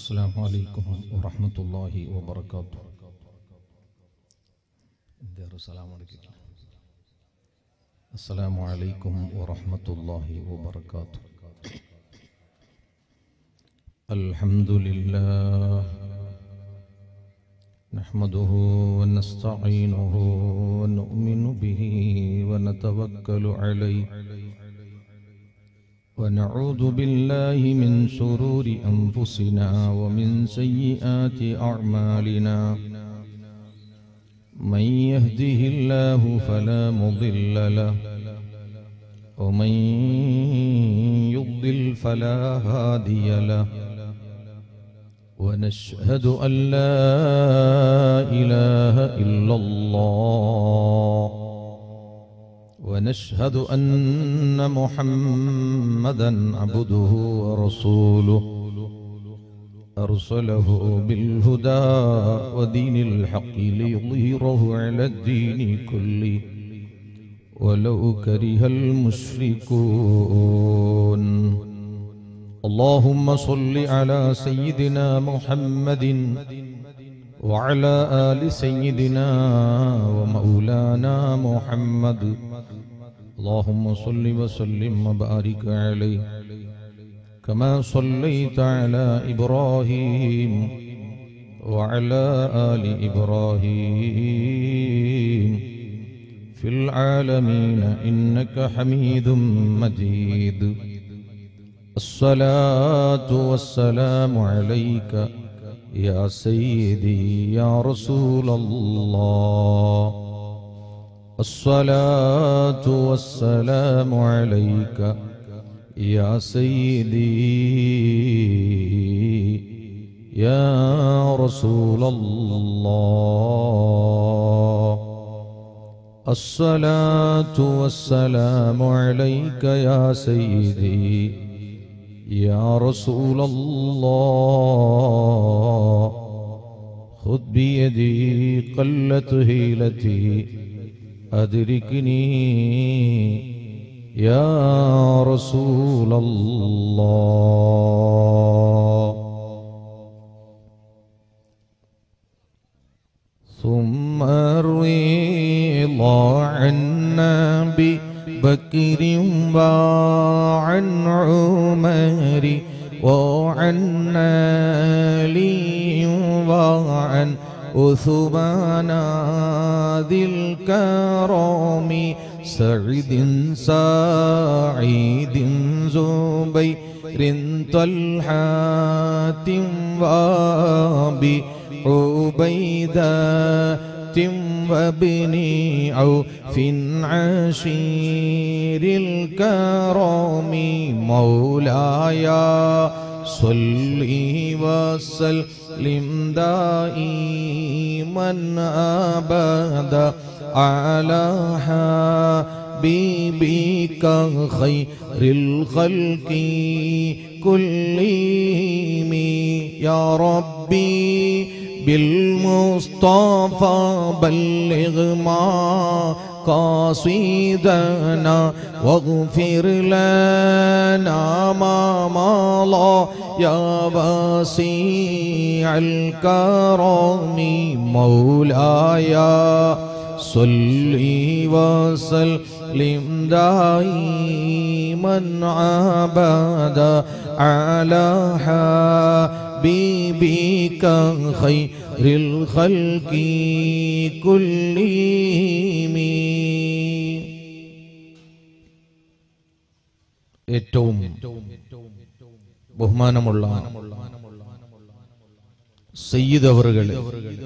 السلام عليكم ورحمة الله وبركاته السلام عليكم السلام عليكم ورحمة الله وبركاته الحمد لله نحمده ونستعينه ونؤمن به ونتوكل عليه ونعوذ بالله من شرور أنفسنا ومن سيئات أعمالنا من يهده الله فلا مضل له ومن يضل فلا هادي له ونشهد أن لا إله إلا الله ونشهد أن محمدا عبده ورسوله أرسله بالهدى ودين الحق ليظهره على الدين كله ولو كره المشركون اللهم صل على سيدنا محمد وعلى آل سيدنا ومولانا محمد اللهم صل وسلم وبارك عليه كما صليت على إبراهيم وعلى آل إبراهيم في العالمين إنك حميد مجيد الصلاة والسلام عليك يا سيدي يا رسول الله الصلاة والسلام عليك يا سيدي يا رسول الله الصلاة والسلام عليك يا سيدي يا رسول الله خذ بيدي قلت هيلتي أدركني يا رسول الله ثم الرضا عن نبي بكر وعن عمر وعن علي وعن عثمان ذي الكرم سعد سعيد زبير طلحة وابي عبيدة وابن عوف عشير الكرم مولاي صلي وسلم دائما ابدا على حبيبك خير الخلق كلهم يا ربي بالمصطفى بلغ ما قصيدنا واغفر لنا ما مضى يا وسيع الكرم مولاي صلي وسلم دائما عبدا على حبيبك خير الخلق كلهم ഏറ്റവും ബഹുമാനമുള്ള സയ്യിദ് അവറുകളെ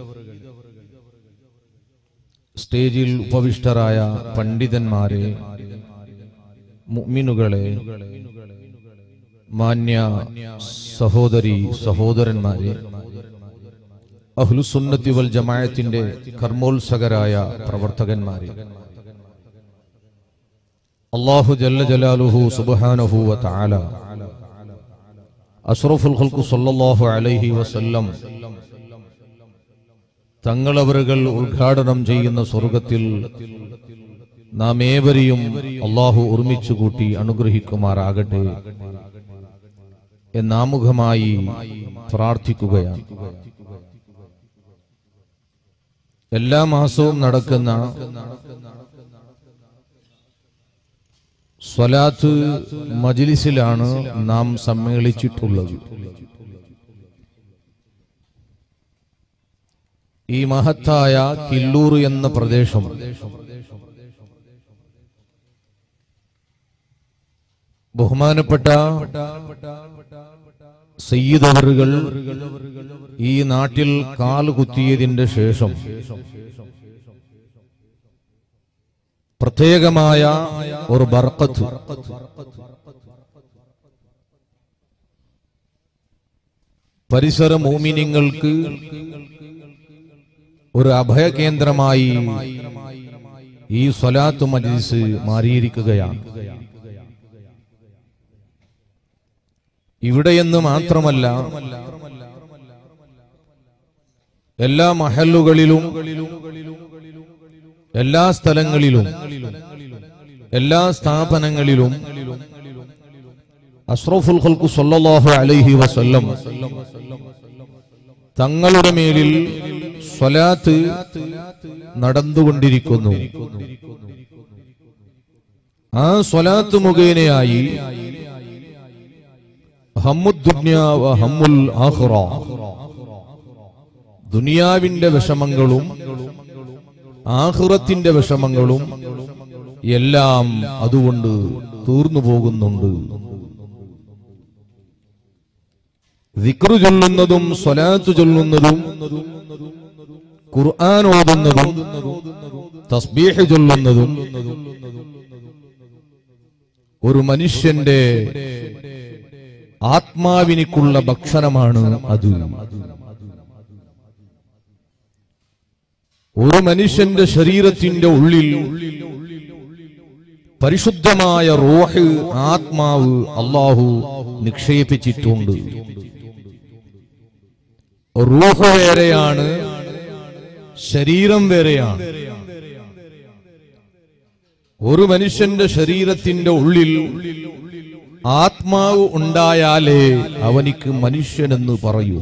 സ്റ്റേജിൽ ഉപവിഷ്ടരായ പണ്ഡിതന്മാരെ മുഅ്മിനുകളെ മാന്യ സഹോദരി സഹോദരന്മാരെ അഹ്ലുസുന്നത്തി വൽ ജമായത്തിന്റെ കർമ്മോത്സകരായ പ്രവർത്തകന്മാരെ അള്ളാഹു ജല്ല ജലാലുഹു സുബ്ഹാനഹു വ തആല അഷ്റഫുൽ ഖൽഖു സല്ലല്ലാഹു അലൈഹി വസല്ലം തങ്ങളവറുകൾ ഉദ്ഘാടനം ചെയ്യുന്ന സ്വർഗത്തിൽ നാം ഏവരെയും അള്ളാഹു ഒരുമിച്ചു കൂട്ടി അനുഗ്രഹിക്കുമാറാകട്ടെ എന്നാമുഖമായി പ്രാർത്ഥിക്കുകയാണ് എല്ലാ മാസവും നടക്കുന്ന സ്വലാത്ത് മജിലിസിലാണ് നാം സമ്മേളിച്ചിട്ടുള്ളത് ഈ മഹത്തായ കില്ലൂർ എന്ന പ്രദേശം ബഹുമാനപ്പെട്ട സയ്യിദവറുകൾ ഈ നാട്ടിൽ കാലുകുത്തിയതിന്റെ ശേഷം പ്രത്യേകമായ ഒരു ബർക്കത്ത് പരിസര മോമിനിങ്ങൾക്ക് ഒരു അഭയകേന്ദ്രമായി ഈ സ്വലാത്ത് മജ്ലിസ് മാറിയിരിക്കുകയാണ് ഇവിടെയെന്ന് മാത്രമല്ല എല്ലാ മഹല്ലുകളിലും എല്ലാ സ്ഥലങ്ങളിലും എല്ലാ സ്ഥാപനങ്ങളിലും അഷ്റഫുൽ ഖൽക്കു സല്ലല്ലാഹു അലൈഹി വസല്ലം തങ്ങളുടെ മേലിൽ സ്വലാത്ത് നടന്നുകൊണ്ടിരിക്കുന്നു ആ സ്വലാത്ത് മുഖേനയായി ഹമ്മുദ്ദുന്യ വ ഹമ്മുൽ ആഖിറ ദുനിയാവിന്റെ വിഷമങ്ങളും ആഹുറത്തിന്റെ വിഷമങ്ങളും എല്ലാം അതുകൊണ്ട് തീർന്നു പോകുന്നുണ്ട് ദിക്റ് ചൊല്ലുന്നതും സ്വലാത്ത് ചൊല്ലുന്നതും ഖുർആൻ ഓതുന്നതും തസ്ബീഹ് ചൊല്ലുന്നതും ഒരു മനുഷ്യന്റെ ആത്മാവിനിക്കുള്ള ഭക്ഷണമാണ് അത് ഒരു മനുഷ്യന്റെ ശരീരത്തിന്റെ ഉള്ളിൽ പരിശുദ്ധമായ റോഹ് ആത്മാവ് അള്ളാഹു നിക്ഷേപിച്ചിട്ടുണ്ട് റൂഹ് വേറെയാണ് ശരീരം വേറെയാണ് ഒരു മനുഷ്യന്റെ ശരീരത്തിന്റെ ഉള്ളിൽ ആത്മാവ് ഉണ്ടായാലേ അവനിക്ക് മനുഷ്യനെന്ന് പറയൂ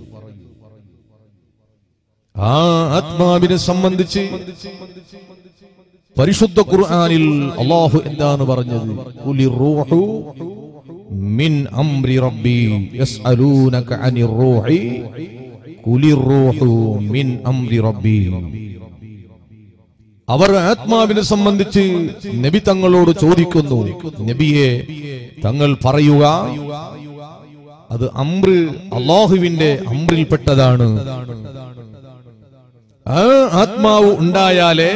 ആ ആത്മാവിനെ സംബന്ധിച്ച് പരിശുദ്ധ ഖുർആനിൽ അള്ളാഹു എന്താണ് പറഞ്ഞത് കുലി റൂഹു മിൻ അംരി റബ്ബി യസ്അലൂനക അനിർ റൂഹി കുലി റൂഹു മിൻ അംരി റബ്ബി അവർ ആത്മാവിനെ സംബന്ധിച്ച് നബി തങ്ങളോട് ചോദിക്കുന്നു നബിയെ തങ്ങൾ പറയുക അത് അമ്ര് അള്ളാഹുവിന്റെ അമ്രിൽപ്പെട്ടതാണ് ആ ആത്മാവ് ഉണ്ടായാലേ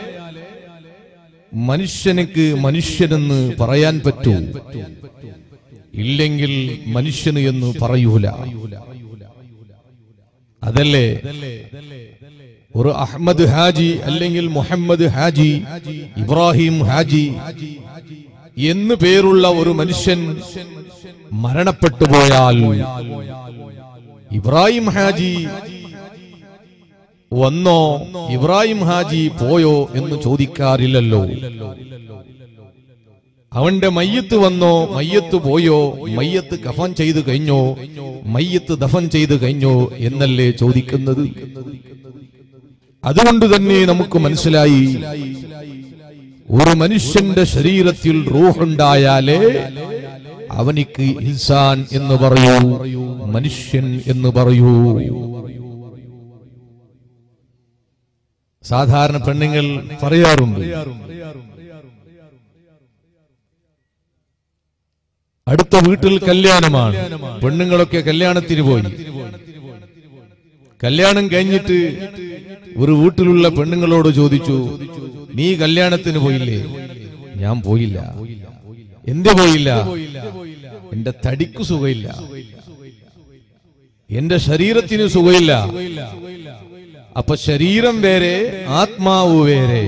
മനുഷ്യനക്ക് മനുഷ്യനെന്ന് പറയാൻ പറ്റൂ ഇല്ലെങ്കിൽ മനുഷ്യന് എന്ന് പറയൂല അതല്ലേ ഒരു അഹമ്മദ് ഹാജി അല്ലെങ്കിൽ മുഹമ്മദ് ഹാജി ഇബ്രാഹിം ഹാജി എന്ന് പേരുള്ള ഒരു മനുഷ്യൻ മരണപ്പെട്ടു പോയാൽ ഇബ്രാഹിം ഹാജി വന്നോ ഇബ്രാഹിം ഹാജി പോയോ എന്ന് ചോദിക്കാറില്ലല്ലോ അവന്റെ മയ്യത്ത് വന്നോ മയ്യത്ത് പോയോ മയ്യത്ത് കഫൻ ചെയ്തു കഴിഞ്ഞോ മയ്യത്ത് ദഫൻ ചെയ്തു കഴിഞ്ഞോ എന്നല്ലേ ചോദിക്കുന്നത് അതുകൊണ്ട് തന്നെ നമുക്ക് മനസ്സിലായി ഒരു മനുഷ്യന്റെ ശരീരത്തിൽ റൂഹുണ്ടായാലേ അവനിക്ക് ഇൻസാൻ എന്ന് പറയൂ മനുഷ്യൻ എന്ന് പറയൂ സാധാരണ പെണ്ണുങ്ങൾ പറയാറുണ്ട് അടുത്ത വീട്ടിൽ കല്യാണമാണ് പെണ്ണുങ്ങളൊക്കെ കല്യാണത്തിന് പോയി കല്യാണം കഴിഞ്ഞിട്ട് ഒരു വീട്ടിലുള്ള പെണ്ണുങ്ങളോട് ചോദിച്ചു നീ കല്യാണത്തിന് പോയില്ലേ ഞാൻ പോയില്ല എന്ത് പോയില്ല എന്റെ തടിക്ക് സുഖമില്ല എന്റെ ശരീരത്തിന് സുഖമില്ല അപ്പൊ ശരീരം വേറെ ആത്മാവ് വേറെ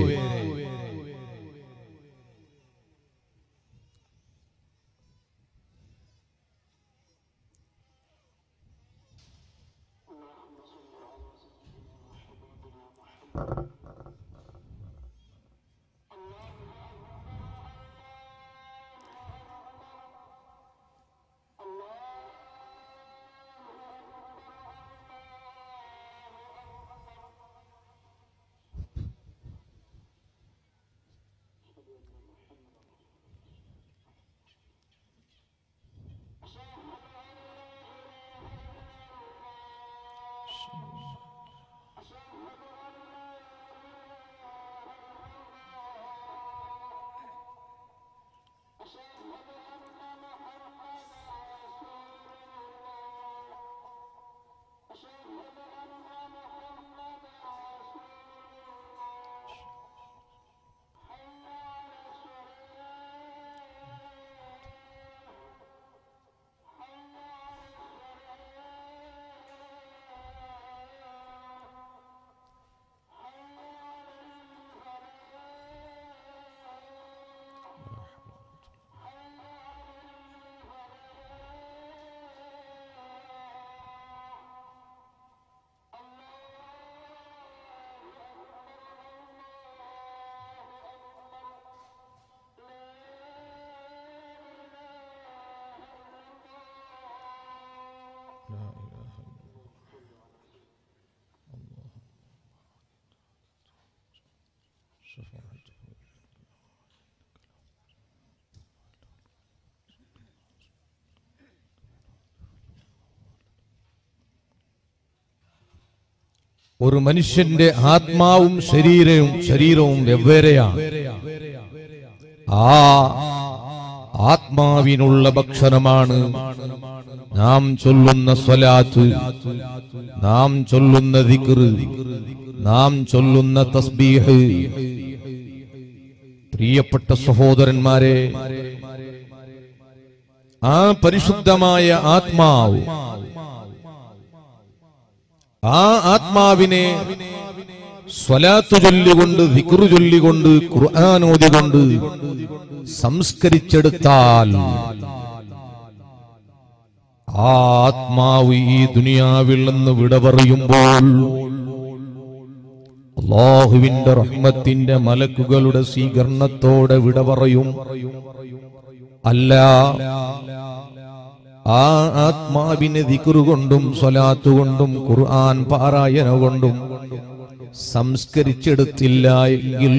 ഒരു മനുഷ്യന്റെ ആത്മാവും ശരീരവും ശരീരവും വെവ്വേറെയാണ് ആ ആത്മാവിനുള്ള ഭക്ഷണമാണ് നാം ചൊല്ലുന്ന സ്വലാത്ത് നാം ചൊല്ലുന്ന ദിക്റ് നാം ചൊല്ലുന്ന തസ്ബീഹ് പ്രിയപ്പെട്ട സഹോദരന്മാരെ ആ പരിശുദ്ധമായ ആത്മാവ് ആ ആത്മാവിനെ സ്വലാത്ത് ചൊല്ലികൊണ്ട് വിക്രു ചൊല്ലികൊണ്ട് ഖുർആൻ ഓതികൊണ്ട് സംസ്കരിച്ചെടുത്താൽ ആ ആത്മാവ് ഈ ദുനിയാവിൽ നിന്ന് വിട പറയുമ്പോൾ അള്ളാഹുവിന്റെ റഹ്മത്തിന്റെ മലക്കുകളുടെ സ്വീകരണത്തോടെ വിട പറയും അല്ല ആ ആത്മാവിനെ ദിക്കുറുകൊണ്ടും സ്വലാത്തുകൊണ്ടും ഖുർആൻ പാരായണ കൊണ്ടും സംസ്കരിച്ചെടുത്തില്ല എങ്കിൽ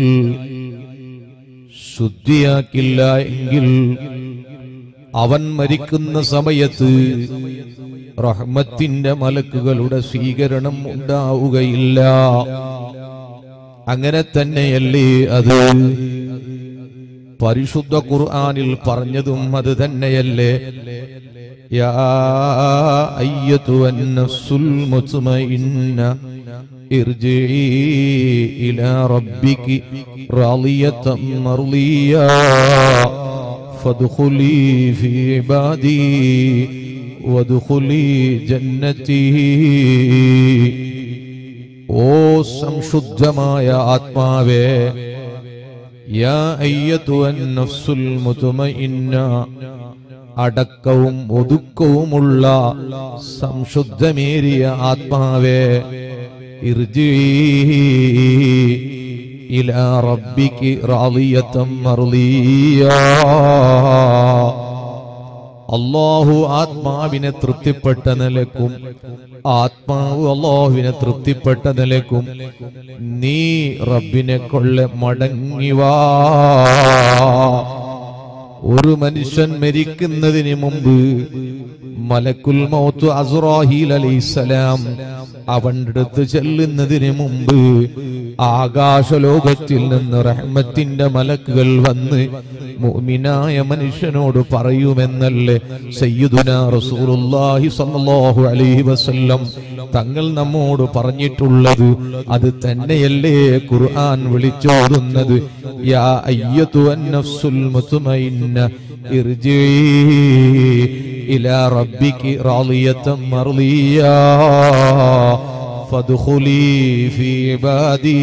ശുദ്ധിയാക്കില്ല എങ്കിൽ അവൻ മരിക്കുന്ന സമയത്ത് റഹ്മത്തിന്റെ മലക്കുകളുടെ സ്വീകരണം ഉണ്ടാവുകയില്ല അങ്ങനെ തന്നെയല്ലേ അത് പരിശുദ്ധ ഖുർആനിൽ പറഞ്ഞതും അത് തന്നെയല്ലേ യാ അയ്യതുവൻ നഫ്സുൽ മുത്മഇന്ന ഇർജിഇ ഇലാ റബ്ബികി റാളിയതൻ മർളിയാ ഫദ്ഖുലി ഫീ ഇബാദി വദ്ഖുലി ജന്നതി ഓ സംശുദ്ധമായ ആത്മാവേ യാ അയ്യതുവൻ നഫ്സുൽ മുത്മഇന്ന അടക്കവും ഒതുക്കവുമുള്ള സംശുദ്ധമേറിയ ആത്മാവേ ഇർജി ഇലാ റബ്ബിക്ക് റാളിയത്തം മർളിയാ അള്ളാഹു ആത്മാവിനെ തൃപ്തിപ്പെട്ട നിലക്കും ആത്മാവ് അള്ളാഹുവിനെ തൃപ്തിപ്പെട്ട നിലക്കും നീ റബ്ബിനെ കൊള്ള മടങ്ങിവാ ഒരു മനുഷ്യൻ മരിക്കുന്നതിന് മുമ്പ് മലക്കുൽ മൗത്ത് അസുറാഹിൽ അലൈസലാം അവന്റെ അടുത്ത് ചെല്ലുന്നതിന് മുമ്പ് ആകാശലോകത്തിൽ നിന്ന് റഹ്മത്തിന്റെ മലക്കുകൾ വന്ന് മുഅ്മിനായ മനുഷ്യനോട് പറയുമെന്നല്ലേ സയ്യിദുന റസൂലുള്ളാഹി സ്വല്ലല്ലാഹു അലൈഹി വസല്ലം തങ്ങൾ നമ്മോട് പറഞ്ഞിട്ടുള്ളത് അത് തന്നെയല്ലേ ഖുർആൻ വിളിച്ചോതുന്നത് യാ അയ്യതു അന്നഫ്സുൽ മുത്മഇന്ന ഇർജിഇ ഇലാ റബ്ബികി റാളിയതൻ മർളിയാ ഫദ്ഖുലി ഫീ ഇബാദി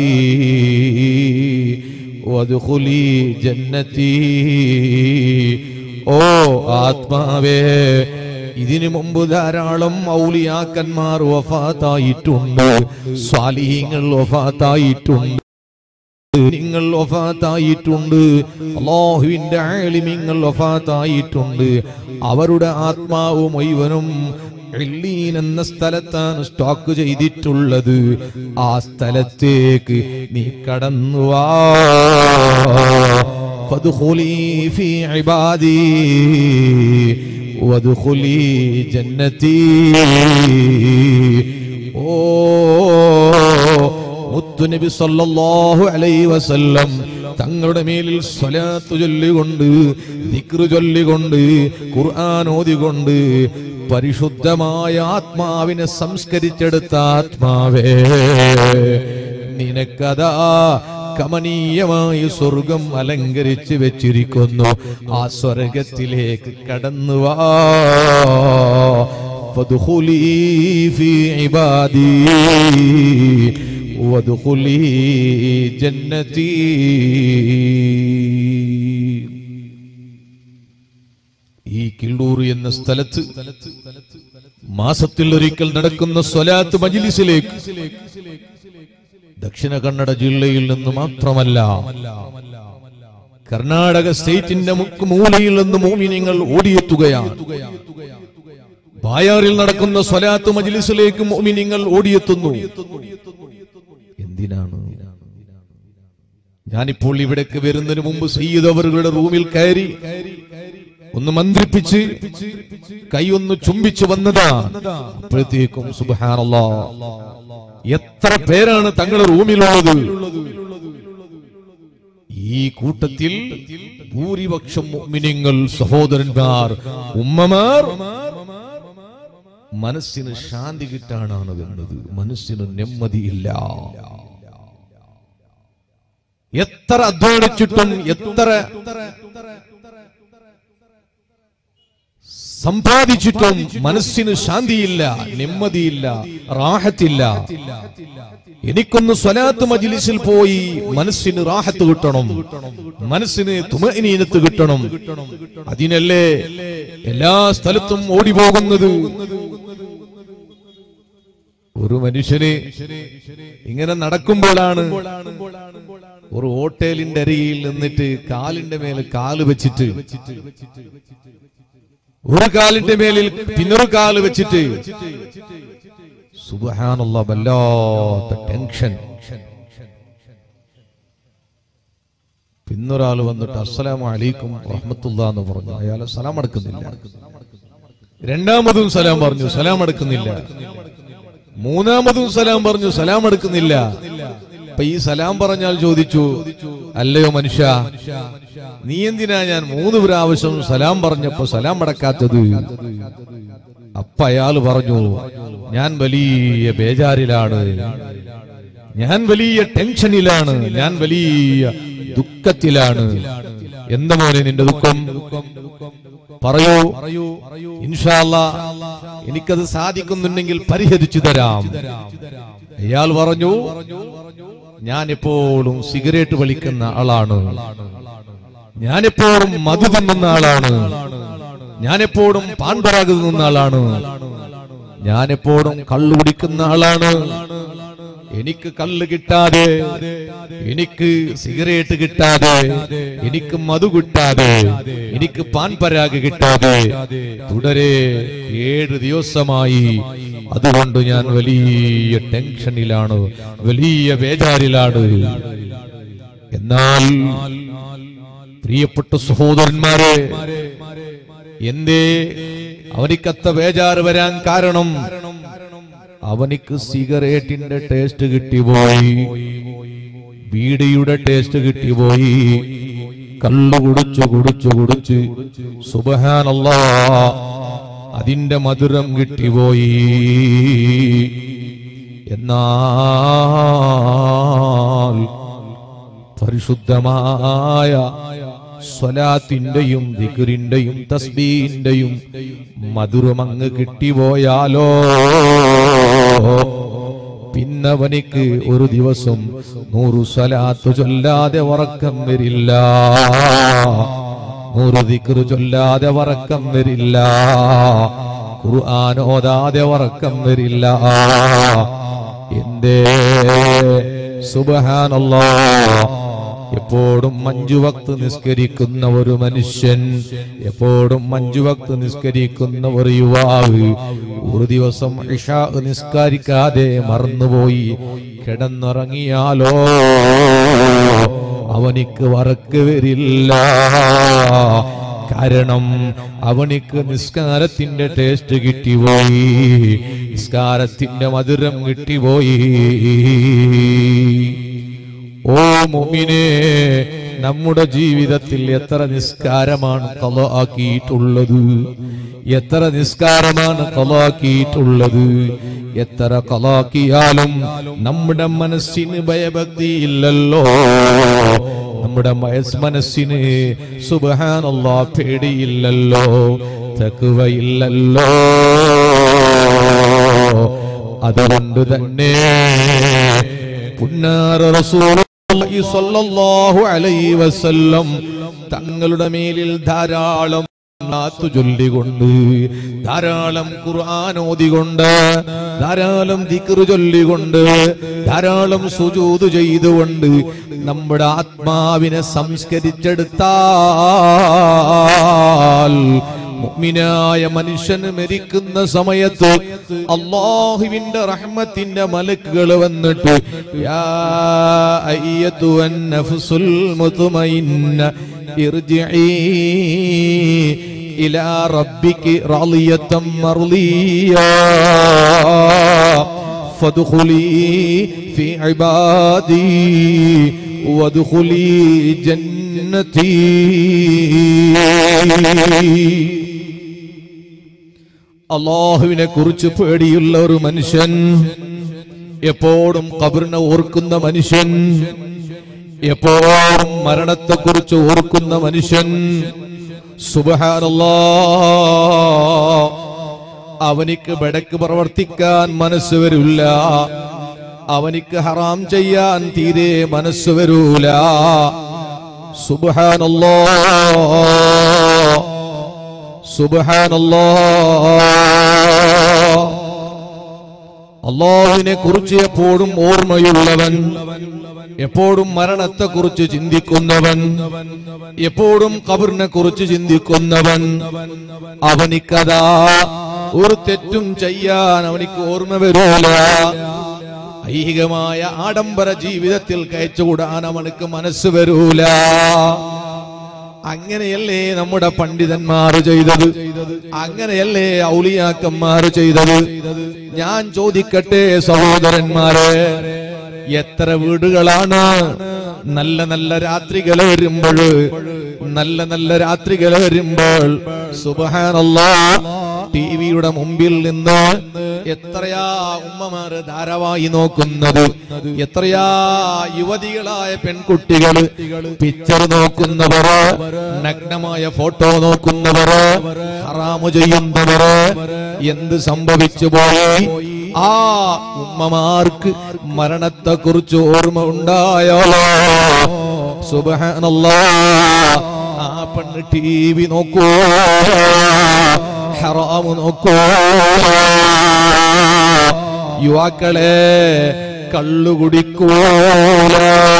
വദ്ഖുലി ജന്നതി ഓ ആത്മാവേ ഇതിനു മുമ്പ് ധാരാളം ഔലിയാക്കന്മാർ വഫാത്തായിട്ടുണ്ട് സ്വാലിഹീങ്ങൾ വഫാത്തായിട്ടുണ്ട് നിങ്ങൾ വഫാത്തായിട്ടുണ്ട് അള്ളാഹുവിന്റെ ആലിമിങ്ങൾ വഫാത്തായിട്ടുണ്ട് അവരുടെ ആത്മാവ് മുഴുവനും ഇല്ലീൻ എന്ന സ്ഥലത്താണ് സ്റ്റോക്ക് ചെയ്തിട്ടുള്ളത് ആ സ്ഥലത്തേക്ക് നീ കടന്നു വാ ഫദ്ഖുലി ഫീ ഇബാദി വദ്ഖുലി ജന്നതി ഓ മുത്തുനബി സല്ലല്ലാഹു അലൈഹി വസല്ലം തങ്ങളുടെ മേലിൽ സ്വലാത്ത് ചൊല്ലിക്കൊണ്ട് ദിക്റ് ചൊല്ലിക്കൊണ്ട് ഖുർആൻ ഓതിക്കൊണ്ട് പരിശുദ്ധമായ ആത്മാവിനെ സംസ്കരിച്ചെടുത്ത ആത്മാവേ നിനക്കതാ കമനീയമായി സ്വർഗം അലങ്കരിച്ച് വെച്ചിരിക്കുന്നു ആ സ്വർഗത്തിലേക്ക് കടന്നു വാ فادخلي في عبادي وادخلي جنتي ഈ കിള്ളൂർ എന്ന സ്ഥലത്ത് മാസത്തിൽ ഒരിക്കൽ നടക്കുന്ന സ്വലാത്ത് മജിലിസിലേക്ക് ദക്ഷിണ കന്നഡ ജില്ലയിൽ നിന്ന് മാത്രമല്ല കർണാടക സ്റ്റേറ്റിന്റെ മുക്ക് മൂലയിൽ നിന്ന് മോമിനിങ്ങൾ ഓടിയെത്തുകയാണ് ബായാറിൽ നടക്കുന്ന സ്വലാത്ത് മജിലിസിലേക്ക് മോമിനിങ്ങൾ ഓടിയെത്തുന്നു എന്തിനാണ് ഞാനിപ്പോൾ ഇവിടേക്ക് വരുന്നതിന് മുമ്പ് സയ്യിദ് അവറുകളുടെ റൂമിൽ കയറി ഒന്ന് മന്ത്രിപ്പിച്ച് കൈ ഒന്ന് ചുംബിച്ചു വന്നതാ അപ്പോഴത്തേക്കും സുബഹാനല്ലാ എത്ര പേരാണ് തങ്ങളുടെ റൂമിലുള്ളത് ഈ കൂട്ടത്തിൽ ഭൂരിപക്ഷം മുഅ്മിനീങ്ങൾ സഹോദരന്മാർ ഉമ്മമാർ മനസ്സിന് ശാന്തി കിട്ടാനാണ് വന്നത് മനസ്സിന് നെമ്മതിയില്ല എത്ര അധ്വാനിച്ചിട്ടും എത്ര സമ്പാദിച്ചിട്ടും മനസ്സിന് ശാന്തിയില്ല നെമ്മതിയില്ല റാഹത്തില്ല എനിക്കൊന്ന് സ്വലാത്ത് മജിലിസിൽ പോയി മനസ്സിന് റാഹത്ത് കിട്ടണം മനസ്സിന് തുമനീനത്ത് കിട്ടണം അതിനല്ലേ എല്ലാ സ്ഥലത്തും ഓടി പോകുന്നത് ഒരു മനുഷ്യന് ഇങ്ങനെ നടക്കുമ്പോഴാണ് ഒരു ഹോട്ടലിന്റെ അരികിൽ നിന്നിട്ട് കാലിന്റെ മേലെ കാല് വെച്ചിട്ട് ഒരു കാലിന്റെ മേലിൽ പിന്നൊരു കാല് വെച്ചിട്ട് സുബഹാനുള്ള വല്ലാത്ത ടെൻഷൻ പിന്നൊരാൾ വന്നിട്ട് അസ്സലാമു അലൈക്കും റഹ്മത്തുള്ള എന്ന് പറഞ്ഞു അയാൾ സലാം അടക്കുന്നില്ല രണ്ടാമതും സലാം പറഞ്ഞു സലാം അടക്കുന്നില്ല മൂന്നാമതും സലാം പറഞ്ഞു സലാം എടുക്കുന്നില്ല അപ്പൊ ഈ സലാം പറഞ്ഞാൽ ചോദിച്ചു അല്ലയോ മനുഷ്യ നീ എന്തിനാ ഞാൻ മൂന്ന് പ്രാവശ്യം സലാം പറഞ്ഞപ്പോ സലാം അടക്കാത്തത് അപ്പ അയാൾ പറഞ്ഞു ഞാൻ വലിയ ബേജാറിലാണ് ഞാൻ വലിയ ടെൻഷനിലാണ് ഞാൻ വലിയ ദുഃഖത്തിലാണ് എന്താ മോനെ നിന്റെ ദുഃഖം പറയൂ ഇൻഷാല്ല എനിക്കത് സാധിക്കുന്നുണ്ടെങ്കിൽ പരിഹരിച്ചു തരാം അയാൾ പറഞ്ഞു ഞാൻ എപ്പോഴും സിഗരറ്റ് വലിക്കുന്ന ആളാണ് ഞാൻ എപ്പോഴും മധു തിന്നുന്ന ആളാണ് ഞാൻ എപ്പോഴും പാൻപറാഗ് തിന്നുന്ന ആളാണ് ഞാൻ എപ്പോഴും കള്ളു കുടിക്കുന്ന ആളാണ് എനിക്ക് കള്ള് കിട്ടാതെ എനിക്ക് സിഗരറ്റ് കിട്ടാതെ എനിക്ക് മധു കിട്ടാതെ എനിക്ക് പാൻപരാഗ് കിട്ടാതെ തുടരെ ഏഴ് ദിവസമായി അതുകൊണ്ട് ഞാൻ വലിയ ടെൻഷനിലാണ് വലിയ ബേജാറിലാണ് എന്നാൽ പ്രിയപ്പെട്ട സഹോദരന്മാരെ എന്തേ അവനിക്കത്ത ബേജാറ് വരാൻ കാരണം അവനിക്ക് സിഗരറ്റിന്റെ ടേസ്റ്റ് കിട്ടിപ്പോയി ബീഡിയുടെ ടേസ്റ്റ് കിട്ടിപ്പോയി കള്ളു കുടിച്ചു കുടിച്ചു കുടിച്ച് സുബഹാനല്ലാ അതിന്റെ മധുരം കിട്ടിപ്പോയി എന്നാൽ പരിശുദ്ധമായ സ്വലാത്തിന്റെയും ദിക്റിന്റെയും തസ്ബീന്റെയും മധുരമങ്ങ് കിട്ടിപ്പോയാലോ പിന്നവനിക്ക് ഒരു ദിവസം നൂറു സ്വലാത്ത് ചൊല്ലാതെ ഉറക്കം വരില്ല നൂറ് ദിക്റ് ചൊല്ലാതെ ഉറക്കം വരില്ല ഖുർആൻ ഓതാതെ ഉറക്കം വരില്ല എന്തേ സുബഹാനല്ലാ എപ്പോഴും അഞ്ചു വക്ത് നിസ്കരിക്കുന്ന ഒരു മനുഷ്യൻ എപ്പോഴും അഞ്ചു വക്ത് നിസ്കരിക്കുന്ന ഒരു യുവാവ് ഒരു ദിവസം ഇഷാ നിസ്കരിക്കാതെ മറന്നുപോയി കിടന്നുറങ്ങിയാലോ അവനിക്ക് വറക്ക് വരില്ല കാരണം അവനിക്ക് നിസ്കാരത്തിന്റെ ടേസ്റ്റ് കിട്ടിപ്പോയി നിസ്കാരത്തിന്റെ മധുരം കിട്ടിപ്പോയി ഓ മുമിനെ നമ്മുടെ ജീവിതത്തിൽ എത്ര നിസ്കാരമാണ് കലാക്കിയിട്ടുള്ളത് എത്ര നിസ്കാരമാണ് കലാക്കിയിട്ടുള്ളത് എത്ര കലാക്കിയാലും നമ്മുടെ മനസ്സിന് ഭയഭക്തി ഇല്ലല്ലോ നമ്മുടെ മനസ് മനസ്സിന് സുബഹാനല്ലാ പേടിയില്ലല്ലോ തക്കുവയില്ലല്ലോ അതുകൊണ്ട് തന്നെ പുന്നാര റസൂലുള്ളാഹി സ്വല്ലല്ലാഹു അലൈഹി വസല്ലം തങ്ങളുടെ മേലിൽ ധാരാളം നാത്തു ചൊല്ലിക്കൊണ്ട് ധാരാളം ഖുർആൻ ഓതികൊണ്ട് ധാരാളം ദിക്റ് ചൊല്ലിക്കൊണ്ട് ധാരാളം സുജൂദ് ചെയ്തുകൊണ്ട് നമ്മുടെ ആത്മാവിനെ സംസ്കരിച്ചെടുത്താൽ മുഅ്മിനായ മനുഷ്യന് മരിക്കുന്ന സമയത്ത് അള്ളാഹുവിന്റെ റഹ്മത്തിന്റെ മലക്കുകൾ വന്നിട്ട് യാ അയ്യത്തുവൻ നഫ്സുൽ മുത്മയിന്ന ഇർജിഇ ഇലാ റബ്ബികി റാളിയത്തം മർളിയാ فادخلي في عبادي وادخلي جنتي അള്ളാഹുവിനെ കുറിച്ച് പേടിയുള്ള ഒരു മനുഷ്യൻ എപ്പോഴും കബറിനെ ഓർക്കുന്ന മനുഷ്യൻ എപ്പോഴും മരണത്തെ കുറിച്ച് ഓർക്കുന്ന മനുഷ്യൻ സുബഹാനല്ലാ അവനിക്ക് ബെടക്ക് പ്രവർത്തിക്കാൻ മനസ്സ് വരില്ല അവനിക്ക് ഹറാം ചെയ്യാൻ തീരെ മനസ്സ് വരൂല സുബഹാനല്ലാ സുബഹാനല്ലാ അള്ളാഹുവിനെ കുറിച്ച് എപ്പോഴും ഓർമ്മയുള്ളവൻ എപ്പോഴും മരണത്തെ കുറിച്ച് ചിന്തിക്കുന്നവൻ എപ്പോഴും കബറിനെ കുറിച്ച് ചിന്തിക്കുന്നവൻ അവനിക്കതാ ഒരു തെറ്റും ചെയ്യാൻ അവനിക്ക് ഓർമ്മ വരൂല ഐഹികമായ ആഡംബര ജീവിതത്തിൽ കയച്ചുകൂടാൻ അവനക്ക് മനസ്സ് വരൂല അങ്ങനെയല്ലേ നമ്മുടെ പണ്ഡിതന്മാർ ചെയ്തത് അങ്ങനെയല്ലേ ഔലിയാക്കന്മാർ ചെയ്തത് ഞാൻ ചോദിക്കട്ടെ സഹോദരന്മാരെ എത്ര വീടുകളാണ് നല്ല നല്ല രാത്രികൾ വരുമ്പോൾ നല്ല നല്ല രാത്രികൾ വരുമ്പോൾ സുബഹാനല്ലാ ടി വിയുടെ മുമ്പിൽ നിന്ന് എത്രയാ ഉമ്മമാര് ധാരാവായി നോക്കുന്നത് എത്രയാ യുവതികളായ പെൺകുട്ടികൾ പിക്ചർ നോക്കുന്നവർ നഗ്നമായ ഫോട്ടോ നോക്കുന്നവർ ഹറാമു ചെയ്യുന്നവർ എന്ത് സംഭവിച്ചു പോയി ആ ഉമ്മമാർക്ക് മരണത്തെ കുറിച്ച് ഓർമ്മ ഉണ്ടായാലോ സുബഹാനല്ലാ ആ പെണ്ണ് ടി വി നോക്കൂ ഹറാമ് നോക്കൂ യുവാക്കളെ കള്ളു കുടിക്കൂല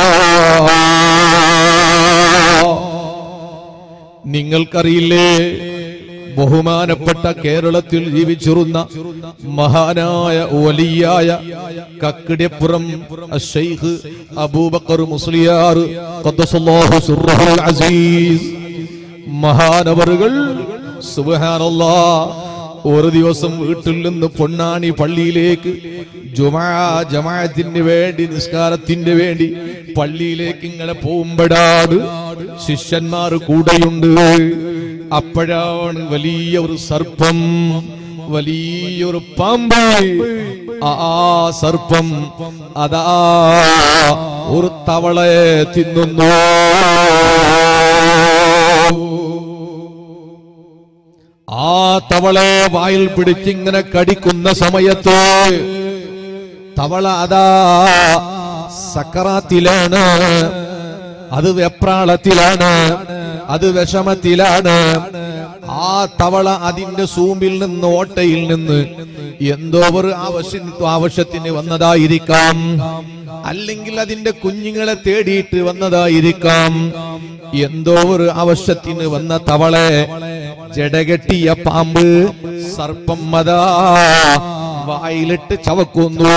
നിങ്ങൾക്കറിയില്ലേ ബഹുമാനപ്പെട്ട കേരളത്തിൽ ജീവിച്ചിരുന്ന മഹാനായ വലിയായ കക്കിടിപ്പുറം ഷെയ്ഖ് അബൂബക്കർ മുസ്ലിയാർ ഖദ്ദസല്ലാഹു സിർറഹുൽ അസീസ് മഹാനവറുകൾ സുബ്ഹാനല്ലാ ഒരു ദിവസം വീട്ടിൽ നിന്ന് പൊന്നാണി പള്ളിയിലേക്ക് ജുമാ ജമാഅത്തിന് വേണ്ടി നിസ്കാരത്തിന് വേണ്ടി പള്ളിയിലേക്ക് ഇങ്ങനെ പോകുമ്പോഴാണ് ശിഷ്യന്മാർ കൂടെയുണ്ട് അപ്പോഴാണ് വലിയ ഒരു സർപ്പം വലിയൊരു പാമ്പ് ആ സർപ്പം അതാ ഒരു തവളയെ തിന്നുന്നു ആ തവളയെ വായിൽ പിടിച്ചിങ്ങനെ കടിക്കുന്ന സമയത്ത് തവള അതാ സക്കറാത്തിലാണ് അത് വെപ്രാളത്തിലാണ് അത് വിഷമത്തിലാണ് ആ തവള അതിന്റെ സൂമ്പിൽ നിന്ന് ഓട്ടയിൽ നിന്ന് എന്തോ ഒരു ആവശ്യ ആവശ്യത്തിന് വന്നതായിരിക്കാം അല്ലെങ്കിൽ അതിന്റെ കുഞ്ഞുങ്ങളെ തേടിയിട്ട് വന്നതായിരിക്കാം എന്തോ ഒരു ആവശ്യത്തിന് വന്ന തവളെ ജടകെട്ടിയ പാമ്പ് സർപ്പം മതാ വായിലിട്ട് ചവക്കുന്നു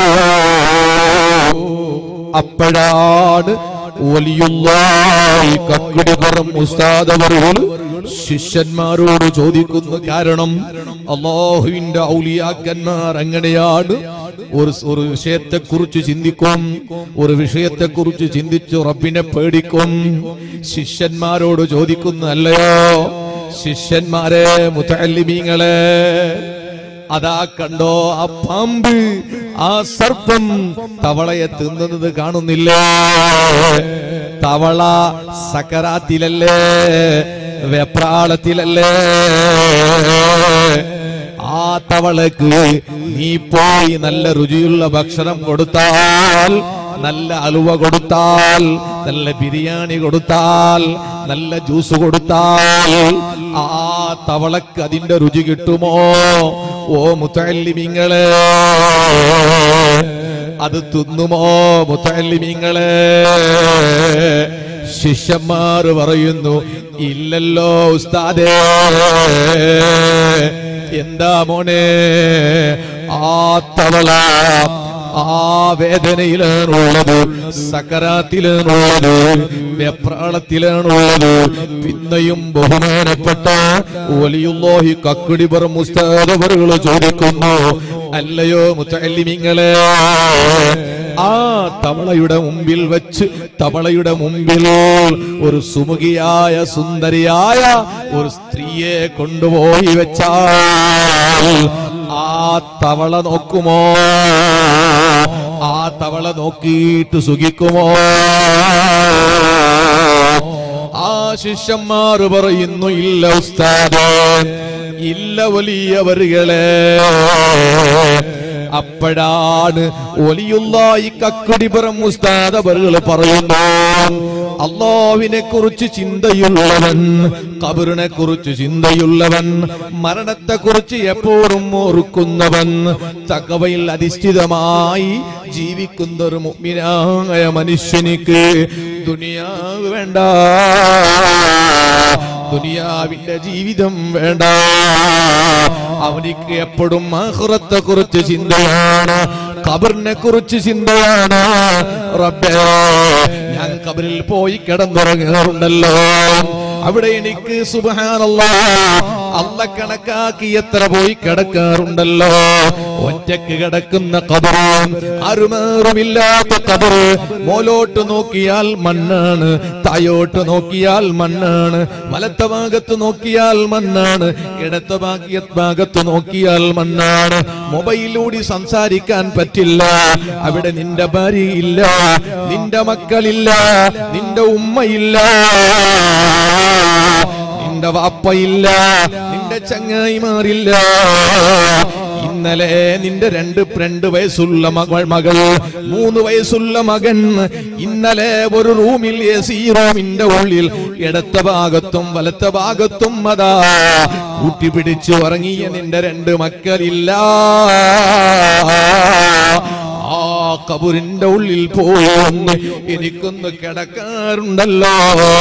അപ്പോഴാണ് വലിയുള്ളായി കക്കിടിപുറം ഉസ്താദവറുകൾ ശിഷ്യന്മാരോട് ചോദിക്കുന്നു കാരണം അള്ളാഹുവിന്റെ ഔലിയാക്കന്മാർ എങ്ങനെയാണ് ഒരു ഒരു വിഷയത്തെ കുറിച്ച് ചിന്തിക്കും ഒരു വിഷയത്തെ കുറിച്ച് ചിന്തിച്ചു റബ്ബിനെ പേടിക്കും ശിഷ്യന്മാരോട് ചോദിക്കുന്നു അല്ലയോ ശിഷ്യന്മാരെ മുത്തല്ലിമീങ്ങളെ അതാ കണ്ടോ ആ പാമ്പ് ആ സർപ്പം തവളയെ തിന്നുന്നത് കാണുന്നില്ലേ തവള സക്കരാത്തിലല്ലേ വെപ്രാളത്തിലല്ലേ ആ തവളക്ക് നീ പോയി നല്ല രുചിയുള്ള ഭക്ഷണം കൊടുത്താൽ നല്ല അലുവ കൊടുത്താൽ നല്ല ബിരിയാണി കൊടുത്താൽ നല്ല ജ്യൂസ് കൊടുത്താൽ ആ തവളക്ക് അതിന്റെ രുചി കിട്ടുമോ ഓ മുത്തല്ലിമിങ്ങളെ അത് തിന്നുമോ മുത്തല്ലിമിങ്ങളെ ശിഷ്യന്മാർ പറയുന്നു ഇല്ലല്ലോ ഉസ്താദേ എന്താ മോനെ ആ തവള ആ വേദനയിലാണുള്ളത് സകരാത്തിലാണുള്ളത് വെപ്രാളത്തിലാണുള്ളത് പിന്നെയും ബഹുമാനപ്പെട്ട വലിയുള്ളോഹി കക്കുടിപർ മുസ്താദവറുകൾ ചോദിക്കുന്നു അല്ലയോ മുത്തല്ലിമിങ്ങളെ ആ തവളയുടെ മുമ്പിൽ വെച്ച് തവളയുടെ മുമ്പിൽ ഒരു സുമുഖിയായ സുന്ദരിയായ ഒരു സ്ത്രീയെ കൊണ്ടുപോയി വെച്ചാൽ ആ തവള നോക്കുമോ ആ തവള നോക്കിയിട്ട് സുഖിക്കുമോ ആ ശിഷ്യന്മാർ പറയുന്നു ഇല്ല ഉസ്താദ് ഇല്ല വലിയവരുകളെ അപ്പോഴാണ് ഒലിയുള്ള ഈ കക്കുടിപുറം ഉസ്താദ് അവരുകൾ പറയുന്നു അള്ളാവിനെ കുറിച്ച് ചിന്തയുള്ളവൻ കബറിനെ കുറിച്ച് ചിന്തയുള്ളവൻ മരണത്തെ കുറിച്ച് എപ്പോഴും ഓർക്കുന്നവൻ തക്കവയിൽ അധിഷ്ഠിതമായി ജീവിക്കുന്ന ഒരു മുഗ്മിനായ മനുഷ്യനിക്ക് ദുനിയാവ് വേണ്ട ദുനിയാവിന്റെ ജീവിതം വേണ്ട അവനിക്ക് എപ്പോഴും ആഹ്റത്തെ കുറിച്ച് ചിന്തയാണ് കബറിനെ കുറിച്ച് ചിന്തയാണ് റബ്ബേ ഞാൻ കബറിൽ പോയി കിടന്നുറങ്ങാറുണ്ടല്ലോ അവിടെ എനിക്ക് സുബഹാനല്ല അല്ല കണക്കാക്കി എത്ര പോയി കിടക്കാറുണ്ടല്ലോ ഒറ്റക്ക് കിടക്കുന്ന കബറും അരുമേറുമില്ലാത്ത കബറ് മോലോട്ട് നോക്കിയാൽ മണ്ണാണ് തായോട്ട് നോക്കിയാൽ മണ്ണാണ് വലത്ത ഭാഗത്ത് നോക്കിയാൽ മണ്ണാണ് ഇടത്ത ഭാഗ്യ ഭാഗത്ത് നോക്കിയാൽ മണ്ണാണ് മൊബൈലിലൂടെ സംസാരിക്കാൻ പറ്റില്ല അവിടെ നിന്റെ ഭാര്യയില്ല നിന്റെ മക്കളില്ല നിന്റെ ഉമ്മയില്ല നിന്റെ വാപ്പയില്ല നിന്റെ ചങ്ങായിമാരില്ല ഇന്നലെ നിന്റെ രണ്ട് രണ്ട് വയസ്സുള്ള മകൾ മകൾ മൂന്ന് വയസ്സുള്ള മകൻ ഇന്നലെ ഒരു റൂമിൽ എ സി റൂമിന്റെ ഉള്ളിൽ ഇടത്ത ഭാഗത്തും വലത്ത ഭാഗത്തും അതാ കൂട്ടിപ്പിടിച്ച് ഉറങ്ങിയ നിന്റെ രണ്ട് മക്കളില്ല ആ കബുരിന്റെ ഉള്ളിൽ പോയൊന്ന് എനിക്കൊന്ന് കിടക്കാറുണ്ടല്ലോ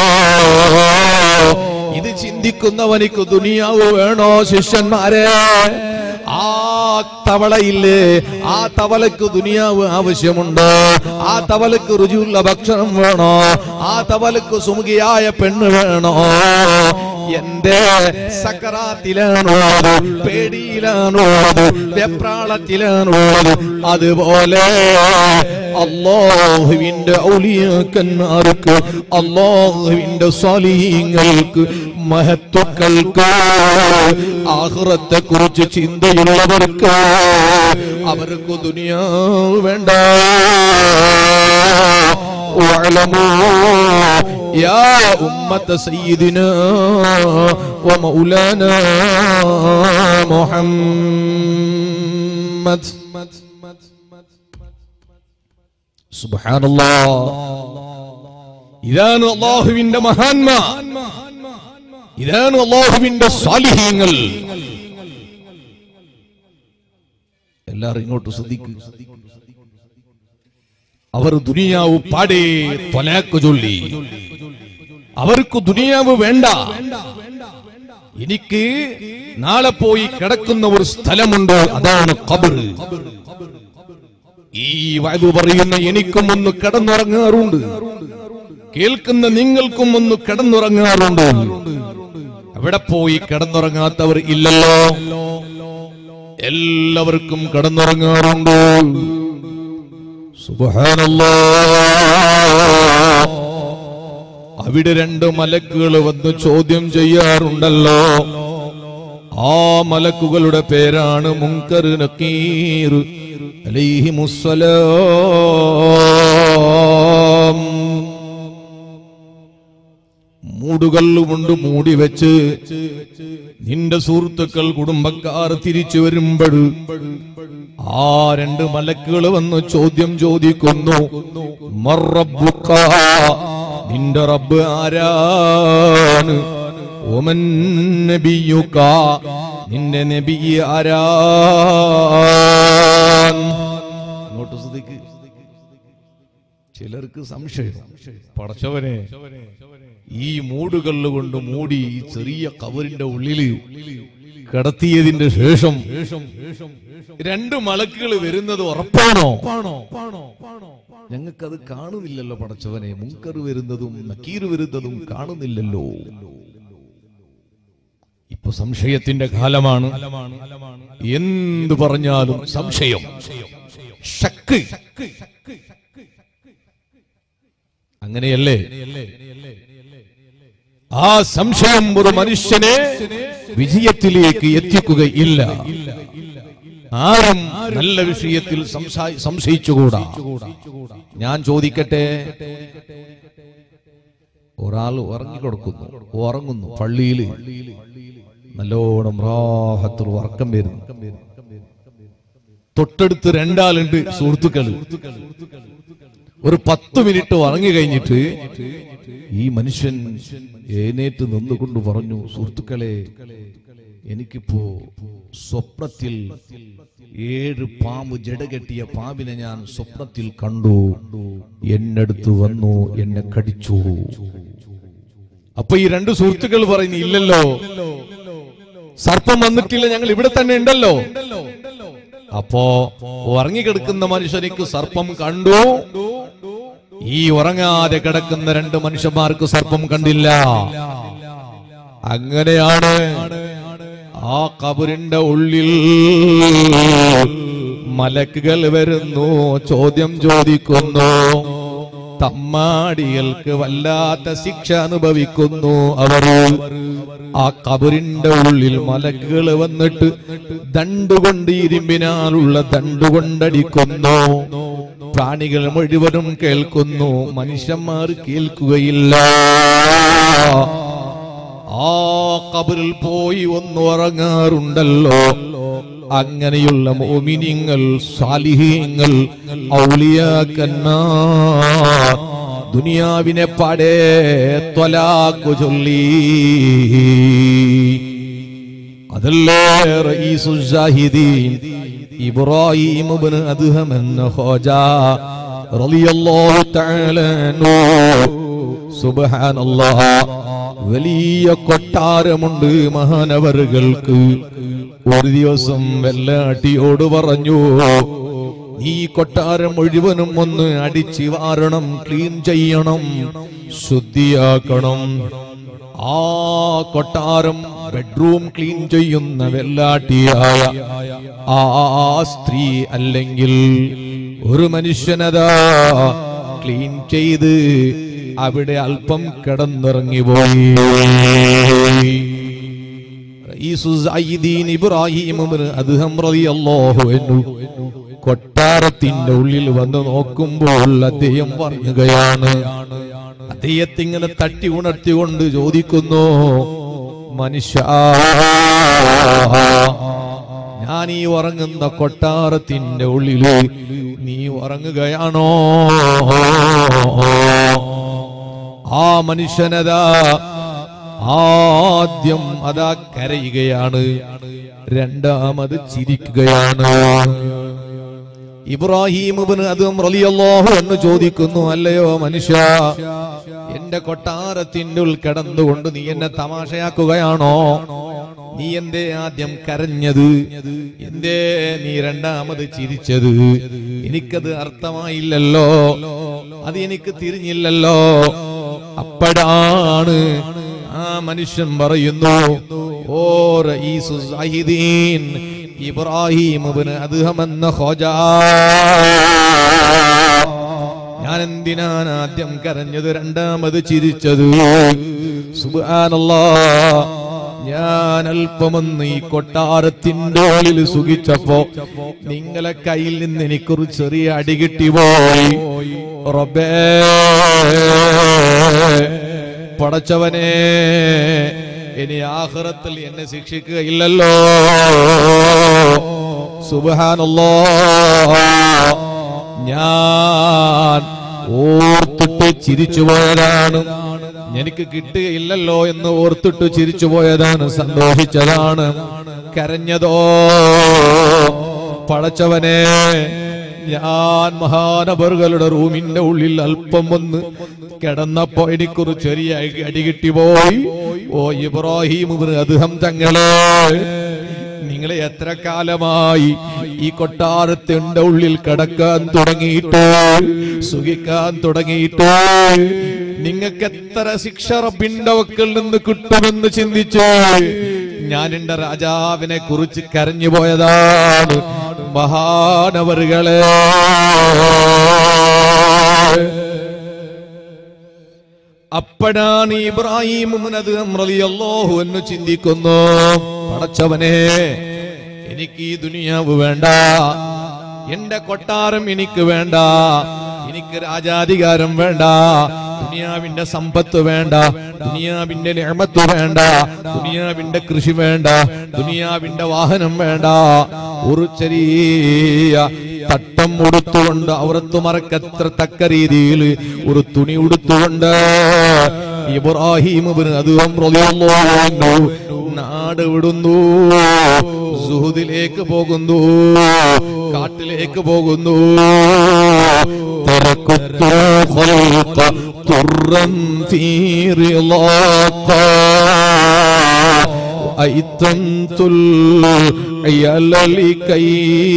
ഇത് ചിന്തിക്കുന്നവനിക്ക് ദുനിയാവ് വേണോ ശിഷ്യന്മാരെ ആ തവളയില്ലേ ആ തവളക്ക് ദുനിയാവ് ആവശ്യമുണ്ട് ആ തവലക്ക് രുചിയുള്ള ഭക്ഷണം വേണോ ആ തവലക്ക് സുമുഖിയായ പെണ്ണ് വേണോ എന്റെ സക്കറാത്തിലാണോ അത് പേടിയിലാണോ അത് വെപ്രാളത്തിലാണോ അത് അതുപോലെ അള്ളാഹുവിന്റെ ഔലിയാക്കന്മാർക്ക് അള്ളാഹുവിന്റെ സ്വാലീങ്ങൾക്ക് മഹത്വക്കൾക്ക് ആഹ്റത്തെ കുറിച്ച് ചിന്തയുള്ളവർക്ക് അവർക്ക് ദുനിയാവ് വേണ്ട واعلموا يا أمة سيدنا ومولانا محمد سبحان الله ഇതാണ് അള്ളാഹുവിന്റെ മഹാന്മാർ ഇതാണ് അള്ളാഹുവിന്റെ സ്വാലിഹ്യങ്ങൾ എല്ലാവരും ഇങ്ങോട്ട് ശ്രദ്ധിക്കുക അവർ ദുനിയാവ് പാടേ തൊലാക്ക് ചൊല്ലി അവർക്ക് ദുനിയാവ് വേണ്ട എനിക്ക് നാളെ പോയി കിടക്കുന്ന ഒരു സ്ഥലമുണ്ട് അതാണ് കബർ ഈ വയത് പറയുന്ന എനിക്കും ഒന്ന് കിടന്നുറങ്ങാറുണ്ട് കേൾക്കുന്ന നിങ്ങൾക്കും ഒന്ന് കിടന്നുറങ്ങാറുണ്ട് അവിടെ പോയി കിടന്നുറങ്ങാത്തവർ ഇല്ലല്ലോ എല്ലാവർക്കും കിടന്നുറങ്ങാറുണ്ട് സുബ്ഹാനല്ലാ അവിടെ രണ്ട് മലക്കുകൾ വന്ന് ചോദ്യം ചെയ്യാറുണ്ടല്ലോ ആ മലക്കുകളുടെ പേരാണ് മുങ്കർ നക്കീർ അലൈഹിമുസ്സലാം മൂടുകല്ലുകൊണ്ട് മൂടി വെച്ച് നിന്റെ സുഹൃത്തുക്കൾ കുടുംബക്കാർ തിരിച്ചു വരുമ്പോൾ ആ രണ്ട് മലക്കുകൾ വന്ന് ചോദ്യം ചോദിക്കുന്നു മറബുക്ക നിന്റെ റബ്ബ് ആരാണ് ഒമൻ നബിയുക നിന്റെ നബി ആരാൻ ഇങ്ങോട്ട് ശ്രദ്ധിക്ക് ചിലർക്ക് സംശയം പടച്ചവനെ ഈ മൂടുകല്ല് കൊണ്ട് മൂടി ഈ ചെറിയ കവറിന്റെ ഉള്ളില് കിടത്തിയതിന്റെ ശേഷം രണ്ട് മലക്കുകൾ വരുന്നത് ഉറപ്പാണോ ഞങ്ങൾക്കത് കാണുന്നില്ലല്ലോ പടച്ചവനെ മുങ്കർ വരുന്നതും നക്കീർ വരുന്നതും കാണുന്നില്ലല്ലോ ഇപ്പൊ സംശയത്തിന്റെ കാലമാണ് എന്ത് പറഞ്ഞാലും സംശയം ഷക്ക് അങ്ങനെയല്ലേ ആ സംശയം ഒരു മനുഷ്യനെ വിജയത്തിലേക്ക് എത്തിക്കുകയില്ല ആരും നല്ല വിഷയത്തിൽ സംസാ- സംശയിച്ചുകൂടാ ഞാൻ ചോദിക്കട്ടെ ഒരാൾ ഉറങ്ങിക്കൊടുക്കുന്നു ഉറങ്ങുന്നു പള്ളിയില് നല്ലോണം റാഹത്തിൽ ഉറക്കം വരുന്നു തൊട്ടടുത്ത് രണ്ടാളുണ്ട് സുഹൃത്തുക്കൾ ഒരു പത്ത് മിനിറ്റ് ഉറങ്ങി കഴിഞ്ഞിട്ട് ഈ മനുഷ്യൻ എഴുന്നേറ്റ് നിന്നുകൊണ്ട് പറഞ്ഞു സുഹൃത്തുക്കളെ എനിക്കിപ്പോ സ്വപ്നത്തിൽ ഏഴ് പാമ്പ് ജടകെട്ടിയ പാമ്പിനെ ഞാൻ സ്വപ്നത്തിൽ കണ്ടു എന്നടുത്ത് വന്നു എന്നെ കടിച്ചു അപ്പൊ ഈ രണ്ട് സുഹൃത്തുക്കൾ പറയുന്നു ഇല്ലല്ലോ സർപ്പം വന്നിട്ടില്ല ഞങ്ങൾ ഇവിടെ തന്നെ ഉണ്ടല്ലോ അപ്പോ ഉറങ്ങിക്കിടക്കുന്ന മനുഷ്യനിക്ക് സർപ്പം കണ്ടു ഈ ഉറങ്ങാതെ കിടക്കുന്ന രണ്ട് മനുഷ്യന്മാർക്ക് സർപ്പം കണ്ടില്ല അങ്ങനെയാണ് ആ കബറിന്റെ ഉള്ളിൽ മലക്കുകൾ വരുന്നു ചോദ്യം ചോദിക്കുന്നു തമ്മാടികൾക്ക് വല്ലാത്ത ശിക്ഷ അനുഭവിക്കുന്നു അവർ ആ കബറിന്റെ ഉള്ളിൽ മലക്കുകൾ വന്നിട്ട് ദണ്ടുകൊണ്ട് ഇരുമ്പിനാലുള്ള ദണ്ടുകൊണ്ടടിക്കുന്നു പ്രാണികൾ മുഴുവനും കേൾക്കുന്നു മനുഷ്യന്മാർ കേൾക്കുകയില്ല ആ കബറിൽ പോയി ഒന്നുറങ്ങാറുണ്ടല്ലോ അങ്ങനെയുള്ള മോമിനിങ്ങൾ സാലിഹീങ്ങൾ ഔലിയാക്കന്മാർ ദുനിയാവിനെ പാടേ ത്വലാക്കു ചൊല്ലി അതല്ലേ റഈസുൽ ജാഹിദീൻ ഇബ്രാഹിം ഇബ്നു അദ്ഹം എന്ന ഹോജ റളിയല്ലാഹു തആല അൻഹു സുബ്ഹാനല്ലാഹ് വലിയ കൊട്ടാരമുണ്ട് മഹാനവറുകൾക്ക് ഒരു ദിവസം വെല്ലാട്ടിയോട് പറഞ്ഞു ഈ കൊട്ടാരം മുഴുവനും ഒന്ന് അടിച്ചു വാരണം ക്ലീൻ ചെയ്യണം ശുദ്ധിയാക്കണം ആ കൊട്ടാരം ബെഡ്റൂം ക്ലീൻ ചെയ്യുന്ന വെല്ലാട്ടിയായ ആ സ്ത്രീ അല്ലെങ്കിൽ ഒരു മനുഷ്യനതാ ക്ലീൻ ചെയ്ത് അവിടെ അല്പം കിടന്നിറങ്ങി പോയി റഈസുസ്സഈദീൻ ഇബ്രാഹിം ഇബ്നു അദ്ഹം റളിയല്ലാഹു അൻഹു കൊട്ടാരത്തിന്റെ ഉള്ളിൽ വന്ന് നോക്കുമ്പോൾ അദ്ദേഹം പറയുകയാണ് അദ്ദേഹത്തെ ഇങ്ങനെ തട്ടി ഉണർത്തിക്കൊണ്ട് ചോദിക്കുന്നു മനുഷ്യ ഞാൻ ഈ ഉറങ്ങുന്ന കൊട്ടാരത്തിന്റെ ഉള്ളില് നീ ഉറങ്ങുകയാണോ ആ മനുഷ്യനതാ ആദ്യം അതാ കരയുകയാണ് രണ്ടാമത് ചിരിക്കുകയാണ് ഇബ്രാഹിം ഇബ്നു അതും റളിയല്ലാഹു എന്ന് ചോദിക്കുന്നു അല്ലയോ മനുഷ്യ എന്റെ കൊട്ടാരത്തിന്റെ ഉൾ കിടന്നുകൊണ്ട് നീ എന്നെ തമാശയാക്കുകയാണോ നീ എന്തേ ആദ്യം കരഞ്ഞത് എന്തേ നീ രണ്ടാമത് ചിരിച്ചത് എനിക്കത് അർത്ഥമായില്ലല്ലോ അത് എനിക്ക് തിരിഞ്ഞില്ലല്ലോ അപ്പോഴാണ് ആ മനുഷ്യൻ പറയുന്നു ഓ റഈസു സാഹിദീൻ ഇബ്രാഹിം ഇബ്നു അദ്ഹം എന്ന ഖോജ ഞാൻ എന്തിനാണ് ആദ്യം കരഞ്ഞത് രണ്ടാമത് ചിരിച്ചത് സുബ്ഹാനല്ലാ ഞാൻ അല്പമൊന്ന് ഈ കൊട്ടാരത്തിന്റെ ഉള്ളിൽ സുഖിച്ചപ്പോ നിങ്ങളെ കയ്യിൽ നിന്ന് എനിക്കൊരു ചെറിയ അടി കിട്ടിപ്പോയി റബ്ബേ പടച്ചവനെ ഇനി ആഹ്റത്തിൽ എന്നെ ശിക്ഷിക്കുകയില്ലല്ലോ സുബഹാനല്ലോ ഞാൻ ഓർത്തിട്ട് ചിരിച്ചു പോയതാണ് എനിക്ക് കിട്ടുകയില്ലല്ലോ എന്ന് ഓർത്തിട്ട് ചിരിച്ചു പോയതാണ് സന്തോഷിച്ചതാണ് കരഞ്ഞതോ പടച്ചവനെ ഞാൻ മഹാനവറുകളുടെ റൂമിന്റെ ഉള്ളിൽ അല്പം ഒന്ന് കിടന്നപ്പോ എനിക്കൊരു ചെറിയ അടി കിട്ടിപ്പോയി ഓ ഇബ്രാഹിം അദ്ദേഹം തങ്ങളെ നിങ്ങളെ എത്ര കാലമായി ഈ കൊട്ടാരത്തിന്റെ ഉള്ളിൽ കിടക്കാൻ തുടങ്ങിയിട്ട് സുഖിക്കാൻ തുടങ്ങിയിട്ട് നിങ്ങൾക്ക് എത്ര ശിക്ഷ റബ്ബിന്റെ വക്കിൽ നിന്ന് കിട്ടുമെന്ന് ചിന്തിച്ച് ഞാൻ എന്റെ രാജാവിനെ കുറിച്ച് കരഞ്ഞു പോയതാണ് മഹാനവറുകളെ അപ്പോഴാണ് ഇബ്രാഹിം റളിയല്ലാഹു എന്ന് ചിന്തിക്കുന്നു പടച്ചവനെ എനിക്ക് ഈ ദുനിയാവ് വേണ്ട എന്റെ കൊട്ടാരം എനിക്ക് വേണ്ട എനിക്ക് രാജാധികാരം വേണ്ട ദുനിയാവിന്റെ സമ്പത്ത് വേണ്ട ദുനിയാവിന്റെ നിയമത്ത് വേണ്ട ദുനിയാവിന്റെ കൃഷി വേണ്ട ദുനിയാവിന്റെ വാഹനം വേണ്ട ഒരു ചെറിയ തട്ടം ഉടുത്തുകൊണ്ട് അവർത്ത് മറക്കത്ര തക്ക രീതിയിൽ ഒരു തുണി ഉടുത്തുകൊണ്ട് ഇബ്രാഹിം ഇബ്നു അദ്ഹം റളിയല്ലാഹു അൻഹു നാട് വിടുന്നു സുഹുദിലേക്ക് പോകുന്നു കാട്ടിലേക്ക് പോകുന്നു തറക്കുത്തു ഖൽഖ തുറൻ ഫീ റിളാഖ أيتمت العيال لكي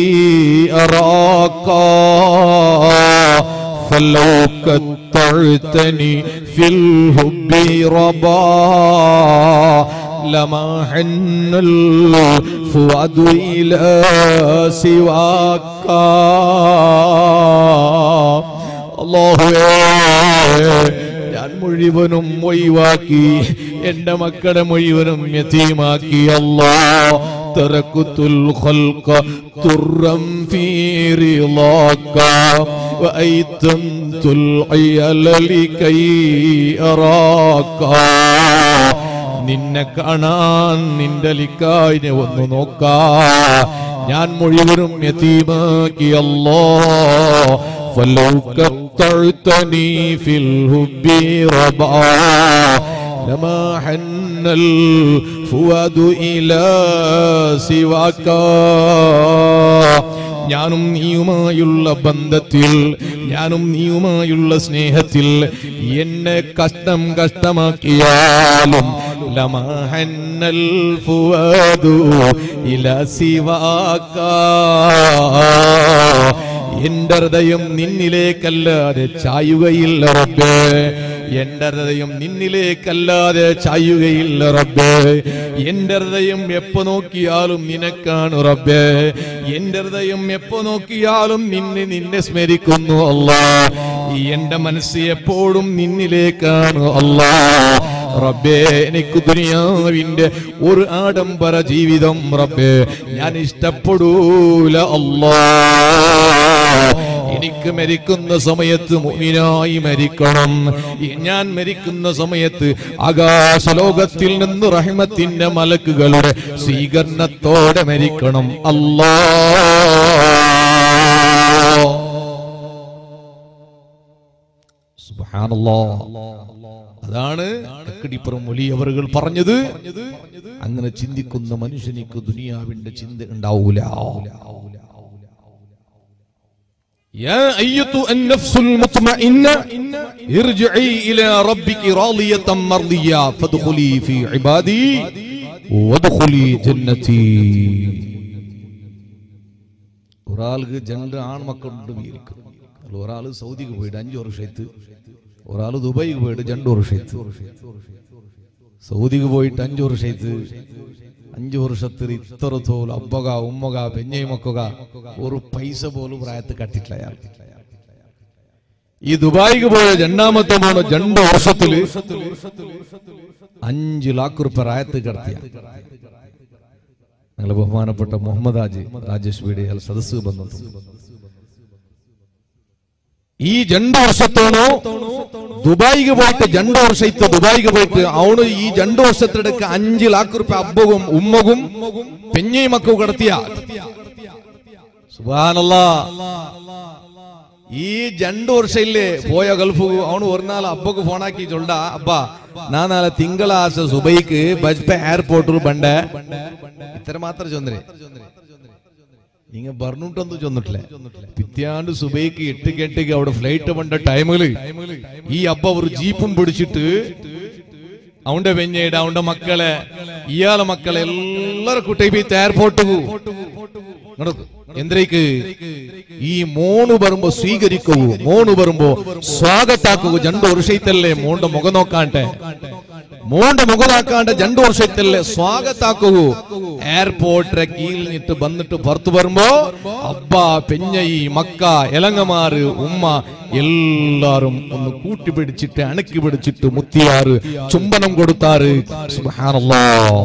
أراك فلو قطعتني في الحب ربا لما حن الفؤاد إلى سواك الله ഞാൻ മുഴുവനും ഒഴിവാക്കി എന്റെ മക്കളെ മുഴുവനും യതീമാക്കി അല്ലാ തറക്കുത്തുൽ ഖൽഖ തുറം ഫീ റിളാക വഅയ്തംതുൽ അയല ലികൈ അറാക നിന്നെ കാണാൻ നിന്റെ ലിക്കായിനെ ഒന്ന് നോക്കാ ഞാൻ മുഴുവനും യതീമാക്കി അല്ലാ فلو قطعتني في الهب ربعا لما حن الفؤاد إلى سواك ഞാനും നീയുമായുള്ള ബന്ധത്തിൽ ഞാനും നീയുമായുള്ള സ്നേഹത്തിൽ എന്നെ കഷ്ടം കഷ്ടമാക്കിയാലും ലമഹന്നൽ ഫുവദു ഇല സിവാക എന്റെ ഹൃദയം നിന്നിലേക്കല്ലാതെ ചായുകയില്ല റബ്ബേ എന്റെ ഹൃദയം നിന്നിലേക്കല്ലാതെ ചായുകയില്ല റബ്ബേ എന്റെ ഹൃദയം എപ്പോ നോക്കിയാലും നിനക്കാണ് റബ്ബേ എന്റെ ഹൃദയം എപ്പോ നോക്കിയാലും നിന്നെ നിന്നെ സ്മരിക്കുന്നു അല്ലാ എന്റെ മനസ്സ് എപ്പോഴും നിന്നിലേക്കാണ് അല്ലാ റബ്ബേ എനിക്ക് ദുനിയാവിന്റെ ഒരു ആഡംബര ജീവിതം റബ്ബേ ഞാൻ ഇഷ്ടപ്പെടൂല അല്ലാ എനിക്ക് മരിക്കുന്ന സമയത്ത് മുഅ്മിനായി മരിക്കണം ഞാൻ മരിക്കുന്ന സമയത്ത് ആകാശലോകത്തിൽ നിന്ന് റഹ്മത്തിന്റെ മലക്കുകളുടെ സ്വീകരണത്തോടെ മരിക്കണം അല്ലാ അതാണ് അക്കടിപ്പുറം വലിയവറുകൾ പറഞ്ഞത് അങ്ങനെ ചിന്തിക്കുന്ന മനുഷ്യനിക്ക് ദുനിയാവിന്റെ ചിന്ത ഉണ്ടാവൂല يا أيتها النفس المطمئنة ارجعي إلى ربك راضية مرضية فادخلي في عبادي وادخلي جنتي ഒരാൾക്ക് രണ്ട് ആൺമക്കളുണ്ട് വിചാരിക്കും അതിൽ ഒരാൾ സൗദിക്ക് പോയിട്ട് അഞ്ചു വർഷത്ത് ഒരാൾ ദുബൈക്ക് പോയിട്ട് രണ്ട് വർഷത്ത് സൗദിക്ക് പോയിട്ട് അഞ്ചു വർഷത്ത് അഞ്ചു വർഷത്തിൽ ഇത്ര തോൽ അബ്ബക ഉമ്മക പെഞ്ഞൈമക്കുക ഒരു പൈസ പോലും പ്രായത്ത് കട്ടിട്ടില്ല അയാൾ ഈ ദുബായിക്ക് പോയ രണ്ടാമത്തെ മോണ് രണ്ട് വർഷത്തില് അഞ്ചു ലാഖ് റുപ്യ പ്രായത്ത് കടത്തിയ ഞങ്ങൾ ബഹുമാനപ്പെട്ട മുഹമ്മദ് ആജി രാജേഷ് ബീഡി അയാൾ സദസ് ബന്ധു ഈ രണ്ട് വർഷത്തോണോ ദുബായിക്ക് പോയിട്ട് രണ്ട് വർഷത്ത് ദുബായിക്ക് പോയിട്ട് അവണ് ഈ രണ്ട് വർഷത്തിടക്ക് അഞ്ച് ലാഖ് റുപ്യ അബ്ബവും ഉമ്മകും പെഞ്ഞയും മക്കവും കടത്തിയ സുബാനല്ലാ ഈ രണ്ട് വർഷയില്ലേ പോയ ഗൾഫ് അവನು ഒരു നാൾ ಅಬ್ಬಗೆ ಫೋನ್ ಹಾಕಿ ಚೊಲ್ಡ ಅಬ್ಬ ನಾನಾಲ ತಿಂಗಳಾಸ ಸುಬೈಕ್ ಬಜ್ಪೆ ಏರ್ಪೋರ್ಟ್ ಬಂಡೆ ಇತರ ಮಾತ್ರ ಚಂದ್ರೆ നിങ്ങൾ പറഞ്ഞിട്ടൊന്നും ചെന്നിട്ടില്ല പിത്യാണ്ട് സുബൈക്ക് എട്ട് കെട്ടിക്ക് അവിടെ ഫ്ലൈറ്റ് വണ്ട ടൈമില് ഈ അബ്ബ ഒരു ജീപ്പും പിടിച്ചിട്ട് അവന്റെ വെഞ്ഞയുടെ അവന്റെ മക്കളെ ഇയാളെ മക്കളെ എല്ലാരും കുട്ടി എയർപോർട്ട് എന്തരേക്ക് ഈ മോണ് വരുമ്പോ സ്വീകരിക്കൂ മോണ് വരുമ്പോ സ്വാഗതാക്കൂ രണ്ട് വർഷത്തല്ലേ മോന്റെ മുഖം നോക്കാണ്ടെ മോന്റെ മുഖം നോക്കാണ്ട് രണ്ട് വർഷത്തല്ലേ സ്വാഗതാക്കൂ എയർപോർട്ടിലെ കീഴിലിട്ട് വന്നിട്ട് പുറത്തു വരുമ്പോ അബ്ബ പെഞ്ഞയി മക്ക എലങ്ങമാറ് ഉമ്മ എല്ലാരും ഒന്ന് കൂട്ടിപ്പിടിച്ചിട്ട് അണക്കി പിടിച്ചിട്ട് മുത്തിയാറ് ചുംബനം കൊടുത്താറ് സുബ്ഹാനല്ലാ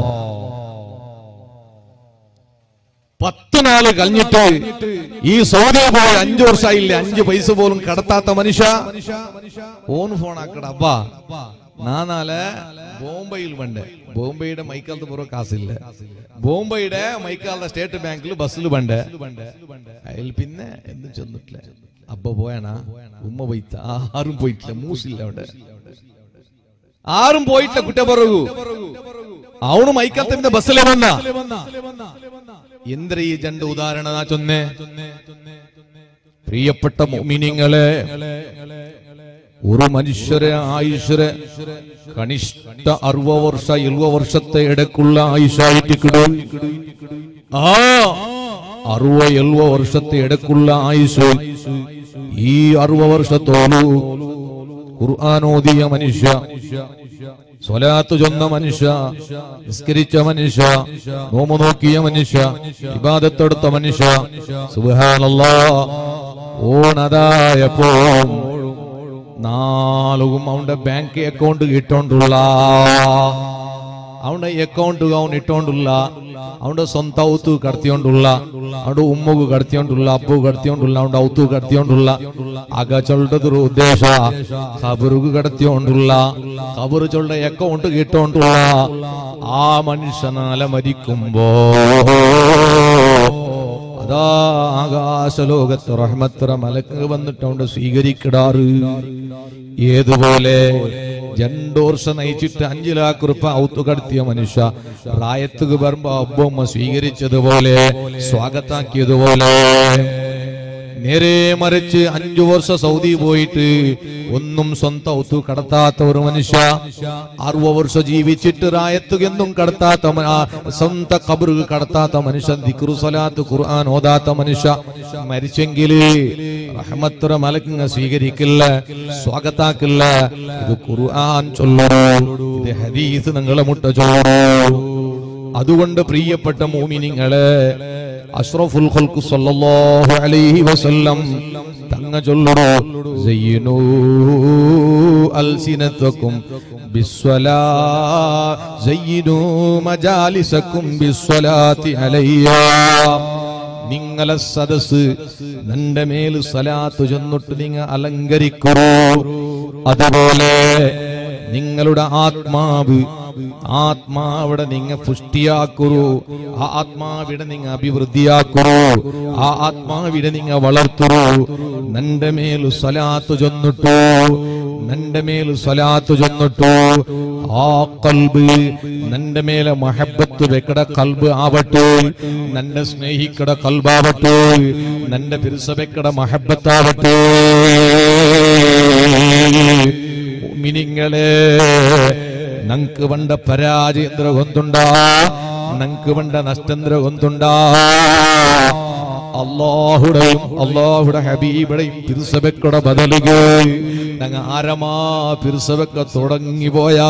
പത്ത് നാള് കഴിഞ്ഞിട്ട് ഈ സൗദി പോയ അഞ്ചു വർഷമായില്ലേ അഞ്ച് പൈസ പോലും കടത്താത്ത മനുഷ്യ ഓൺ ഫോൺ ആക്കട അപ്പാ നാനാല് ബോംബെയിൽ വേണ്ടേ ബോംബെയുടെ മൈക്കാലത്ത് പുറം കാസില്ല ബോംബെയുടെ മൈക്കാലത്തെ സ്റ്റേറ്റ് ബാങ്കിൽ ബസ്സിൽ വേണ്ടേ അതിൽ പിന്നെ എന്തും ചെന്നിട്ടില്ല അബ്ബ പോയാണാ ഉമ്മ പോയിത്ത ആരും പോയിട്ടില്ല മൂസില്ല അവിടെ ആരും പോയിട്ടില്ല കുറ്റപ്പറകു അവണ് മൈക്കാലത്തെ ബസ്സിലെ വന്ന എന്തൊരു ഈ രണ്ട് ഉദാഹരണ ചൊന്നേ പ്രിയപ്പെട്ട മോമിനിങ്ങളെ ഒരു മനുഷ്യരെ ആയുഷരെ കനിഷ്ഠ അറുപ വർഷ എഴുപ വർഷത്തെ ഇടക്കുള്ള ആയുഷായിട്ട് കിടും ആ അറുപ എഴുപ വർഷത്തെ ഇടക്കുള്ള ആയുസ് ഈ അറുപ വർഷത്തോളു ഖുർആാനോദിയ മനുഷ്യ സ്വലാത്ത് ചൊന്ന മനുഷ്യ നിസ്കരിച്ച മനുഷ്യ നോമു നോക്കിയ മനുഷ്യ ഇബാദത്തെടുത്ത മനുഷ്യ സുബാനല്ലാ ഓണതായപ്പോ നാളും അവന്റെ ബാങ്ക് അക്കൗണ്ട് കിട്ടോണ്ടുള്ള അവന്റെ അക്കൗണ്ട് അവൻ ഇട്ടോണ്ടുള്ള അവന്റെ സ്വന്തം ഔത്തു കടത്തിയോണ്ടുള്ള അവന്റെ ഉമ്മക്ക് കടത്തിയോണ്ടുള്ള അപ്പു കടത്തിയോണ്ടുള്ള അവന്റെ ഔത്തു കടത്തിയോണ്ടുള്ള ആക ചൊല്ലതൊരു ഉദ്ദേശ ഖബറുക്ക് കടത്തിയോണ്ടുള്ള ഖബറ് ചൊല്ല അക്കൗണ്ട് കിട്ടോണ്ടുള്ള ആ മനുഷ്യനാല മരിക്കുമ്പോ അതാ ആകാശലോകത്ത് റഹ്മത്ര മലക്ക് വന്നിട്ട് അവിടെ സ്വീകരിക്കിടാറ് ഏതുപോലെ രണ്ടു വർഷം നയിച്ചിട്ട് അഞ്ചു ലാഖ് റുപ്പ ഔത്തു കടത്തിയ മനുഷ്യ പ്രായത്തുക വരുമ്പോ അബ്ബമ്മ സ്വീകരിച്ചതുപോലെ സ്വാഗതാക്കിയതുപോലെ നേരെ മറിച്ച് അഞ്ചു വർഷം സൗദി പോയിട്ട് ഒന്നും സ്വന്തം ഒത്തു കടത്താത്ത ഒരു മനുഷ്യ അറുപത് വർഷം ജീവിച്ചിട്ട് റായത്തുകെന്നും കടത്താത്ത മ- ആ സ്വന്തം കബറ് കടത്താത്ത മനുഷ്യൻ ദിക്റു സ്വലാത്ത് ഖുർആൻ ഓതാത്ത മനുഷ്യ മരിച്ചെങ്കില് റഹ്മത്തുറ മലക്കിങ്ങ സ്വീകരിക്കില്ല സ്വാഗതാക്കില്ല ഇത് ഖുർആൻ ചൊല്ലൂ ഇത് ഹദീസ് നിങ്ങളെ മുട്ട ചൊല്ലൂ അതുകൊണ്ട് പ്രിയപ്പെട്ട മോമിനിങ്ങളെ അഷ്റഫുൽ ഖൽഖ് സല്ലല്ലാഹു അലൈഹി വസല്ലം തങ്ങ ചൊല്ലണോ സയ്യിനൂ അൽസിനത്തക്കും ബിസ്വലാ സയ്യിനൂ മജാലിസക്കും ബിസ്വലാത്തി അലയ്യ നിങ്ങളെ സദസ് നിന്റെ മേൽ സലാത്ത് ചെന്നിട്ട് നിങ്ങ അലങ്കരിക്കൂ അതുപോലെ നിങ്ങളുടെ ആത്മാവ് ആത്മാവിടെ നിങ്ങ പുഷ്ടിയാക്കൂ ആ ആത്മാവിടെ നിങ്ങ അഭിവൃദ്ധിയാക്കൂ ആ ആത്മാവിടെ നിങ്ങ വളർത്തൂ നന്റെ മേൽ സ്വലാത്ത് ചൊന്നിട്ടു നന്റെ മേൽ സ്വലാത്ത് ചൊന്നിട്ടു ആ കൽബ് നന്റെ മേലെ മഹബത്ത് വെക്കട കൽബ് ആവട്ടെ നന്റെ സ്നേഹിക്കട കൽബാവട്ടെ നന്റെ പിരിസ വെക്കട മഹബത്താവട്ടെ മിനിങ്ങളെ നങ്ക് വണ്ട പരാജയേന്ദ്ര കൊന്തുണ്ടാ നങ്ക് വണ്ട നഷ്ടേന്ദ്ര കൊന്തുണ്ടാ അള്ളാഹുടെയും അള്ളാഹുടെ ഹബീബിടെയും പിരിസബക്കട ബദലുക ഞങ്ങ ആരമാ പിരിസബക്ക തുടങ്ങി പോയാ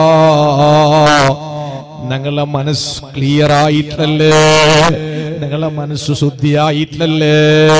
ഞങ്ങളെ മനസ്സ് ക്ലിയർ ആയിട്ടല്ലേ ഞങ്ങളെ മനസ്സ് ശുദ്ധിയായിട്ടല്ലേ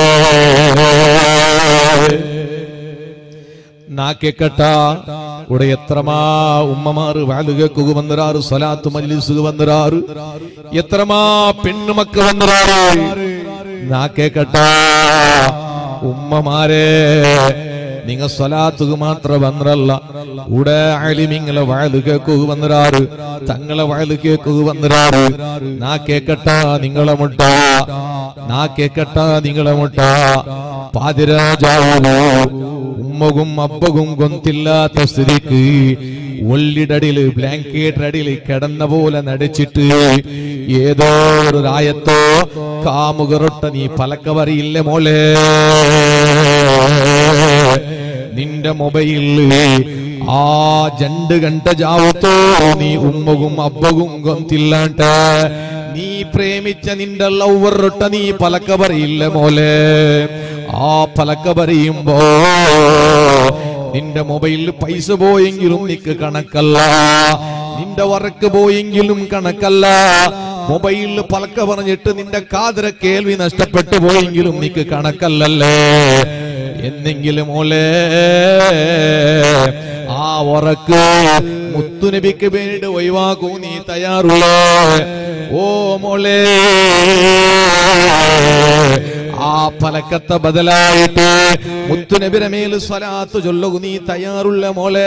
നാക്കെക്കട്ട ഇവിടെ എത്രമാ ഉമ്മമാറ് വാലുകക്കുക വന്നിരാറ് സ്വലാത്ത് മജ്ലിസുക വന്നിരാറ് എത്രമാ പെണ്ണുമക്ക വന്നിരാറ് നാക്കെക്കട്ട ഉമ്മമാരെ നിങ്ങ സ്വലാത്തുക മാത്രം വന്നറല്ല ഇവിടെ അലിമിങ്ങളെ വയല് കേക്കുക വന്നിരാറ് തങ്ങളെ വയല് കേക്കുക വന്നിരാറ് നാ കേക്കട്ട നിങ്ങളെ മുട്ട നാ കേക്കട്ട നിങ്ങളെ മുട്ട പാതിരാജാവോ ഉമ്മകും അപ്പകും കൊന്തില്ലാത്ത സ്ഥിതിക്ക് ഒല്ലിടടില് ബ്ലാങ്കറ്റ് അടിയിൽ കിടന്ന പോലെ നടിച്ചിട്ട് ഏതോ ഒരു രായത്തോ കാമുകറൊട്ട നീ പലക്ക പറയില്ല മോളെ നിന്റെ മൊബൈലില് ആ ജണ്ട് ഗಂಟ ജാവത്തോ നീ ഉമ്മകും അബ്ബകും ഗൊന്തില്ലാണ്ട നീ പ്രേമിച്ച നിന്റെ ലവറൊട്ട നീ പലക്ക പറയില്ല മോലെ ആ പലക്ക പറയുമ്പോ നിന്റെ മൊബൈലിൽ പൈസ പോയെങ്കിലും നിക്ക് കണക്കല്ല നിന്റെ വർക്ക് പോയെങ്കിലും കണക്കല്ല മൊബൈലിൽ പലക്ക പറഞ്ഞിട്ട് നിന്റെ കാതര കേൾവി നഷ്ടപ്പെട്ടു പോയെങ്കിലും നിക്ക് കണക്കല്ലല്ലേ എന്നെങ്കിലും മോളെ ആ ഉറക്ക് മുത്തുനബിക്ക് വേണ്ടി ഒഴിവാക്കൂ നീ തയ്യാറുള്ള ഓ മോളെ ആ പലക്കത്തെ ബദലായിട്ട് മുത്തുനബിയുടെ മേൽ സ്വലാത്ത് ചൊല്ലു നീ തയ്യാറുള്ള മോളെ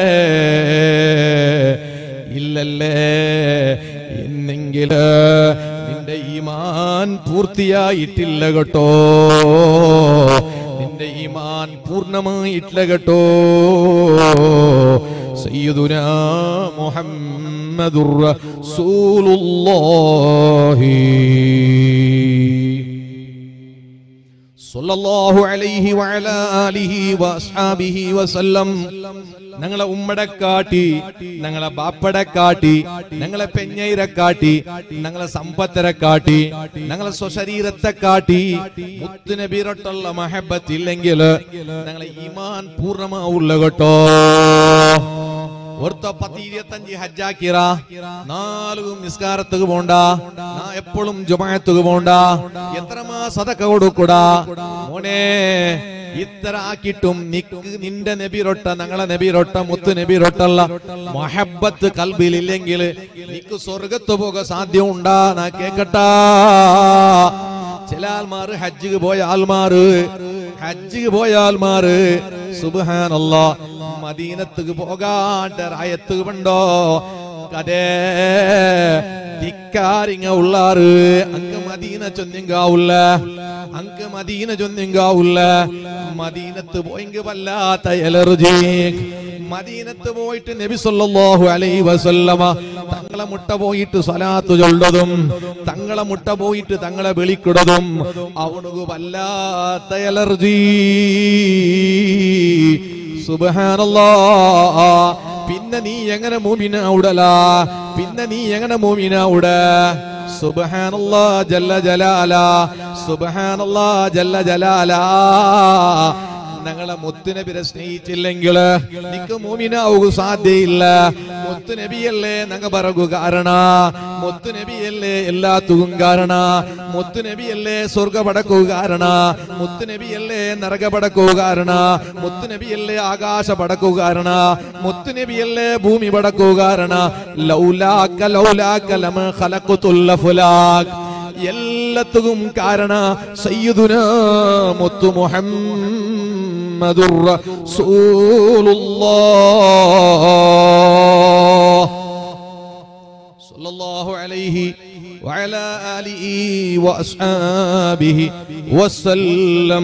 ഇല്ലല്ലേ എന്നെങ്കില് നിന്റെ ഈമാൻ പൂർത്തിയായിട്ടില്ല കേട്ടോ നിന്റെ ഈമാൻ പൂർണ്ണമായിട്ടില്ല കേട്ടോ സയ്യിദുന മുഹമ്മദുർ റസൂലുള്ളാഹി സല്ലല്ലാഹു അലൈഹി വഅലാ ആലിഹി വഅസ്ഹാബിഹി വസല്ലം ഞങ്ങളെ ഉമ്മടെ കാട്ടി ഞങ്ങളെ ബാപ്പടെ കാട്ടി ഞങ്ങളെ പെഞ്ഞൈരെ കാട്ടി ഞങ്ങളെ സമ്പത്തരെ കാട്ടി ഞങ്ങളെ സ്വശരീരത്തെ കാട്ടി മുത്തുനബിരട്ടുള്ള മഹബത്തില്ലെങ്കിൽ ഞങ്ങളെ ഈമാൻ പൂർണ്ണമാവുള്ള കേട്ടോ ഒരുത്ത പത്ത് ഇരുപത്തഞ്ച് ഹജ്ജാക്കിറ നാലും നിസ്കാരത്തുക പോണ്ട നാ എപ്പോഴും ജുമായത്തുക പോണ്ട എത്രമാ സതക്ക കൊടുക്കൂടാ മോനെ ഇത്ര ആക്കിയിട്ടും നിക്ക് നിന്റെ നബിരൊട്ട ഞങ്ങളെ നബിരൊട്ട മുത്ത് നബിരൊട്ടല്ല മൊഹബത്ത് കൽബിലില്ലെങ്കിൽ നിക്ക് സ്വർഗത്ത് പോക സാധ്യം ഉണ്ടാ നാ കേക്കട്ടാ ചില ആൾമാര് ഹജ്ജിക്ക് പോയ ആൾമാര് ഹജ്ജിക്ക് പോയ ആൾമാര് സുബാനല്ല മദീനത്തുക്ക് പോകാണ്ട് റായത്തുക്ക് പണ്ടോ കടേ ധിക്കാരിങ്ങ ഉള്ളാറ് അങ്ങ് മദീന ചൊന്നിങ്കാവുള്ള അങ്ങ് മദീന ചൊന്നിങ്കാവുള്ള മദീനത്ത് പോയെങ്കിൽ വല്ലാത്ത എലർജി മദീനത്ത് പോയിട്ട് നബി സല്ലല്ലാഹു അലൈഹി വസല്ലമ തങ്ങളെ മുട്ട പോയിട്ട് സ്വലാത്ത് ചൊല്ലതും തങ്ങളെ മുട്ട പോയിട്ട് തങ്ങളെ വിളിക്കുന്നതും അവനുക്ക് വല്ലാത്ത എലർജി സുബ്ഹാനല്ലാ പിന്നെ നീ എങ്ങനെ മൂമിനാവുടല പിന്നെ നീ എങ്ങനെ മൂമിനാവുട സുബ്ഹാനല്ലാ ജല്ല ജലാല സുബ്ഹാനല്ലാ ജല്ല ജലാല ഞങ്ങളെ മുത്തുനബിനെ സ്നേഹിച്ചില്ലെങ്കിൽ നിക്ക് മൂമിനാവുക സാധ്യയില്ല മുത്തുനബിയല്ലേ ഞങ്ങ പറകു കാരണ മുത്തുനബിയല്ലേ എല്ലാത്തും കാരണ മുത്തുനബിയല്ലേ സ്വർഗ പടക്കു കാരണ മുത്തുനബിയല്ലേ നരക പടക്കു കാരണ മുത്തുനബിയല്ലേ ആകാശ പടക്കു കാരണ മുത്തുനബിയല്ലേ ഭൂമി പടക്കു കാരണ ലൗലാക്ക ലൗലാക്ക ലമ ഖലഖതുൽ ഫുലാക് എല്ലാത്തും കാരണ സയ്യിദുന മുത്തു മുഹമ്മദുർ റസൂലുള്ളാഹ് സല്ലല്ലാഹു അലൈഹി വഅലാ ആലിഹി വഅസ്ഹാബിഹി വസല്ലം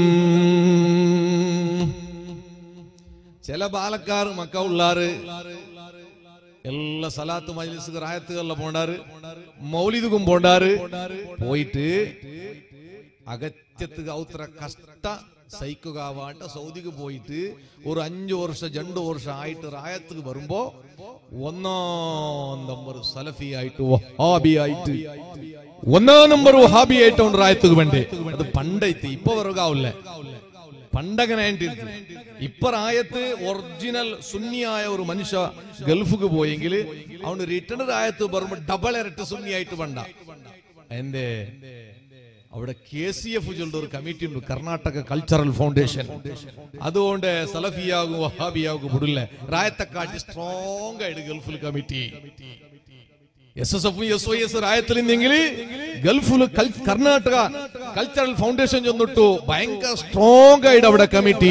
ചില ബാലക്കാർ മക്ക ഉള്ളാറ് എല്ലാ സലാത്ത് മജ്ലിസ് റായത്തുകളിലെ പോണ്ടാറ് മൗലിദുക്കും പോണ്ടാറ് പോയിട്ട് അകറ്റത്ത് ഔത്ര കഷ്ട സഹിക്കുകവാണ്ട സൗദിക്ക് പോയിട്ട് ഒരു അഞ്ചു വർഷം രണ്ടു വർഷം ആയിട്ട് റായത്തുക്ക് വരുമ്പോ ഒന്നാം നമ്പർ സലഫി ആയിട്ട് വഹാബി ആയിട്ട് ഒന്നാം നമ്പർ വഹാബി ആയിട്ടാണ് റായത്തുക്ക് വേണ്ടേ അത് പണ്ടൈത്തി ഇപ്പൊ വരുകാവില്ലേ പണ്ടങ്ങനെ ആയിട്ടിരുന്നു ഇപ്പൊ റായത്ത് ഒറിജിനൽ സുന്നിയായ ഒരു മനുഷ്യ ഗൾഫിക്ക് പോയെങ്കിൽ അവന് റിട്ടേൺ റായത്ത് പറയുമ്പോ ഡബിൾ ഇരട്ട് സുന്നിയായിട്ട് പണ്ട എന്തേ അവിടെ കെ സി എഫ് ചൊല്ലുന്ന ഒരു കമ്മിറ്റി ഉണ്ട് കർണാടക കൾച്ചറൽ ഫൗണ്ടേഷൻ അതുകൊണ്ട് സലഫിയാകും വഹാബിയാകും വിടില്ല റായത്തെക്കാട്ടി സ്ട്രോങ് ആയിട്ട് ഗൾഫിൽ committee S S F S Y S ರಾಯತಲಿಂದೆಂಗಿൽ ಗಲ್ಫುಲ್ ಕರ್ನಾಟಕ ಕಲ್ಚರಲ್ ಫೌಂಡೇಶನ್ ചെന്നിട്ടു ഭയങ്കര സ്ട്രോങ് ആയിട്ട് അവിടെ കമ്മിറ്റി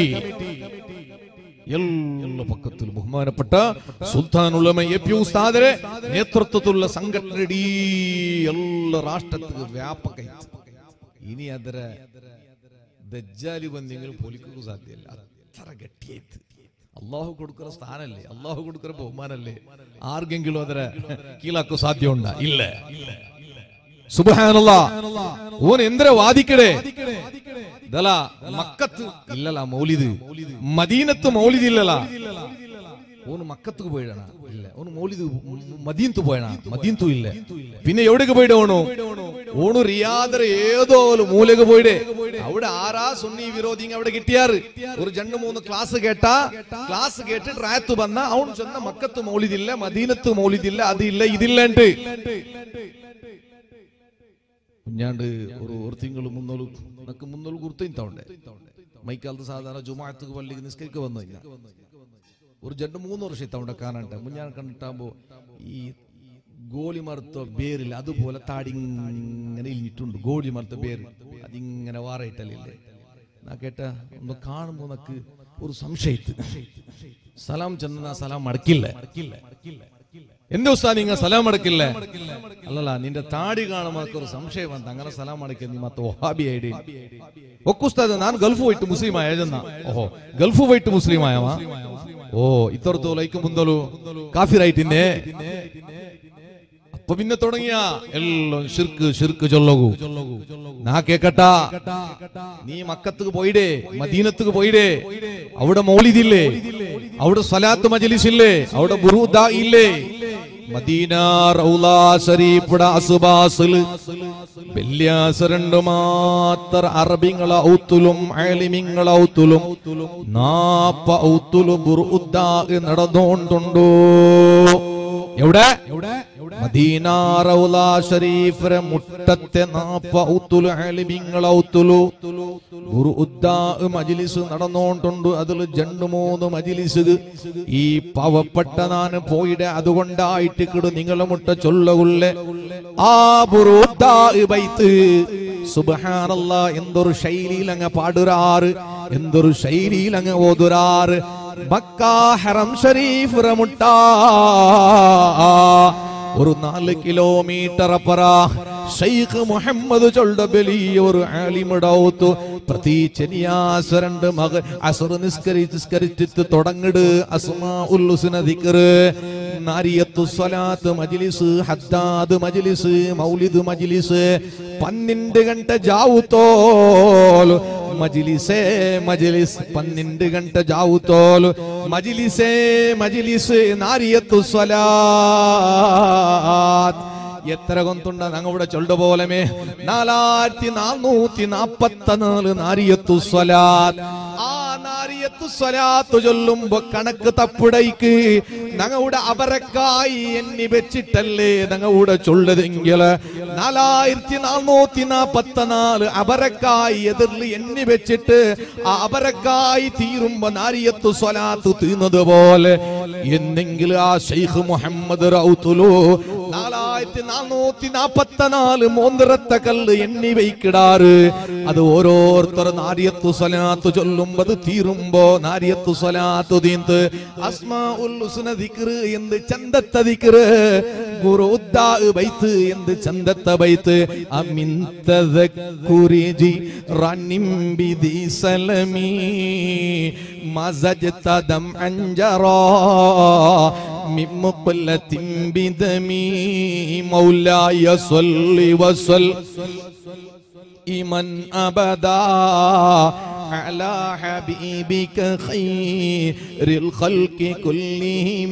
ಎಲ್ಲ ಪಕ್ಕത്തിൽ ബഹുമാനപ്പെട്ട സുൽത്താൻ ഉലമ എ പി ഉസ്താദരെ നേതൃത്വത്തിലുള്ള സംഘടന ഇടീ എല്ലാ രാഷ്ട്രത്തിൽ വ്യാപക ഇനി ಅದರ ದಜ್ಜಾಲಿ ಬಂದೆಂಗಿലും പൊലിക്കുക സാധ്യമല്ല അത്ര ഗട്ടിയായിട്ട് അള്ളാഹു കൊടുക്കുന്ന സ്ഥാനല്ലേ അള്ളാഹു കൊടുക്കുന്ന ബഹുമാനല്ലേ ആർക്കെങ്കിലും ಅದರ കീഴാക്കു സാധ്യമുണ്ട ഇല്ല സുബഹാനല്ല ഓൻ എന്തിനാ വാദിക്കടേ ഇതല്ല മക്കത്ത് ഇല്ലല്ല മൗലിദ് മദീനത്ത് മൗലിദ് ഇല്ലല്ല ഓന് മക്കത്തുക്ക് പോയിടാണ് ഇല്ല ഓന് മൗലിദ് മദീനത്ത് പോയണ മദീനത്തും ഇല്ല പിന്നെ എവിടേക്ക് പോയിട ഓണു ഓണു റിയാദർ ഏതോ ഒരു മൂലക്ക് പോയിടേ അവിടെ ആരാ സുന്നി വിരോധി അവിടെ കിട്ടിയാറ് ഒരു രണ്ട് മൂന്ന് ക്ലാസ് കേട്ടാ ക്ലാസ് കേട്ടിട്ട് റായത്ത് വന്ന അവൻ ചെന്ന മക്കത്ത് മൗലിദില്ല മദീനത്ത് മൗലിദില്ല അതില്ല ഇതില്ലണ്ട് കുഞ്ഞാണ്ട് ഒരു ഒരു തിങ്കൾ മുന്നോളു നക്ക് മുന്നോളു കുർത്തയും തവണ്ടേ മൈക്കാലത്ത് സാധാരണ ജുമാഅത്ത് പള്ളിക്ക് നിസ്കരിക്ക വന്നു കഴിഞ്ഞാൽ ഒരു രണ്ട് മൂന്ന് വർഷം തവണ കാണാണ്ട് മുഞ്ഞാൻ കണ്ടിട്ടാകുമ്പോ ഈ ഗോളി മറുത്ത ബേരില്ല അതുപോലെ താടി ഇങ്ങനെ ഇല്ലിട്ടുണ്ട് ഗോളി മറുത്ത ബേര് അതിങ്ങനെ വാറയിട്ടല്ലേ നാ കേട്ട ഒന്ന് കാണുമ്പോ നക്ക് ഒരു സംശയത്ത് സലാം ചെന്ന സലാം മടക്കില്ല എന്റെ ഉസ്താ നിങ്ങ സലാം മടക്കില്ല അല്ലല്ല നിന്റെ താടി കാണുമ്പോ നക്ക് ഒരു സംശയം വന്ന അങ്ങനെ സലാം മടക്കി നീ മത്ത വഹാബി ഐഡി ഒക്കുസ്താദ് ನಾನು ಗಲ್ಫ್ ಹೋಯ್ತು ಮುಸ್ಲಿಂ ಆಯಜನ್ನ ಓಹೋ ಗಲ್ಫ್ ಹೋಯ್ತು ಮುಸ್ಲಿಂ ಆಯವ ಓ ഇത്തരത്തോ ലൈക്ക് മുന്തലു കാഫിറായിട്ടിന്നെ അപ്പൊ പിന്നെ തുടങ്ങിയ എല്ലാം ഷിർക്ക് ഷിർക്ക് ചൊല്ലകൂ നാ കേക്കട്ട നീ മക്കത്തുക്ക് പോയിടേ മദീനത്തുക്ക് പോയിടേ അവിടെ മൗലിദില്ലേ അവിടെ സലാത്ത് മജലിസ് ഇല്ലേ അവിടെ ബുറൂദ ഇല്ലേ മദീന റൗല ശരീഫുട അസുബാസില് വെള്ളിയാസരണ്ട് മാത്ര അറബിങ്ങള ഔത്തുലും ആലിമിങ്ങള ഔത്തുലും നാപ്പ ഔത്തുലു ബുറുദ്ദ നടന്നുകൊണ്ടുണ്ടോ എവിടെ മദീന റൗല ഷരീഫിലെ മുട്ടത്തെ നാപ്പ ഔത്തുലു ആലിമിങ്ങള ഔത്തുലു ബുറുദ്ദ മജിലിസ് നടന്നുകൊണ്ടുണ്ട് അതിൽ രണ്ട് മൂന്ന് മജിലിസ് ഈ പാവപ്പെട്ട നാന് പോയിടെ അതുകൊണ്ടായിട്ട് കിടു നിങ്ങളെ മുട്ട ചൊല്ലകുള്ളെ ആ ബുറുദ്ദ ബൈത്ത് സുബ്ഹാനല്ല എന്തൊരു ശൈലിയിൽ അങ്ങ് പാടുരാറ് എന്തൊരു ശൈലിയിൽ അങ്ങ് ഓതുരാറ് മക്ക ഹറം ഷരീഫ് മുട്ട ഒരു നാല് കിലോമീറ്റർ അപ്പറ ഷെയ്ഖ് മുഹമ്മദ് ചൊണ്ട വലിയ ഒരു ആലിമിടൗത്തു പ്രതി ശനിയാസ് രണ്ട് മക അസർ നിസ്കരിച്ച് നിസ്കരിച്ചിട്ട് തുടങ്ങിട് അസ്മാ ഉല്ലുസിന ദിക്റ് നാരിയത്തു സ്വലാത്ത് മജ്ലിസ് ഹദ്ദാദ് മജ്ലിസ് മൗലിദ് മജ്ലിസ് പന്നിന്റെ ഗಂಟ ജാവുത്തോൽ മജ്ലിസേ മജ്ലിസ് പന്നിന്റെ ഗಂಟ ജാവുത്തോൽ മജ്ലിസേ മജ്ലിസ് നാരിയത്തു സ്വലാത്ത് എത്ര കൊന്തുണ്ട ഞങ്ങളുടെ ചൊല്ല പോലമേ നാലായിരത്തി നാനൂറ്റി നാപ്പത്തിനാല് നാരിയത്തു സ്വലാത്ത് ആ നാരിയത്തു സ്വലാത്ത് ചൊല്ലുമ്പോ കണക്ക് തപ്പുടയ്ക്ക് ഞങ്ങളുടെ അവരക്കായി എണ്ണി വെച്ചിട്ടല്ലേ ഞങ്ങളുടെ ചൊല്ലതെങ്കിൽ നാലായിരത്തി നാനൂറ്റി നാപ്പത്തിനാല് അവരക്കായി എതിർല് എണ്ണി വെച്ചിട്ട് ആ അവരക്കായി തീരുമ്പോ നാരിയത്തു സ്വലാത്ത് തീർന്നത് പോലെ എന്നെങ്കിലും ആ ഷെയ്ഖ് മുഹമ്മദ് റൗത്തുലു നാലായിരത്തി നാനൂറ്റി നാപ്പത്തിനാല് മോന്തിറത്തെ കല്ല് എണ്ണി വയ്ക്കിടാറ് അത് ഓരോരുത്തർ നാരിയത്തു സ്വലാത്ത് ചൊല്ലുമ്പോ അത് തീരുമ്പോ നാരിയത്തു സ്വലാത്ത് തീന്ത് അസ്മാ ഉല്ലുസുന ദിക്റ് എന്ത് ചന്തത്ത ദിക്റ് ഗുരുദ്ദാ ബൈത്ത് എന്ത് ചന്തത്ത ബൈത്ത് അമിൻ തദക്കുരിജി റന്നിം ബിദി സലമി മസജത ദം അഞ്ചറാ من مقلة بدمي مولاي صل وسلم أبدا على حبيبك خير الخلق كلهم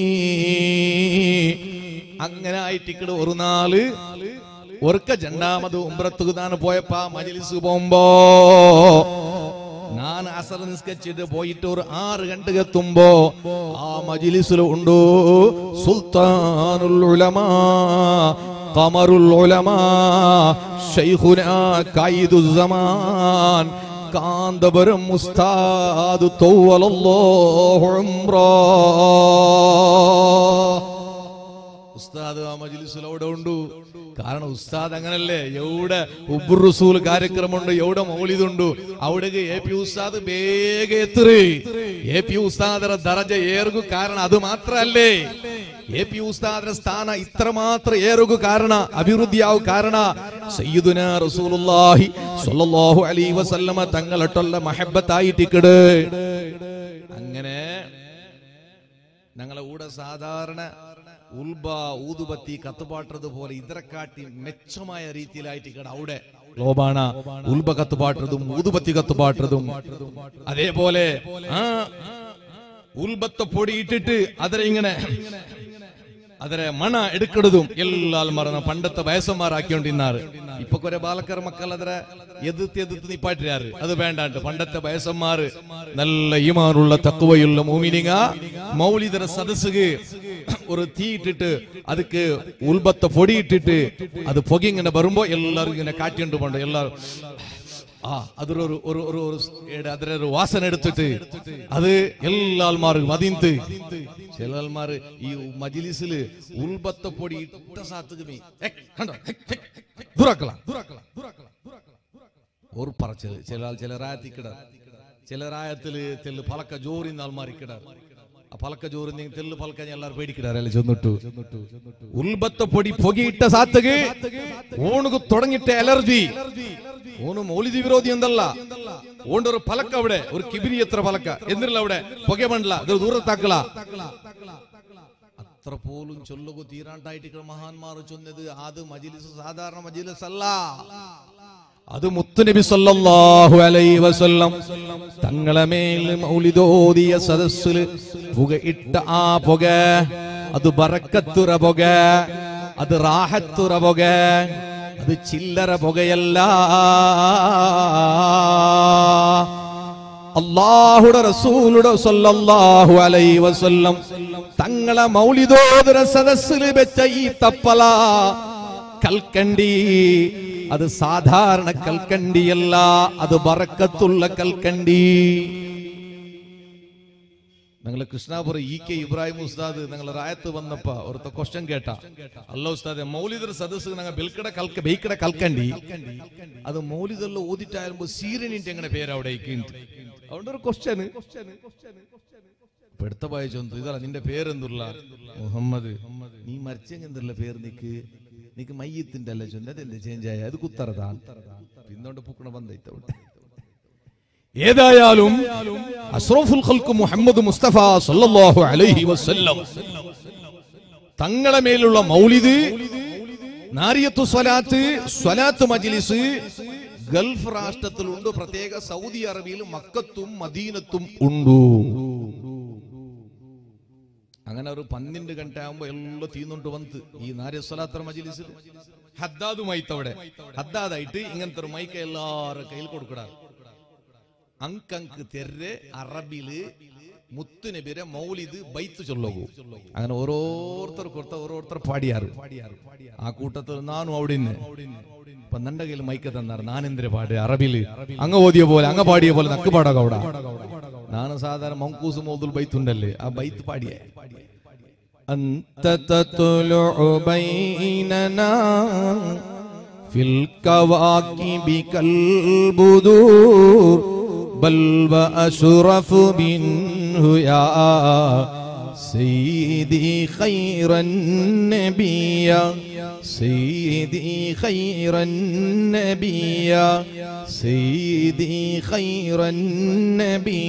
അങ്ങനെ ആയിട്ടിക്കട് ഒരു നാള് ഒർക്ക രണ്ടാമത് ഉംറത്തുക്ക് താൻ പോയപ്പോ മജിലിസ് പോകുമ്പോ ഞാൻ അസർ നിസ്കരിച്ചിട്ട് പോയിട്ട് ഒരു ആറ് ഗಂಟೆಗೆ എത്തുമ്പോ ആ മജിലിസിൽ ഉണ്ടോ സുൽത്താനുൽ ഉലമാ ഖമറുൽ ഉലമാ ശൈഖുനാ ഖൈദുസ് സമാൻ കാന്തപുരം ഉസ്താദ് തൗവലല്ലാഹു ഉംറാ ഉസ്താദ് ആ മജിലിസിൽ അവിടെ ഉണ്ട് കാരണം ഉസ്താദ് അങ്ങനല്ലേ എവിടെ ഉബ്റുസൂൽ കാര്യക്രമമുണ്ട് എവിടെ മൗലിദുണ്ട് അവിടെ എ പി ഉസ്താദ് ಬೇಗ എത്തുറി എ പി ഉസ്താദರ ದರಜ ಏರುಗು ಕಾರಣ ಅದು ಮಾತ್ರ ಅಲ್ಲೇ ಎ ಪಿ ಉಸ್ತಾದರ ಸ್ಥಾನ ಇತ್ರ ಮಾತ್ರ ಏರುಗು ಕಾರಣ ಅಭಿವೃದ್ಧಿ ಯಾವ ಕಾರಣ ಸಯ್ಯಿದುನ ರಸೂಲುಲ್ಲಾಹಿ ಸಲ್ಲಲ್ಲಾಹು ಅಲೈಹಿ ವಸಲ್ಲಮ തങ്ങളട്ടുള്ള മഹബത്തായിട്ടിക്കട് അങ്ങനെ ഞങ്ങളെ കൂടെ സാധാരണ ഉൽബ ഊതുബത്തി കത്തുപാട്ടത് പോലെ ഇതിനെക്കാട്ടി മെച്ചമായ രീതിയിലായിട്ട് ഇവിടെ അവിടെ ലോബാണ ഉൽബ കത്തുപാട്ടതും ഊതുബത്തി കത്തുപാട്ടതും അതേപോലെ ആ ഉൽബത്തെ പൊടി ഇട്ടിട്ട് അതിനെ ഇങ്ങനെ ಅದರ ಮಣ ಎಡುಕಡದು ಎಲ್ಲ ಮರನ ಪಂಡತ್ತ വയസ്സന്മാരാക്കിക്കൊണ്ടിരുന്നാറ് ഇപ്പൊ കുറെ ബാലക്കാർ മക്കൾ അതിരെ എതിർത്ത് എതിർത്ത് നിപ്പാട്ടിരാറ് അത് വേണ്ടാണ്ട് പണ്ടത്തെ വയസ്സന്മാര് നല്ല ഈമാനുള്ള തക്കുവയുള്ള മൂമിനിങ്ങ മൗലിതര സദസ്സുക്ക് ഒരു തീ ഇട്ടിട്ട് ಅದಕ್ಕೆ ഉൽബത്തെ പൊടി ഇട്ടിട്ട് അത് പുക ഇങ്ങനെ വരുമ്പോ എല്ലാവരും ഇങ്ങനെ കാറ്റിണ്ട് പോണ്ട് എല്ലാവരും ആ അതൊരു ഒരു ഒരു ഒരു ഒരു ഏടെ അതിരെ ഒരു വാസന എടുത്തിട്ട് അത് എല്ലാ ആൾമാർക്കും അതിന്ത് ചില ആൾമാർ ഈ മജിലിസില് ഉൾബത്ത പൊടി ഇട്ട സാത്തുക്ക് മീ ഏ, കണ്ടോ ഹെ, ഹെ, ഹെ, ദൂരാക്കളാ ഒരു പറച്ചത് ചില ആൾ ചില റായത്തിക്കിട ചില റായത്തില് തെല്ല് പലക്ക ജോറിന്ന് ആൾമാരിക്കിട ആ പലക്ക ജോറിന്ന് തെല്ല് പലക്ക എല്ലാരും പേടിക്കിടാറല്ലേ ചെന്നിട്ടു ഉൽബത്ത പൊടി പൊകിയിട്ട സാത്തക്ക് ഓണുക്ക് തുടങ്ങിട്ട അലർജി ഓണ് മൗലിദി വിരോധി എന്തല്ല ഓണ്ടൊരു പലക്ക അവിടെ ഒരു കിബിരിയത്ര പലക്ക എന്നില്ല അവിടെ പുക മണ്ടല ഇത് ദൂരത്താക്കള അത്ര പോലും ചൊല്ലുക തീരാണ്ടായിട്ട് മഹാന്മാർ ചൊന്നത് അത് മജിലിസ് സാധാരണ മജിലിസ് അല്ല അത് മുത്തുനബി സല്ലല്ലാഹു അലൈഹി വസല്ലം തങ്ങളെ മേൽ മൗലിദോദിയ സദസ്സിൽ പുക ഇട്ട ആ പുക അത് ബറക്കത്തുറ പുക അത് റാഹത്തുറ പുക അത് ചില്ലറ പുകയല്ല അള്ളാഹുടെ റസൂലുടെ സല്ലല്ലാഹു അലൈഹി വസല്ലം തങ്ങളെ മൗലിദോദര സദസ്സിൽ വെച്ച ഈ തപ്പല കൽക്കണ്ടി അത് സാധാരണ കൽക്കണ്ടിയല്ല അത് ബറക്കത്തുള്ള കൽക്കണ്ടി ഞങ്ങളെ കൃഷ്ണാപുര ഇ കെ ഇബ്രാഹിം ഉസ്താദ് ഞങ്ങളെ റായത്ത് വന്നപ്പ ഒരുത്ത ക്വസ്റ്റ്യൻ കേട്ട അല്ല ഉസ്താദെ മൗലിദർ സദസ് ഞങ്ങൾ ബെൽക്കട കൽക്ക ബെയ്ക്കട കൽക്കണ്ടി അത് മൗലിദറിൽ ഓതിട്ടായിരുമ്പോ സീരനിന്റെ എങ്ങനെ പേര് അവിടെ അതുകൊണ്ട് ഒരു ക്വസ്റ്റ്യൻ പെടുത്ത വായിച്ചൊന്നു ഇതല്ല നിന്റെ പേരെന്തുള്ള മുഹമ്മദ് നീ മരിച്ചെന്തുള്ള പേര് നിക്ക് നിക്ക് മയ്യത്തിന്റെ അല്ല ചൊന്നത് അതെന്ത് ചേഞ്ച് ആയ അത് കുത്തറതാ പിന്നോണ്ട് പൂക്കണ ബന്ധ ഏതായാലും അഷ്റഫുൽ ഖൽക്ക് മുഹമ്മദ് മുസ്തഫ സല്ലല്ലാഹു അലൈഹി വസല്ലം തങ്ങളെ മേലുള്ള മൗലിദ് നാരിയത്തു സ്വലാത്ത് സ്വലാത്ത് മജ്ലിസ് ഗൾഫ് രാഷ്ട്രത്തിലുണ്ട് പ്രത്യേക സൗദി അറേബ്യയിൽ മക്കത്തും മദീനത്തും ഉണ്ടു അങ്ങനെ ഒരു പന്ത്രണ്ട് ഗಂಟೆ ആകുമ്പോ എല്ലാം തീന്നുണ്ട് വന്ന് ഈ നാര്യ സ്വലാത്തർ മജിലിസിൽ ഹദ്ദാദുമായിട്ട് അവിടെ ഹദ്ദാദായിട്ട് ഇങ്ങനത്തെ ഒരു മൈക്ക് എല്ലാവരുടെ കയ്യിൽ കൊടുക്കടാറ് അങ്കങ്ക് തെര് അറബില് മുത്തുനബിരെ മൗലിദ് ബൈത്ത് ചൊല്ലകൂ അങ്ങനെ ഓരോരുത്തർ കൊടുത്ത ഓരോരുത്തർ പാടിയാറ് ആ കൂട്ടത്തിൽ നാനും അവിടെ നിന്ന് ഇപ്പൊ നന്റെ കയ്യിൽ മൈക്ക് തന്നാറ് നാനെന്തിരെ പാട് അറബില് അങ്ങ ഓതിയ പോലെ അങ്ങ പാടിയ പോലെ നക്ക് പാടാക അവിടെ ನಾನು ಸಾಧಾರಣ ಮಂಕೂಸು ಮೋದುಲ್ ಬೈತುಂಡಲ್ಲಿ ಆ ಬೈತ್ ಪಾಡಿಯೆ أنت تطلع بيننا في الكواكب كالبدور بل وأشرف منه يا سيدي خير النبي سيدي خير النبي سيدي خير النبي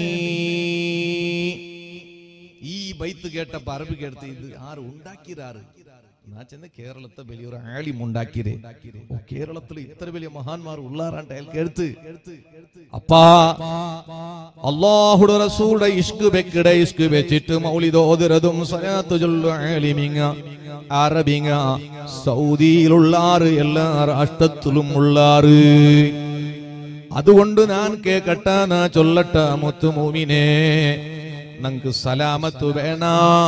ഈ ബൈത്ത് കേട്ടപ്പോ അറബി കേട്ട് ഇത് ആര് ഉണ്ടാക്കിയതാറ് ഞാൻ ചെന്ന് കേരളത്തെ വലിയൊരു ആലിം ഉണ്ടാക്കിയേ ഓ കേരളത്തിൽ ഇത്ര വലിയ മഹാന്മാർ ഉള്ളാറാണ്ട് അയാൾക്ക് എടുത്ത് അപ്പാ അള്ളാഹുടെ റസൂടെ ഇഷ്ക് വെക്കിടെ ഇഷ്ക് വെച്ചിട്ട് മൗലിദോദരതും സലാത്തു ചൊല്ലു ആലിമിങ്ങ അറബിങ്ങ സൗദിയിലുള്ളാറ് എല്ലാ രാഷ്ട്രത്തിലും ഉള്ളാറ് അതുകൊണ്ട് ഞാൻ കേക്കട്ട നാ ചൊല്ലട്ട മുത്തുമൂമിനെ നങ്ക് സലാമത്ത് വേണ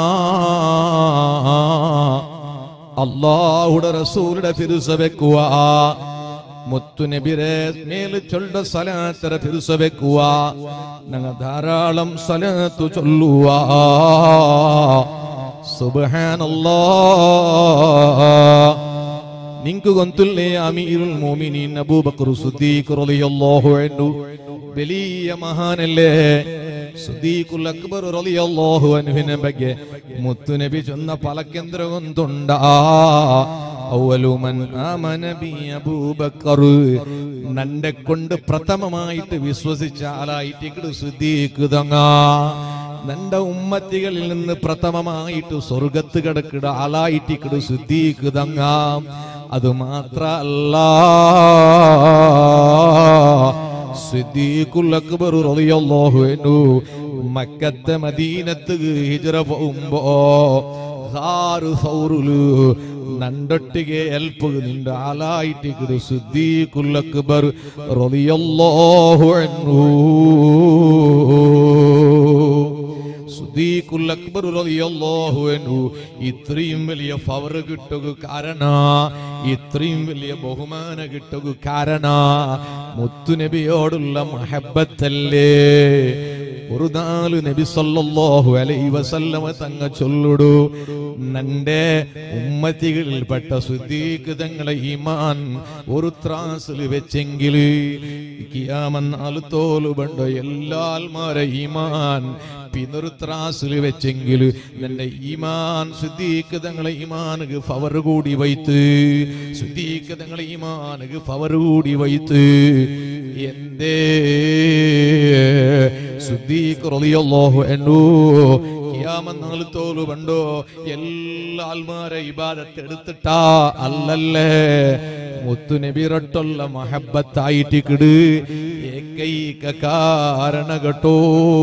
അള്ളാഹുടെ റസൂലുടെ ഫിരുസ വെക്കുക മുത്തുനബിരെ മേൽ ചൊല്ല സലാത്തര ഫിരുസ വെക്കുക ഞങ്ങൾ ധാരാളം സലാത്തു ചൊല്ലുക സുബ്ഹാനല്ലാഹ് ನಿಂಕು ಗೊಂತುಲ್ಲೇ ಅಮೀರುಲ್ ಮೋಮಿನೀನ್ ಅಬೂಬಕರ್ ಸುದ್ದೀಕ್ റളിയല്ലാഹു അൻഹു വലിയ മഹാനല്ലേ സുദ്ദീഖുൽ അക്ബർ റളിയല്ലാഹു അൻഹുവിനെ ಬಗ್ಗೆ മുത്തു നബി ചൊന്ന പലക്കെന്ദ്രകൊന്തുണ്ട അവലു മൻ ആമന ബി അബൂബക്കർ നന്റെ കൊണ്ട് പ്രഥമമായിട്ട് വിശ്വസിച്ച ആളായിട്ട് ഇങ്ങട് സുദ്ദീഖ് തങ്ങ നിന്റെ ഉമ്മത്തികളിൽ നിന്ന് പ്രഥമമായിട്ട് സ്വർഗത്ത് കിടക്കിട ആളായിട്ടിക്കിട് ശുദ്ധീക്ക് തങ്ങാം അത് മാത്രല്ല സിദ്ദീഖുൽ അക്ബർ റളിയല്ലാഹു അൻഹു മക്കത്തെ മദീനത്ത് ഹിജ്റ പോകുമ്പോ ഹാറ് സൗറുലു നണ്ടൊട്ടിಗೆ ಎಲ್ಪ್ ನಿಂದ ಆಲಾಯಿಟಿಗಿಡು ಸಿದ್ದೀಕುಲ್ ಅಕ್ಬರ್ ರಲಿಯಲ್ಲಾಹು ಅನ್ಹು സുദ്ദീഖുൽ അക്ബർ റളിയല്ലാഹു അൻഹു ഇത്രയും വലിയ പവർ കിട്ടുക കാരണ ഇത്രയും വലിയ ബഹുമാന കിട്ടുക കാരണ മുത്തുനബിയോടുള്ള മഹബത്തല്ലേ ഒരു നാല് നബി സല്ലല്ലാഹു അലൈഹി വസല്ലമ തങ്ങ ചൊല്ലുടു നന്റെ ഉമ്മത്തികളിൽപ്പെട്ട സുദ്ദീഖ് തങ്ങളെ ഈമാൻ ഒരു ത്രാസിൽ വെച്ചെങ്കിൽ കിയാമന്നാല് തോലുബണ്ട എല്ലാ ആൽമാരെ ഈമാൻ പിന്നൊരു ത്രാസിൽ വെച്ചെങ്കിൽ നിന്റെ ഈമാൻ സുദ്ദീഖ് തങ്ങളെ ഈമാനുക്ക് ഫവർ കൂടി വൈത്ത് സുദ്ദീഖ് തങ്ങളെ ഈമാനുക്ക് ഫവർ കൂടി വൈത്ത് എന്തേ സുദ്ദീഖ് റളിയല്ലാഹു അൻഹു കിയാമന്നാൾ തോലു കണ്ടോ എല്ലാ ആൽമാരെ ഇബാദത്ത് എടുത്തിട്ടാ അല്ലല്ലേ മുത്തു നബിറട്ടുള്ള മഹബത്തായിട്ട് കിട് ഏകൈക കാരണ കേട്ടോ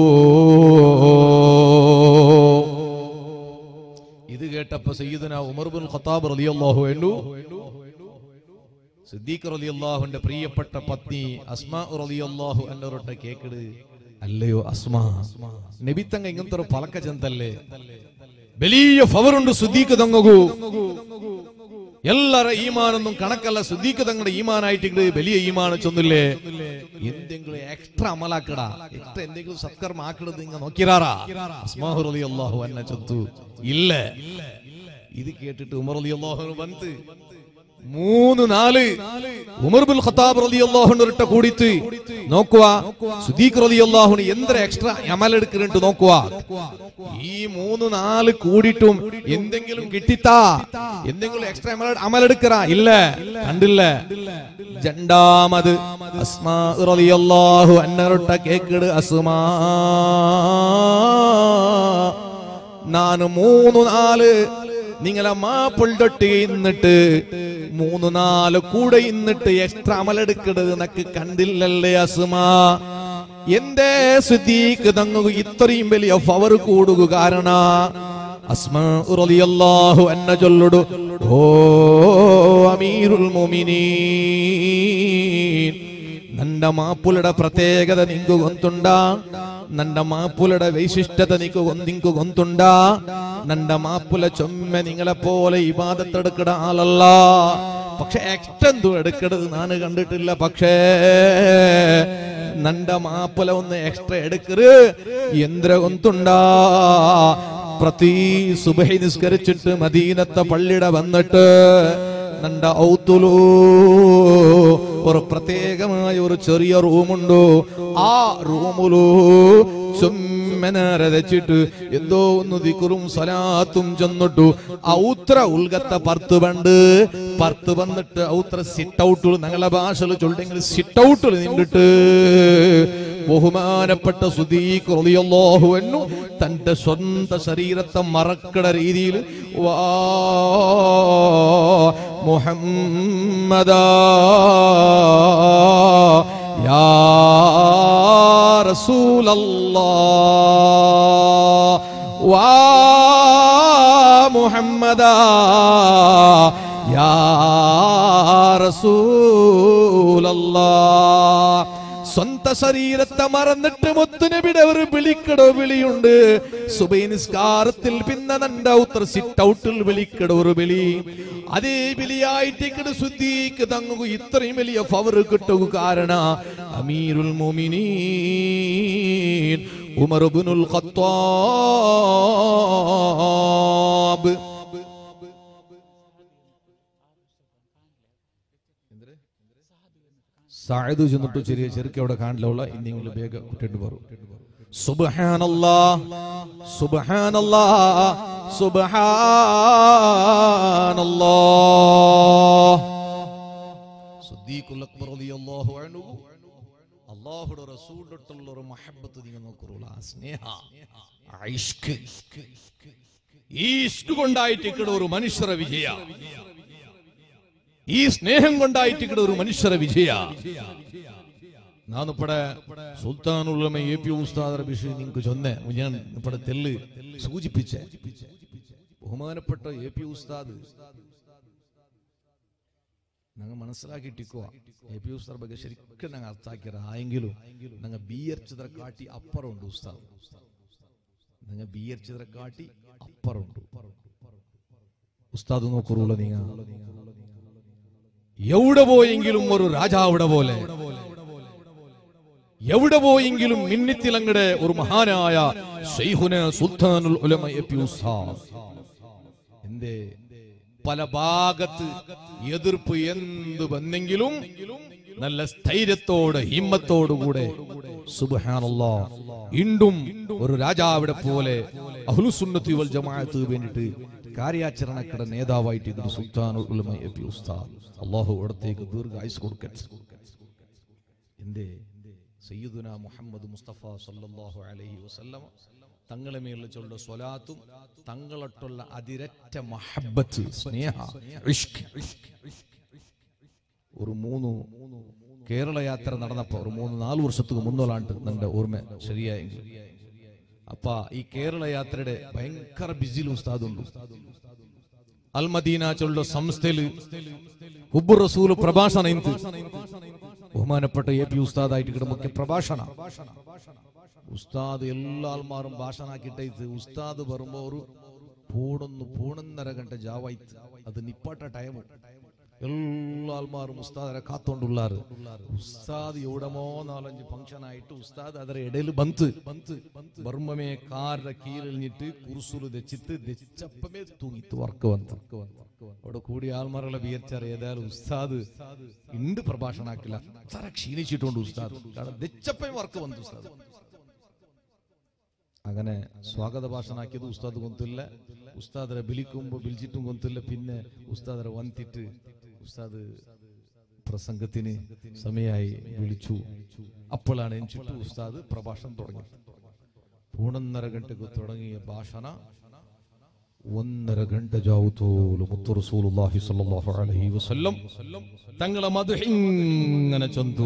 ഇത് കേട്ടപ്പോ സയ്യിദന ഉമർ ബിൻ ഖത്താബ് റളിയല്ലാഹു അൻഹു സിദ്ദീഖ് റളിയല്ലാഹുവിന്റെ പ്രിയപ്പെട്ട പത്നി അസ്മാ റളിയല്ലാഹു അന്നൊരൊട്ട കേക്കിട് അല്ലയോ അസ്മാ നബിത്തങ്ങ ഇങ്ങനത്തെ ഒരു പലക്ക ചെന്തല്ലേ വലിയ ഫവറുണ്ട് സുദ്ദീഖ് തങ്ങകൂ ಎಲ್ಲರ ಈಮಾನೊಂದು ಕಣಕಲ್ಲ ಸುದ್ದೀಕ ತಂಗಡ ಈಮಾನ ಆಯ್ತಿಗಡೆ ಬೆಲಿಯ ಈಮಾನ ಚೊಂದಿಲ್ಲೆ എന്തെങ്കിലും എക്സ്ട്രാ അമലാക്കട എക്സ്ട്രാ എന്തെങ്കിലും സത്കർമ്മ ആക്കണത് ഇങ്ങ നോക്കിരാറാ അസ്മാഹു റളി അള്ളാഹു അന്ന ചൊന്തു ഇല്ല ഇത് കേട്ടിട്ട് ഉമർ റളി അള്ളാഹു വന്ന് മൂന്ന് നാല് ഉമർ ബിൻ ഖത്താബ് റളിയല്ലാഹു ഒരട്ട കൂടിത്ത് നോക്കുക സുദീഖ് റളിയല്ലാഹുന് എന്ത്ര എക്സ്ട്രാ അമലെടുക്കുന്നുണ്ട് നോക്കുക ഈ മൂന്ന് നാല് കൂടിയിട്ടും എന്തെങ്കിലും കിട്ടിത്താ എന്തെങ്കിലും എക്സ്ട്രാ അമല അമലെടുക്കറ ഇല്ല കണ്ടില്ല രണ്ടാമത് അസ്മാ റളിയല്ലാഹു അന്നൊരട്ട കേക്കിട് അസ്മാ ನಾನು ಮೂನು ನಾല് നിങ്ങളെ മാപ്പിൾഡൊട്ട് ഇന്നിട്ട് മൂന്ന് നാല് കൂടെ ഇന്നിട്ട് എക്സ്ട്രാ അമലെടുക്കണത് നക്ക് കണ്ടില്ലല്ലേ അസുമ എന്തേ സുദ്ദീഖ് തങ്ങു ഇത്രയും വലിയ ഫവർ കൂടുക കാരണ അസ്മാ റളിയല്ലാഹു അന്ന ചൊല്ലുടു ഓ അമീറുൽ മുഅ്മിനീൻ ನನ್ನ ಮಾಪುಲಡ ಪ್ರತ್ಯೇಕದ ನಿಂಗು ಗೊಂತುಂಡ ನನ್ನ ಮಾಪುಲಡ ವೈಶಿಷ್ಟ್ಯത ನಿಂಗು ನಿಂಗು ಗೊಂತುಂಡ ನನ್ನ മാപ്പുല ചൊമ്മ നിങ്ങളെ പോലെ ഇബാദത്തെടുക്കട ആളല്ല പക്ഷെ എക്സ്റ്റെന്തു എടുക്കരുത് ഞാൻ കണ്ടിട്ടില്ല പക്ഷേ നന്റെ മാപ്പുല ഒന്ന് എക്സ്ട്രാ എടുക്കരുത് എന്ത്ര കൊന്തുണ്ടാ പ്രതി സുബഹി നിസ്കരിച്ചിട്ട് മദീനത്തെ പള്ളിയുടെ വന്നിട്ട് നണ്ട ഔത്തുലു ഒരു പ്രത്യേകമായ ഒരു ചെറിയ റൂമുണ്ടോ ആ റൂമുലു ചുമ്മനെ രചിട്ട് എന്തോ ഒന്ന് ദിക്കുറും സലാത്തും ചെന്നിട്ടു ഔത്ര ഉൽഗത്ത പർത്ത് പണ്ട് പർത്ത് വന്നിട്ട് ഔത്ര സിറ്റ് ഔട്ടിൽ ഞങ്ങളെ ഭാഷയിൽ ചൊല്ലെങ്കിൽ സിറ്റ് ഔട്ടിൽ നിന്നിട്ട് ബഹുമാനപ്പെട്ട സുദീഖ് റളിയല്ലാഹു അൻഹു തന്റെ സ്വന്തം ശരീരത്തെ മറക്കട രീതിയിൽ വാ മുഹമ്മദാ യാ റസൂലല്ലാഹ് വാ മുഹമ്മദാ യാ റസൂലല്ലാഹ് സ്വന്ത ശരീരത്തെ മറന്നിട്ട് മുത്തുനബിയുടെ ഒരു വിളിക്കടോ വിളിയുണ്ട് സുബൈ നിസ്കാരത്തിൽ പിന്നെ നന്റെ ഔത്ര സിറ്റ് ഔട്ടിൽ വിളിക്കട ഒരു വിളി അതേ വിളിയായിട്ട് ശുദ്ധിക്ക് തങ്ങുക ഇത്രയും വലിയ ഫവർ കിട്ടുക കാരണ അമീരുൽ മുമിനീൻ ഉമർ ഇബ്നുൽ ഖത്താബ് സായത് ചെന്നിട്ട് ചെറിയ ചെറുക്ക് അവിടെ കാണില്ല ഇന്നെങ്കിലും വേഗം കുട്ടിട്ട് പറു സുബ്ഹാനല്ലാ സുബ്ഹാനല്ലാ സുബ്ഹാനല്ലാ സുദ്ദീഖുൽ അക്ബർ റളിയല്ലാഹു അൻഹു അള്ളാഹുടെ റസൂലിട്ടുള്ള ഒരു മഹബത്ത് നിങ്ങൾ നോക്കുള്ളൂ ആ സ്നേഹ ആ ഇഷ്ക്. ഈ ഇഷ്ക് കൊണ്ടായിട്ട് ഇവിടെ ഒരു മനുഷ്യരെ വിജയ ഈ സ്നേഹം കൊണ്ടായിട്ട് ഇവിടെ ഒരു മനുഷ്യരെ വിജയ നാനിപ്പടെ സുൽത്താനുള്ള എ പി ഉസ്താദർ വിഷയം നിങ്ങൾക്ക് ചൊന്നെ ഞാൻ ഇപ്പടെ തെല്ല് സൂചിപ്പിച്ചേ ബഹുമാനപ്പെട്ട എ പി ഉസ്താദ് ഞങ്ങൾ മനസ്സിലാക്കിയിട്ടിക്കുക എ പി ഉസ്താദ് ಬಗ್ಗೆ ശരിക്കും ഞങ്ങൾ അർത്ഥാക്കിയത് ആയെങ്കിലും ഞങ്ങൾ ബി എർച്ചതര കാട്ടി അപ്പുറമുണ്ട് ഉസ്താദ് ഞങ്ങൾ ബി എർച്ചതര കാട്ടി അപ്പുറമുണ്ട് ഉസ്താദ് നോക്കുറുള്ള നീങ്ങ എവിടെ പോയെങ്കിലും ഒരു രാജാവിടെ പോലെ എവിടെ പോയെങ്കിലും മിന്നിത്തിലങ്ങടെ ഒരു മഹാനായ ശൈഖുന സുൽത്താനുൽ ഉലമ എ പി ഉസ്താദ് എന്തേ പല ഭാഗത്ത് എതിർപ്പ് എന്ത് വന്നെങ്കിലും നല്ല സ്ഥൈര്യത്തോടെ ഹിമ്മത്തോടുകൂടെ സുബ്ഹാനല്ലാ ഇണ്ടും ഒരു രാജാവിടെ പോലെ അഹ്ലുസുന്നത്തി വൽ ജമാഅത്ത് വേണ്ടിയിട്ട് കാര്യാചരണക്കട നേതാവായിട്ട് ഇത് സുൽത്താനുൽ ഉലമ എ പി ഉസ്താദ് അള്ളാഹു അവിടത്തേക്ക് ദീർഘായുസ് കൊടുക്കട്ടെ എന്തേ സയ്യിദുന മുഹമ്മദ് മുസ്തഫ സല്ലല്ലാഹു അലൈഹി വസല്ലമ തങ്ങളെ മേലുള്ള ചൊല്ല സ്വലാത്തും തങ്ങളൊട്ടുള്ള അതിരറ്റ മഹബത്ത് സ്നേഹ ഇഷ്ക്. ഒരു മൂന്ന് കേരള യാത്ര നടന്നപ്പോ ഒരു മൂന്ന് നാല് വർഷத்துக்கு മുന്നോളാണ്ട് എന്റെ ഓർമ്മ ശരിയായെങ്കിൽ അപ്പ ഈ കേരള യാത്രയുടെ ഭയങ്കര ബിസിൽ ഉസ്താദുണ്ട് അൽമദീന ചൊല്ല സംസ്ഥയില് ഹുബ് റസൂൽ പ്രഭാഷണ ഇന്ത് ബഹുമാനപ്പെട്ട എ പി ഉസ്താദായിട്ട് ഇവിടെ മുഖ്യ പ്രഭാഷണ ഉസ്താദ് എല്ലാ ആൾമാരും ഭാഷണാക്കിട്ടൈത്ത് ഉസ്താദ് വരുമ്പോ ഒരു പൂണൊന്ന് പൂണൊന്നര ഗಂಟೆ ജാവായിത്ത് അത് നിപ്പാട്ട ടൈം എല്ലാ ആൾമാരും ഉസ്താദരെ കാത്തോണ്ടുള്ളാറ് ഉസ്താദ് എവിടമോ നാലഞ്ച് ഫംഗ്ഷൻ ആയിട്ട് ഉസ്താദ് ಅದರ ഇടയിൽ ಬಂತು ബർമ്മമേ കാറിന്റെ കീഴിലിഞ്ഞിട്ട് കുർസുല് ദച്ചിട്ട് ദച്ചപ്പമേ തൂങ്ങിത്ത് വർക്ക് വന്നു അവിടെ കൂടിയ ആൾമാരുടെ വിയർച്ചർ ഏതായാലും ഉസ്താദ് ഇണ്ട് പ്രഭാഷണാക്കില്ല അത്ര ക്ഷീണിച്ചിട്ടുണ്ട് ഉസ്താദ് കാരണം ദച്ചപ്പയും വർക്ക് വന്നു ഉസ്താദ് അങ്ങനെ സ്വാഗത ഭാഷണാക്കിയത് ഉസ്താദ് ಗೊಂತಿಲ್ಲ ഉസ്താദരെ ബിലിക്കുമ്പോ ബിലിച്ചിട്ടും ಗೊಂತಿಲ್ಲ പിന്നെ ഉസ്താദരെ വന്നിട്ട് ഉസ്താദ് പ്രസംഗത്തിന് സമയമായി വിളിച്ചു അപ്പോഴാണ് എനിച്ചിട്ട് ഉസ്താദ് പ്രഭാഷണം തുടങ്ങിയത് പൂണൊന്നര ഗಂಟೆಗೆ തുടങ്ങിയ ഭാഷണ ഒന്നര ഗಂಟೆ ജാവുത്തോಲು മുത്തു റസൂലുള്ളാഹി സ്വല്ലല്ലാഹു അലൈഹി വസല്ലം തങ്ങളെ മധുഹിങ്ങനെ ചൊന്തു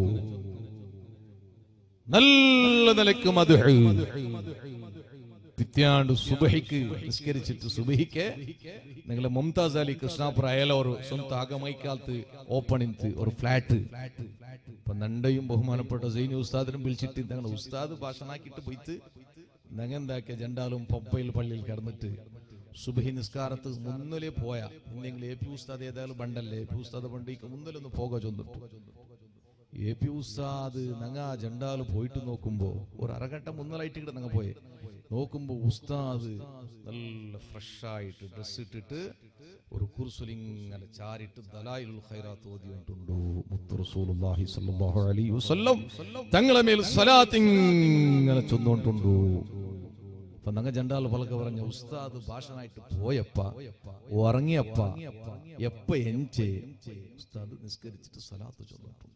നല്ല നിലക്ക് മധുഹ് പിത്യാണ്ട് സുബഹിക്ക് നിസ്കരിച്ചിട്ട് സുബഹിക്ക് നിങ്ങളെ മുംതാസ് അലി കൃഷ്ണാപുര അയല ഒരു സ്വന്തം ആകമൈക്കാലത്ത് ഓപ്പണിങ് ഒരു ഫ്ലാറ്റ് ഇപ്പൊ നണ്ടയും ബഹുമാനപ്പെട്ട സൈനി ഉസ്താദിനും വിളിച്ചിട്ട് ഞങ്ങൾ ഉസ്താദ് ഭാഷണാക്കിയിട്ട് പോയിട്ട് ഞങ്ങൾ എന്താക്കിയ ജണ്ടാലും പമ്പയിൽ പള്ളിയിൽ കിടന്നിട്ട് സുബഹി നിസ്കാരത്ത് മുന്നിലേ പോയ എന്തെങ്കിലും എ പി ഉസ്താദ് ഏതായാലും ബണ്ടല്ലേ എ പി ഉസ്താദ് ബണ്ടിക്ക് മുന്നിലൊന്ന് പോക ചൊന്നിട്ടു എ പി ഉസ്താദ് നങ്ങ ജണ്ടാല് പോയിട്ട് നോക്കുമ്പോ ഒരു അരഘട്ട മുന്നലായിട്ട് ഇവിടെ നങ്ങ പോയെ നോക്കുമ്പോ ഉസ്താദ് നല്ല ഫ്രഷ് ആയിട്ട് ഡ്രസ് ഇട്ടിട്ട് ഒരു കുർസുലിങ്ങനെ ചാരിട്ട് ദലായിലുൽ ഖൈറാത്ത് ഓതിയിട്ടുണ്ടു മുത്തു റസൂലുള്ളാഹി സ്വല്ലല്ലാഹു അലൈഹി വസല്ലം തങ്ങളെ മേൽ സ്വലാത്ത് ഇങ്ങനെ ചൊന്നുകൊണ്ടുണ്ടു അപ്പൊ നങ്ങ ജണ്ടാൽ പലക്ക പറഞ്ഞ ഉസ്താദ് ഭാഷണായിട്ട് പോയപ്പ ഉറങ്ങിയപ്പ എപ്പ എൻചേ ഉസ്താദ് നിസ്കരിച്ചിട്ട് സ്വലാത്ത് ചൊന്നിട്ടുണ്ട്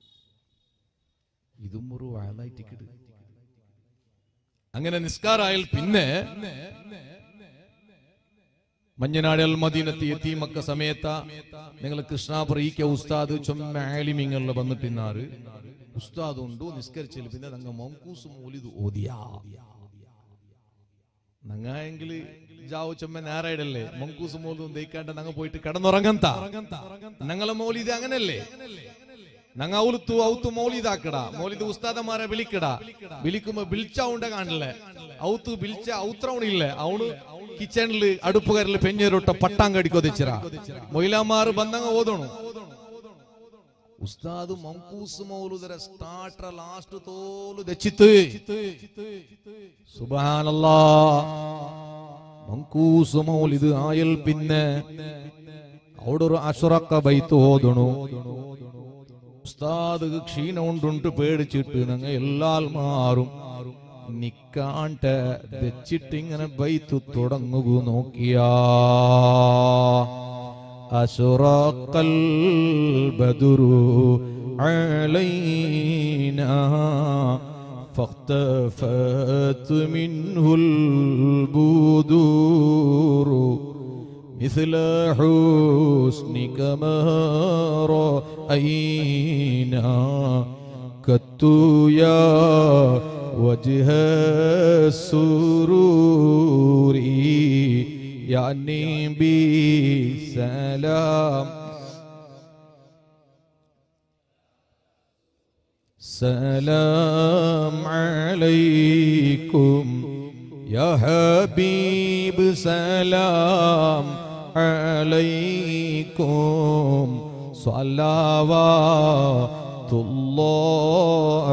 ഇതും ഒരു വയലായിട്ട് കിട് അങ്ങനെ നിസ്കാരായാൽ പിന്നെ മഞ്ഞനാട് അൽ മദീനത്ത് എത്തി മക്ക സമയത്ത നിങ്ങൾ കൃഷ്ണാപുര ഈ കെ ഉസ്താദ് ചൊമ്മ ആലിമിങ്ങളിൽ വന്നിട്ടിന്നാറ് ഉസ്താദ് ഉണ്ട് നിസ്കരിച്ചില്ല പിന്നെ നങ്ങ മൗക്കൂസ് മൂലിത് ഓതിയാ നങ്ങായെങ്കിൽ ജാവു ചൊമ്മ ഞായറായിടല്ലേ മങ്കൂസ് മോലും ദയിക്കാണ്ട് നങ്ങ പോയിട്ട് കിടന്നുറങ്ങന്ത ഞങ്ങളെ മോലിത് അങ്ങനല്ലേ നങ്ങ ഔലുത്തു ഔത്തു മൗലിദാക്കട മൗലിദ് ഉസ്താദമാരെ വിളിക്കട വിളിക്കുമ്പോ ബിൽച്ച ഉണ്ട കാണില്ലേ ഔത്ത് ബിൽച്ച ഔത്രവണില്ലേ അവണ് കിച്ചണില് അടുപ്പുകാരില് പെഞ്ഞേരൊട്ട പട്ടാങ്കടിക്കോ തെച്ചിറ മൊയിലാമാറ് ബന്ധങ്ങ ഓതണു ഉസ്താദ് മങ്കൂസ് മൗലുദര സ്റ്റാർട്ടർ ലാസ്റ്റ് തോല് ദച്ചിത്ത് സുബാനല്ലാ മങ്കൂസ് മൗലിദ് ആയൽ പിന്നെ അവിടെ ഒരു അഷറക്ക ബൈത്ത് ഓതണു ഉസ്താദ് ക്ഷീണം കൊണ്ടുണ്ട് പേടിച്ചിട്ട് ഞങ്ങ എല്ലാൽ മാറും നിക്കാണ്ട വെച്ചിട്ടിങ്ങനെ ബൈത്ത് തുടങ്ങുക നോക്കിയാ അസുറക്കൽ ബദുരു علينا فاختفت منه البدور مثل حسنك ما رأينا كدت يا وجه السرور يعني بسلام سلام عليكم يا حبيب سلام عليكم صلوات الله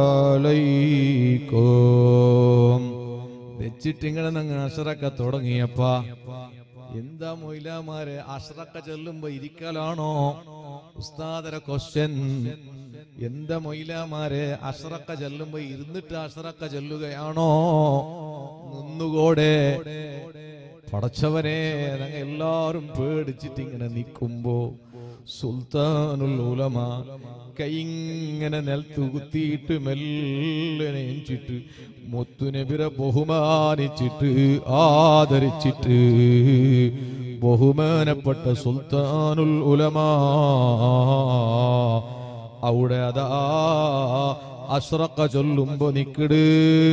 عليكم വെച്ചിട്ട് ഇങ്ങനെ അങ്ങ് അഷറക്ക തുടങ്ങിയപ്പാ എന്താ മൊയിലാമാരെ അഷറക്ക ചെല്ലുമ്പോ ഇരിക്കലാണോ ഉസ്താദര ക്വസ്റ്റ്യൻ എന്താ മൊയിലാമാരെ അഷറക്ക ചെല്ലുമ്പോ ഇരുന്നിട്ട് അഷറക്ക ചെല്ലുകയാണോ നിന്നുകൂടെ പടച്ചവനെ ഞങ്ങൾ എല്ലാവരും പേടിച്ചിട്ട് ഇങ്ങനെ നിൽക്കുമ്പോ സുൽത്താനുൽ ഉലമ കൈങ്ങനെ നിലത്ത് കുത്തിയിട്ട് മെല്ലനെ എഞ്ചിട്ട് മുത്തുനബിരെ ബഹുമാനിച്ചിട്ട് ആദരിച്ചിട്ട് ബഹുമാനപ്പെട്ട സുൽത്താനുൽ ഉലമ അവിടെ അതാ അഷ്റക്ക ചൊല്ലുമ്പോ നിക്കട്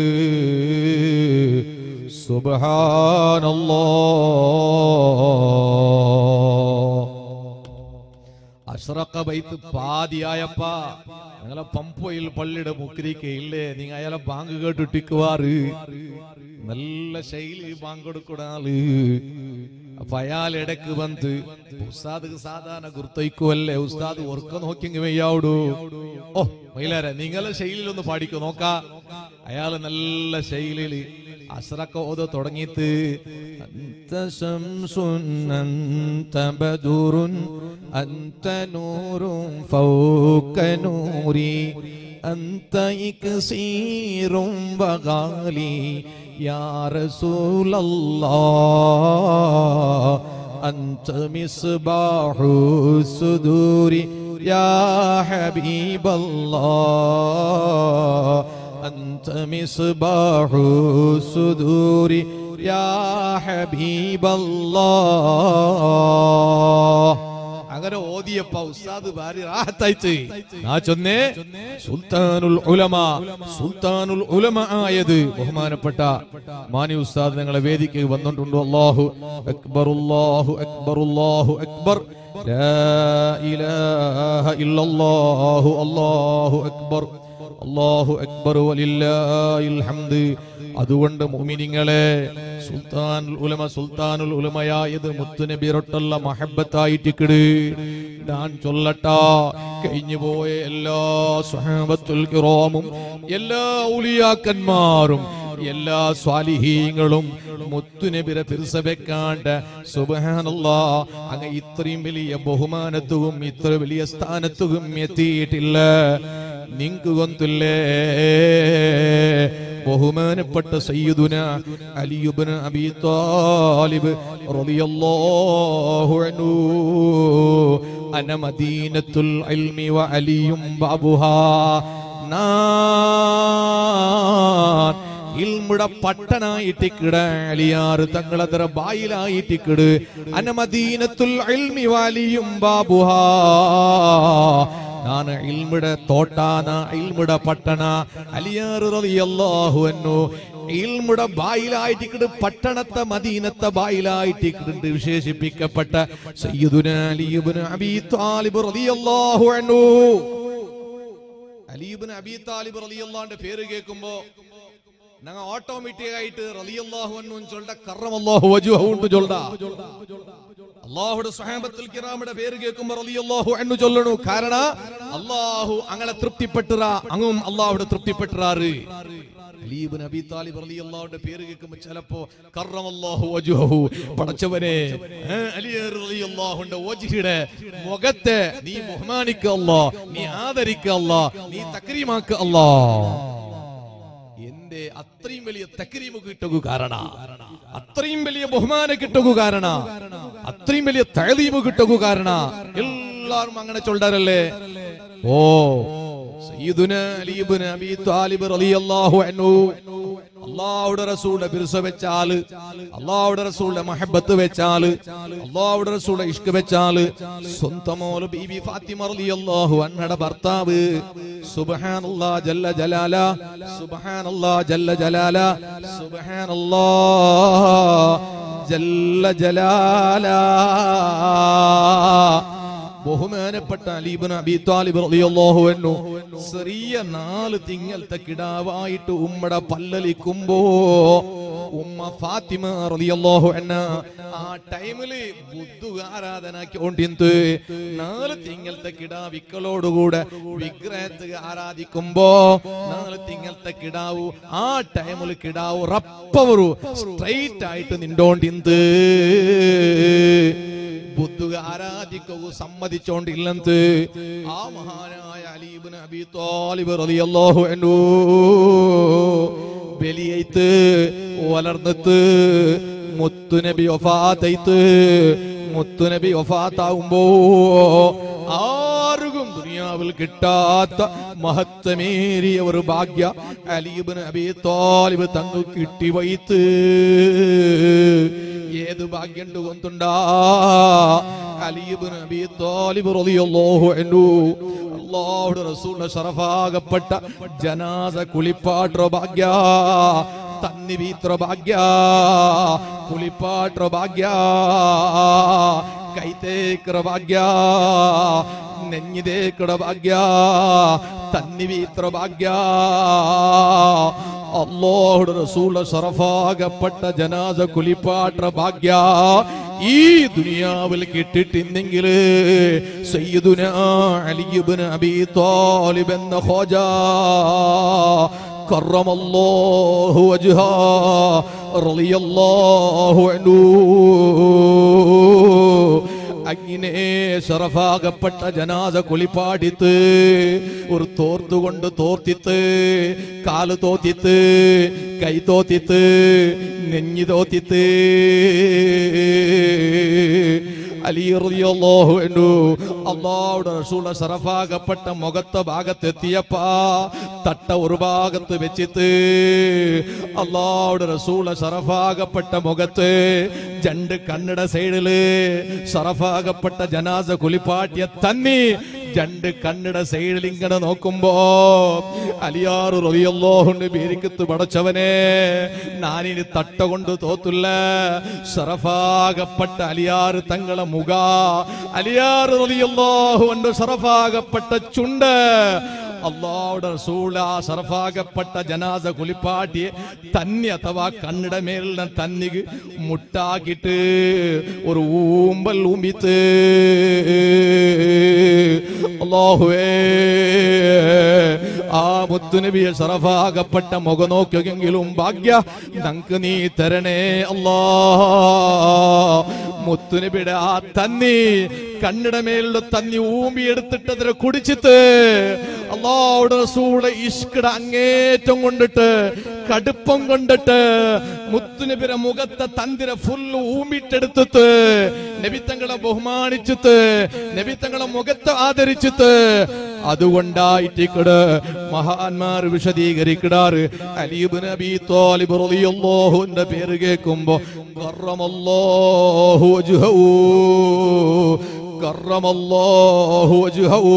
സുബഹാനല്ലോ അഷ്റക്ക ബൈത്ത് പാതിയായപ്പാ ഞങ്ങളെ പമ്പോയിൽ പള്ളിയുടെ മുക്കിരിക്കയില്ലേ നിങ്ങൾ അയാളെ ബാങ്ക് കേട്ടിട്ടിക്കുവാറ് നല്ല ശൈലി ബാങ്ക് കൊടുക്കൂടാള് അപ്പൊ അയാൾ ഇടക്ക് വന്ന് ഉസ്താദ് സാധാരണ ഗുർത്തയ്ക്കുമല്ലേ ഉസ്താദ് ഉറക്കം നോക്കിയെങ്കിൽ വയ്യാവിടൂ ഓ മൈലാര നിങ്ങളെ ശൈലിയിൽ ഒന്ന് പാടിക്കോ നോക്കാ അയാള് നല്ല ശൈലിയില് അസ്രക്ക ഓത തുടങ്ങിയിട്ട് അന്ത ശംസുൻ അന്ത ബദുറുൻ അന്ത നൂറും ഫൗക നൂരി അന്ത ഇക്സീറും വഗാലി യാ റസൂലല്ലാഹ് أنت مصباح الصدور يا حبيب الله أنت مصباح الصدور يا حبيب الله അങ്ങനെ ഓതിയപ്പ ഉസ്താദ് ഭാര്യ റാഹത്തായിച്ച് ആ ചൊന്നേ സുൽത്താനുൽ ഉലമ സുൽത്താനുൽ ഉലമ ആയത് ബഹുമാനപ്പെട്ട മാനി ഉസ്താദ് ഞങ്ങളെ വേദിക്ക് വന്നിട്ടുണ്ട് അല്ലാഹു അക്ബർ അല്ലാഹു അക്ബർ അല്ലാഹു അക്ബർ ലാ ഇലാഹ ഇല്ലല്ലാഹു അല്ലാഹു അക്ബർ അല്ലാഹു അക്ബർ വലില്ലാഹിൽ ഹംദ് അതുകൊണ്ട് മുഅ്മിനീങ്ങളെ സുൽത്താൻ ഉലമ സുൽത്താനുൽ ഉലമയായത് മുത്തുനബിറട്ടുള്ള മഹബത്തായിട്ടിക്കിട് ഞാൻ ചൊല്ലട്ടാ കഴിഞ്ഞു പോയ എല്ലാ സ്വഹാബത്തുൽ കിറാമും എല്ലാ ഉലിയാക്കന്മാരും എല്ലാ സ്വാലിഹീങ്ങളും മുത്തുനബിരെ പിറസവെക്കാണ്ട് സുബഹാനല്ലാ അങ്ങ് ഇത്രയും വലിയ ബഹുമാനത്തും ഇത്ര വലിയ സ്ഥാനത്തും എത്തിയിട്ടില്ല നിങ്ങ് കൊന്തില്ലേ ബഹുമാനപ്പെട്ട സയ്യിദുന അലിയുബ്ന അബി താലിബ് റളിയല്ലാഹു അൻഹു അന മദീനത്തുൽ ഇൽമി വ അലിയും ബാബുഹാ നാൻ ഇൽമുട പട്ടനായിട്ടിക്കിട അലിയാറ് തങ്ങളതര ബായിലായിട്ടിക്കിട് അനമദീനത്തുൽ ഇൽമി വാലിയും ബാബുഹാ ನಾನು ಇಲ್ಮಿಡ ತೋಟಾನ ಇಲ್ಮಿಡ ಪಟ್ಟಣ അലിയാറ് റളിയല്ലാഹു അൻഹു ഇൽമുട ബായിലായിട്ടിക്കിട് പട്ടണത്തെ മദീനത്തെ ബായിലായിട്ടിക്കിട് വിശേഷിപ്പിക്കപ്പെട്ട സയ്യിദുന അലി ഇബ്നു അബീ താലിബ് റളിയല്ലാഹു അൻഹു അലി ഇബ്നു അബീ താലിബ് റളിയല്ലാഹുവിന്റെ പേര് കേൾക്കുമ്പോ ഞങ്ങൾ ഓട്ടോമാറ്റിക് ആയിട്ട് റളിയല്ലാഹു അൻഹു ചൊല്ല കറമല്ലാഹു വജ്ഹു ഉണ്ട് ചൊല്ല അള്ളാഹുടെ സ്വഹാബത്തുൽ കിറാമിന്റെ പേര് കേൾക്കുമ്പോൾ റളിയല്ലാഹു അൻഹു ചൊല്ലണു കാരണം അള്ളാഹു അങ്ങനെ തൃപ്തിപ്പെട്ടുറ അങ്ങും അള്ളാഹുടെ തൃപ്തിപ്പെട്ടുറാറ് അലീബ് നബി താലിബ് റളിയല്ലാഹുവിന്റെ പേര് കേൾക്കുമ്പോൾ ചിലപ്പോ കറമല്ലാഹു വജ്ഹു പടച്ചവനെ ഏ, അലി റളിയല്ലാഹുവിന്റെ വജ്ഹിയുടെ മുഖത്തെ നീ ബഹുമാനിക്കുക അല്ലാ നീ ആദരിക്കുക അല്ലാ നീ തക്രീമാക്കുക അല്ലാ എന്റെ അത്രയും വലിയ തക്രീമ് കിട്ടുക കാരണ അത്രയും വലിയ ബഹുമാനം കിട്ടുക കാരണ അത്രയും വലിയ തഴലീമ് കിട്ടുക കാരണ എല്ലാരും അങ്ങനെ ചൊല്ലാറല്ലേ ഓ സയ്യിദുന അലി ഇബ്നു അബീ താലിബ് റളിയല്ലാഹു അൻഹു അള്ളാഹുടെ റസൂലിന്റെ ബിർസ വെച്ചാല് അള്ളാഹുടെ റസൂലിന്റെ മഹബത്ത് വെച്ചാല് അള്ളാഹുടെ റസൂലിന്റെ ഇഷ്ക് വെച്ചാല് സ്വന്തം മോള് ബീബി ഫാത്തിമ റളിയല്ലാഹു അൻഹയുടെ ഭർത്താവ് സുബ്ഹാനല്ലാ ജല്ല ജലാല സുബ്ഹാനല്ലാ ജല്ല ജലാല സുബ്ഹാനല്ലാ ജല്ല ജലാല ബഹുമാനപ്പെട്ട അലീബിന് അബി താലിബ് റളിയല്ലാഹു അൻഹു ചെറിയ നാല് തിങ്ങലത്തെ കിടാവായിട്ട് ഉമ്മടെ പല്ലലിക്കുമ്പോ ഉമ്മ ഫാത്തിമ റളിയല്ലാഹു അൻഹ ആ ടൈമില് ബുദ്ധു ആരാധനാക്കിക്കൊണ്ടിന്ത് നാല് തിങ്ങലത്തെ കിടാവിക്കളോടുകൂടെ വിഗ്രഹത്തെ ആരാധിക്കുമ്പോ നാല് തിങ്ങലത്തെ കിടാവു ആ ടൈമില് കിടാവു റപ്പവരു സ്ട്രൈറ്റ് ആയിട്ട് നിണ്ടോണ്ടിന്ത് ബുദ്ധുക ആരാധിക്കവു സമ്മതിച്ചോണ്ടില്ലെന്ന് ആ മഹാനായ അലീബിന് അബി താലിബ് റളിയല്ലാഹു അൻഹു ബലിയൈത്ത് വളർന്നിട്ട് മുത്തുനബി വഫാത്തൈത്ത് മുത്തുനബി വഫാത്താവുമ്പോ ആർക്കും ദുനിയാവിൽ കിട്ടാത്ത മഹത്വമേറിയ ഒരു ഭാഗ്യ അലീബിന് അബി താലിബ് തങ്ങു കിട്ടി വൈത്ത് ഏത് ഭാഗ്യം കൊണ്ടുണ്ടാ അലീബിന് അബി താലിബ് റളിയല്ലാഹു അൻഹു അല്ലാഹുവിന്റെ റസൂലിന്റെ ശറഫാകപ്പെട്ട ജനാസ കുളിപ്പാട്ര ഭാഗ്യ തന്നി വീത്ര ഭാഗ്യ കുളിപ്പാട്ര ഭാഗ്യ കൈതേക്ര ഭാഗ്യ നെഞ്ഞിതേക്കട ഭാഗ്യ തന്നി വീത്ര ഭാഗ്യ അള്ളാഹുടെ റസൂല സറഫാകപ്പെട്ട ജനാസ കുലിപ്പാട്ട ഭാഗ്യ ഈ ദുനിയാവിൽ കിട്ടിട്ടിന്നെങ്കിൽ സയ്യിദുന അലിയുബിന് അബി താലിബ് എന്ന ഹോജ كرم الله وجهه رضي الله عنه അങ്ങനെ ഷറഫാകപ്പെട്ട ജനാസ കുളിപ്പാടിത്ത് ഒരു തോർത്തുകൊണ്ട് തോർത്തിത്ത് കാല് തോത്തിത്ത് കൈ തോത്തിത്ത് നെഞ്ഞി തോത്തിത്ത് അലി റളിയല്ലാഹു അൻഹു അള്ളാഹുടെ റസൂല സറഫാകപ്പെട്ട മുഖത്തെ ഭാഗത്തെത്തിയപ്പാ തട്ട ഒരു ഭാഗത്ത് വെച്ചിട്ട് അള്ളാഹുടെ റസൂല സറഫാകപ്പെട്ട മുഖത്ത് രണ്ട് കണ്ണട സൈഡില് സറഫാകപ്പെട്ട ജനാസ കുലിപ്പാട്ടിയ തന്നി രണ്ട് കണ്ണട സൈഡിൽ ഇങ്ങനെ നോക്കുമ്പോ അലിയാറ് റൊയ്യല്ലോഹുണ്ട് ബീരിക്കത്ത് പടച്ചവനെ നാനിനി തട്ട കൊണ്ട് തോത്തില്ല സറഫാകപ്പെട്ട അലിയാറ് തങ്ങളെ മുഖ അലിയാറ് റൊയ്യല്ലോഹുണ്ട് സറഫാകപ്പെട്ട ചുണ്ട് അള്ളാഹുടെ റസൂല സർഫാകപ്പെട്ട ജനാസ കുലിപ്പാട്ടി തന്നെ അഥവാ കണ്ണിട മേലിന തന്നിക്ക് മുട്ടാക്കിട്ട് ഒരു ഊമ്പൽ ഊമ്പിത്ത് അള്ളാഹുവേ ആ മുത്തുനബിയെ സറഫാകപ്പെട്ട മുഖം നോക്കിയെങ്കിലും ഭാഗ്യ ഞങ്ങക്ക് നീ തരണേ അല്ലാ മുത്തുനബിയുടെ ആ തന്നി കണ്ണിട മേലുള്ള തന്നി ഊമ്പി എടുത്തിട്ട് അതിനെ കുടിച്ചിട്ട് അള്ളാഹുടെ റസൂടെ ഇഷ്കിട അങ്ങേറ്റം കൊണ്ടിട്ട് കടുപ്പം കൊണ്ടിട്ട് മുത്തുനബിയുടെ മുഖത്തെ തന്തിര ഫുള്ള് ഊമ്പിട്ടെടുത്തിട്ട് നബിത്തങ്ങളെ ബഹുമാനിച്ചിട്ട് നബിത്തങ്ങളെ മുഖത്തെ ആദരിച്ചിട്ട് അതുകൊണ്ടായിട്ടിക്കട് മഹാന്മാർ വിശദീകരിക്കിടാറ് അലീബ് നബി താലിബ് റളിയല്ലാഹുവിന്റെ പേര് കേൾക്കുമ്പോ കറമല്ലാഹു വജ്ഹഹു കറമല്ലാഹു വജ്ഹഹു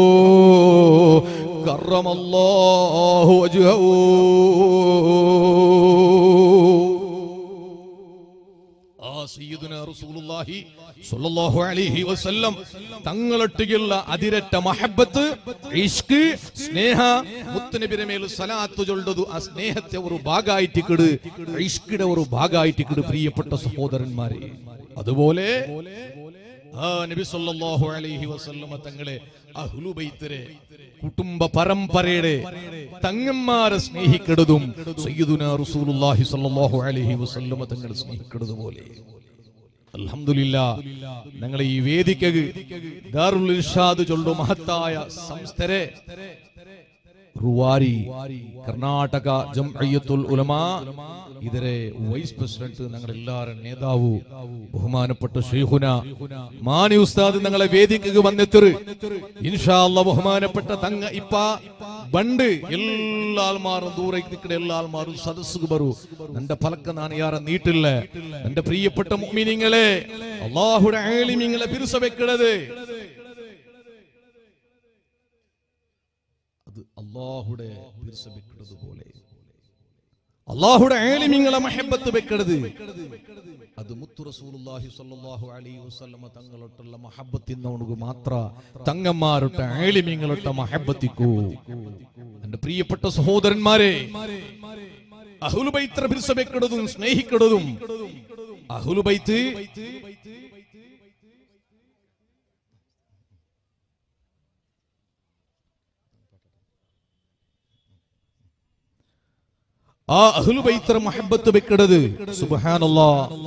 കറമല്ലാഹു വജ്ഹഹു ആ സയ്യിദുന റസൂലുള്ളാഹി സ്വല്ലല്ലാഹു അലൈഹി വസല്ലം തങ്ങളൊട്ടിയുള്ള അതിരറ്റ മഹബത്ത് ഇഷ്ക് സ്നേഹ മുത്തനബിയുടെ മേൽ സലാത്ത് ചൊല്ലതു ആ സ്നേഹത്തെ ഒരു ഭാഗമായിട്ടിക്കിട് ഇഷ്കിടെ ഒരു ഭാഗമായിട്ടിക്കിട് പ്രിയപ്പെട്ട സഹോദരന്മാരെ അതുപോലെ ആ നബി സല്ലല്ലാഹു അലൈഹി വസല്ലമ തങ്ങളെ അഹ്ലുബൈത്തിരെ കുടുംബ പരമ്പരയുടെ തങ്ങന്മാരെ സ്നേഹിക്കരുതും സയ്യിദുന റസൂലുള്ളാഹി സ്വല്ലല്ലാഹു അലൈഹി വസല്ലമ തങ്ങളെ സ്നേഹിക്കരുത് പോലെ അൽഹംദുലില്ലാ ഞങ്ങളെ ഈ വേദിക്ക് ദാറുൽ ഇർഷാദ് ചൊല്ലു മഹത്തായ സംസ്ഥരെ റുവാരി കർണാടക ജംഅയ്യത്തുൽ ഉലമാ ഇതിരെ വൈസ് പ്രസിഡന്റ് ഞങ്ങളുടെ എല്ലാവരും നേതാവ് ബഹുമാനപ്പെട്ട ഷെയ്ഖുന മാനി ഉസ്താദ് ഞങ്ങളെ വേദിക്ക് വന്നെത്തിറ് ഇൻഷാ അല്ലാ ബഹുമാനപ്പെട്ട തങ്ങ ഇപ്പ ബണ്ട് എല്ലാ ആൾമാരും ദൂരേക്ക് നിൽക്കുന്ന എല്ലാ ആൾമാരും സദസ്സുക്ക് ബറു എന്റെ ഫലക്ക നാൻ യാറെ നീട്ടില്ല എന്റെ പ്രിയപ്പെട്ട മുഅ്മിനീങ്ങളെ അള്ളാഹുടെ ആലിമീങ്ങളെ പിരിസ വെക്കണത് അത് അള്ളാഹുടെ പിരിസ വെക്കുന്നത് പോലെ അള്ളാഹുടെ ആലിമീങ്ങളെ മഹബത്ത് വെക്കരുത് അത് മുത്തു റസൂലുള്ളാഹി സ്വല്ലല്ലാഹു അലൈഹി വസല്ലമ തങ്ങളൊട്ടുള്ള മഹബത്തിനോട് മാത്ര തങ്ങന്മാരൊട്ട ആലിമീങ്ങളൊട്ട മഹബത്തിക്കൂ എന്റെ പ്രിയപ്പെട്ട സഹോദരന്മാരെ അഹുലുബൈത്ര പിരിസ വെക്കണതും സ്നേഹിക്കണതും അഹുലുബൈത്ത് ആ അഹ്ലുബൈത്ര മഹബത്ത് വെക്കണത് സുബ്ഹാനല്ലാ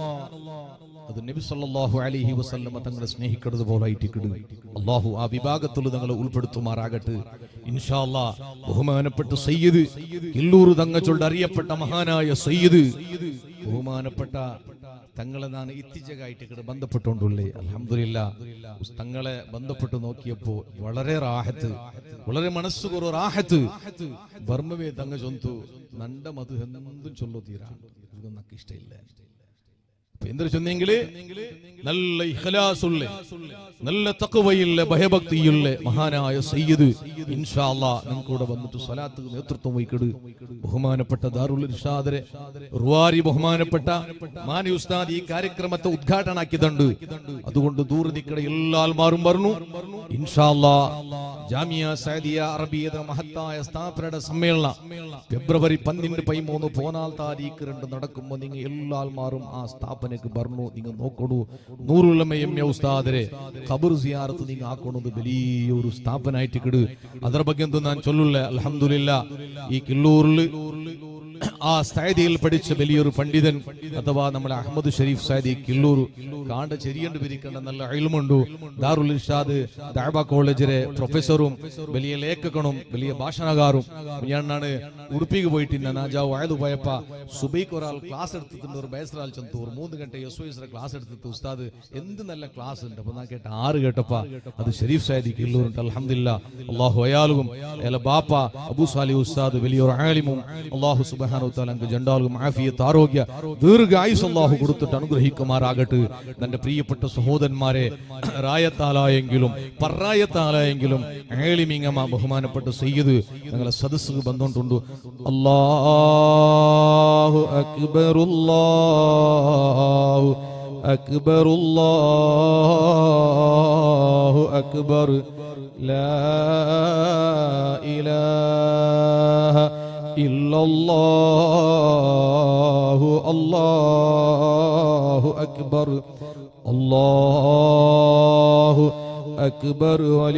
അത് നബി സല്ലല്ലാഹു അലൈഹി വസല്ലമ തങ്ങളെ സ്നേഹിക്കുന്നത് പോലെ ആയിട്ടിക്കിട് അള്ളാഹു ആ വിഭാഗത്തിൽ തങ്ങളെ ഉൾപ്പെടുത്തുമാറാകട്ടെ ഇൻഷാ അല്ലാ ബഹുമാനപ്പെട്ട സയ്യിദ് കില്ലൂർ തങ്ങച്ചൊണ്ട് അറിയപ്പെട്ട മഹാനായ സയ്യിദ് ബഹുമാനപ്പെട്ട തങ്ങളെ ഞാൻ ഇത്തിച്ചകായിട്ട് ബന്ധപ്പെട്ടുകൊണ്ടുള്ളേ അലഹമില്ല തങ്ങളെ ബന്ധപ്പെട്ട് നോക്കിയപ്പോ വളരെ റാഹത്ത് വളരെ മനസ്സ് കുറവ് റാഹത്ത് ബർമ്മവേ തങ്ങ ചൊന്തു നണ്ട മത് എന്തും ചൊല്ലു തീരാണ് ഇതൊന്നും നമുക്ക് ഇഷ്ടമില്ല അപ്പൊ എന്തൊരു ചൊന്നെങ്കില് നല്ല ഇഖലാസുള്ള നല്ല തക്കവയുള്ള ഭയഭക്തിയുള്ള മഹാനായ സയ്യിദ് ഇൻഷാ അല്ലാ കൂടെ വന്നിട്ട് സ്വലാത്ത് നേതൃത്വം വഹിക്കട് ബഹുമാനപ്പെട്ട ദാറുൽ ഇർഷാദരെ റുവാരി ബഹുമാനപ്പെട്ട മാനി ഉസ്താദ് ഈ കാര്യക്രമത്തെ ഉദ്ഘാടനാക്കിയതുണ്ട് അതുകൊണ്ട് ദൂർ നിക്കട എല്ലാ ആൾമാരും പറഞ്ഞു ഇൻഷാ അല്ലാ ജാമിയ സൈദിയ അറബിയത മഹത്തായ സ്ഥാപനയുടെ സമ്മേളനം ഫെബ്രുവരി പന്ത്രണ്ട് പതിമൂന്ന് പോനാൽ താരീഖ് രണ്ട് നടക്കുമ്പോൾ നിങ്ങൾ എല്ലാ ആൾമാരും ആ സ്ഥാപനക്ക് പറഞ്ഞു നിങ്ങൾ നോക്കണു നൂറുള്ളമയം ഉസ്താദരെ ഖബർ സിയാറത്ത് നിങ്ങൾ ആക്കണത് വലിയൊരു സ്ഥാപനമായിട്ട് കിട് അതർ ಬಗ್ಗೆ എന്തും ഞാൻ ചൊല്ലില്ല അലഹമില്ല ഈ കില്ലൂരിൽ ആ സൈദിയിൽ പഠിച്ച വലിയൊരു പണ്ഡിതൻ അഥവാ നമ്മുടെ അഹമ്മദ് ഷരീഫ് സൈദി കില്ലൂർ കാണ്ട ചെരിയണ്ട് പിരിക്കേണ്ട നല്ല അയൽമുണ്ടു ദാറുൽ ഇർഷാദ് ദാബ കോളേജിലെ പ്രൊഫസറും വലിയ ലേഖകനും വലിയ ഭാഷണകാരും ഞാനാണ് ഉടുപ്പിക്ക് പോയിട്ട് നാജാവ് ആയത് പോയപ്പ സുബൈക്ക് ഒരാൾ ക്ലാസ് എടുത്തിട്ടുണ്ട് ഒരു ബേസറാൽ ചെന്തു ഒരു മൂന്ന് ഗಂಟೆ എസ് വയസ്സിലെ ക്ലാസ് എടുത്തിട്ട് ഉസ്താദ് എന്ത് നല്ല ക്ലാസ് ഉണ്ട് അപ്പൊ ഞാൻ കേട്ട ആറ് കേട്ടപ്പ അത് ഷരീഫ് സൈദി കില്ലൂറുണ്ട് അലഹമില്ല അള്ളാഹു അയാളും അയാളെ ബാപ്പ അബൂ സാലി ഉസ്താദ് വലിയൊരു ആലിമും അള്ളാഹു സുബാനു താലങ്ക് ജണ്ടാളും ആഫിയത്ത് ആരോഗ്യ ദീർഘായുസ് അള്ളാഹു കൊടുത്തിട്ട് അനുഗ്രഹിക്കുമാറാകട്ടെ തന്റെ പ്രിയപ്പെട്ട സഹോദരന്മാരെ റായത്താലായെങ്കിലും പറായത്താലായെങ്കിലും ഏളിമിങ്ങമ ബഹുമാനപ്പെട്ട സയ്യിദ് ഞങ്ങളെ സദസ്സ് ബന്ധമുണ്ട് അല്ലാഹു അക്ബറുല്ലാഹു അക്ബറുല്ലാഹു അക്ബർ ലാ ഇലാഹ ഇല്ലല്ലാഹു അല്ലാഹു അക്ബർ അല്ലാഹു അക്ബർ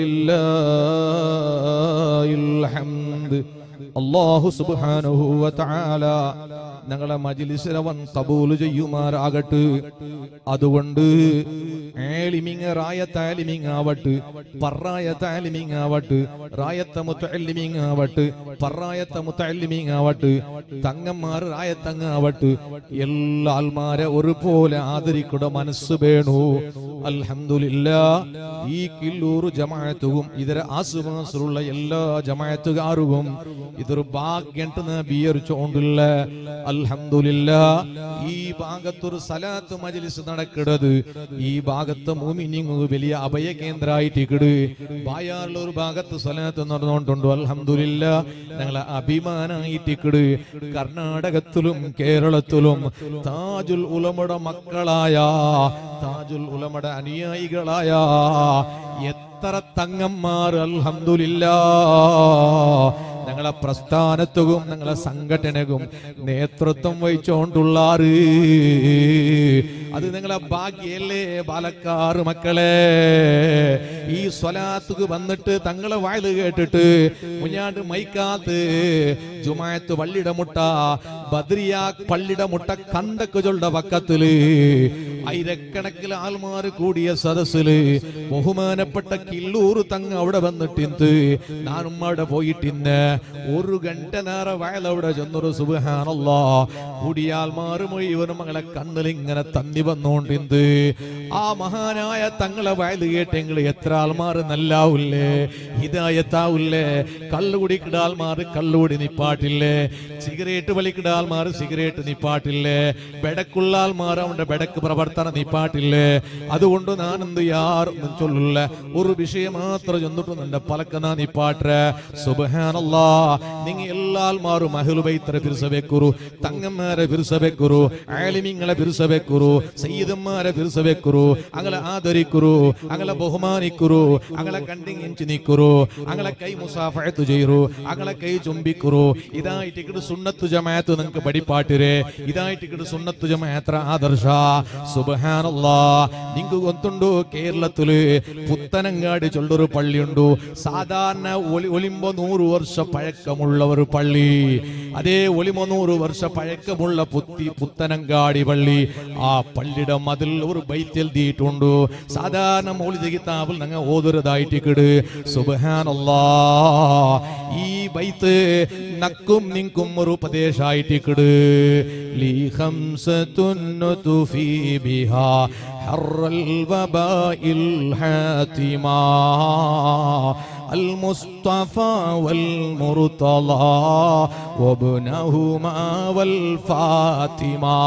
വലില്ലാഹിൽ ഹംദ് അല്ലാഹു സുബ്ഹാനഹു വ തആല ഞങ്ങളെ മജിലിസിലവൻ കബൂൽ ചെയ്യുമാറാകട്ടെ അതുകൊണ്ട് ഏലിമിങ് റായത്താലിമിങ് ആവട്ട് പറായത്താലിമിങ് ആവട്ട് റായത്ത മുത്തല്ലിമിങ് ആവട്ട് പറായത്ത മുത്തല്ലിമിങ് ആവട്ട് തങ്ങന്മാർ റായത്തങ്ങ് ആവട്ട് എല്ലാ ആൾമാരെ ഒരുപോലെ ആദരിക്കുന്ന മനസ്സ് വേണു അൽഹംദുലില്ല ഈ കില്ലൂർ ജമാഅത്തും ഇതര ആസുവാസുള്ള എല്ലാ ജമാഅത്തുകാരും ഇതൊരു ഭാഗ്യം വിയർച്ചോണ്ടില്ല അൽഹംദുലില്ല ഈ ഭാഗത്തൊരു സലാത്ത് മജ്ലിസ് നടക്കുന്നത് ഈ ഭാഗത്ത് മൂമിനിങ് വലിയ അഭയ കേന്ദ്രമായിട്ട് ഇക്കട് ബായാറുള്ള ഒരു ഭാഗത്ത് സലാത്ത് നടന്നുകൊണ്ടുണ്ട് അൽഹംദുലില്ല ഞങ്ങളെ അഭിമാനായിട്ട് ഇക്കട് കർണാടകത്തിലും കേരളത്തിലും താജുൽ ഉലമയുടെ മക്കളായ താജുൽ ഉലമയുടെ അനുയായികളായ എത്ര തങ്ങന്മാർ അൽഹംദുലില്ലാ ഞങ്ങളെ പ്രസ്ഥാനത്തും ഞങ്ങളെ സംഘടനക്കും നേതൃത്വം വഹിച്ചോണ്ടുള്ളാറ് അത് നിങ്ങളെ ഭാഗ്യല്ലേ പാലക്കാറ് മക്കളെ ഈ സ്വലാത്തുക്ക് വന്നിട്ട് തങ്ങളെ വായത് കേട്ടിട്ട് മുഞ്ഞാണ്ട് മൈക്കാത്ത് ജുമായത്ത് പള്ളിയുടെ മുട്ട ബദ്രിയ പള്ളിയുടെ മുട്ട കണ്ടക്ക് ചൊണ്ട പക്കത്തില് ആയിരക്കണക്കിൽ ആൾമാർ കൂടിയ സദസ്സില് ബഹുമാനപ്പെട്ട കില്ലൂർ തങ്ങ അവിടെ വന്നിട്ടിന്ത് ഞാനും അവിടെ പോയിട്ടിന്ന് ഒരു ഗണ്ട നേരെ വയലവിടെ ചെന്നൊരു സുബഹാനല്ലോ കൂടിയാൽ മാറി മുഴുവനും മകളെ കണ്ണിൽ ഇങ്ങനെ തന്നി വന്നോണ്ടിന്ത് ആ മഹാനായ തങ്ങളെ വയല് കേട്ടെങ്കിൽ എത്ര ആൾമാർ നല്ലാവില്ലേ ഹിതായത്താവില്ലേ കള്ളുകുടി കിടാൽ മാറി കള്ളുകുടി നിപ്പാട്ടില്ലേ സിഗരറ്റ് വലിക്കിടാൽ മാറി സിഗരറ്റ് നിപ്പാട്ടില്ലേ ബെടക്കുള്ളാൽ മാറി അവന്റെ ബെടക്ക് പ്രവർത്തനം നിപ്പാട്ടില്ലേ അതുകൊണ്ട് ഞാൻ എന്ത് യാറൊന്നും ചൊല്ലില്ല ഒരു വിഷയം മാത്രം ചെന്നിട്ട് നിന്റെ പലക്കന നിപ്പാട്ര സുബഹാനല്ലാ നിങ്ങ എല്ലാൽമാരും അഹ്ലുബൈത്തരെ പിരിസവെക്കുറു തങ്ങന്മാരെ പിരിസവെക്കുറു ആലിമിങ്ങളെ പിരിസവെക്കുറു സയ്യിദന്മാരെ പിരിസവെക്കുറു അങ്ങളെ ആദരിക്കുറു അങ്ങളെ ബഹുമാനിക്കുറു അങ്ങളെ കണ്ടിങ്ങിഞ്ചു നിക്കുറു അങ്ങളെ കൈ മുസാഫയത്ത് ചെയ്യറു അങ്ങളെ കൈ ചുംബിക്കുറു ഇതായിട്ട് ഇക്കട് സുന്നത്ത് ജമാഅത്ത് നിങ്ങൾക്ക് പഠിപ്പാട്ടിരെ ഇതായിട്ട് ഇക്കട് സുന്നത്ത് ജമാഅത്ര ആദർശ സുബ്ഹാനല്ലാ നിങ്ങൾക്ക് ಗೊತ್ತುಂಡು കേരളത്തില് പുത്തനങ്ങാടി ചൊല്ലൊരു പള്ളിയുണ്ടു സാധാരണ ഒലി ഒലിമ്പോ നൂറ് വർഷ പഴക്കമുള്ള ഒരു പള്ളി അതേ ഒലിമ നൂറ് വർഷ പഴക്കമുള്ള പുത്തി പുത്തനങ്കാടി പള്ളി ആ പള്ളിയുടെ മതിൽ ഒരു ബൈത്ത് എഴുതിയിട്ടുണ്ട് സാധാരണ മൗലിക കിതാബിൽ ഞങ്ങൾ ഓതുരതായിട്ട് കിട് സുബഹാനല്ലാ ഈ ബൈത്ത് നക്കും നിങ്കും ഒരു ഉപദേശമായിട്ട് കിട് ലീ ഖംസത്തുൻ തുഫീ ബിഹാ حر الوباء الحاتما المصطفى والمرتضى وابنهما والفاطمة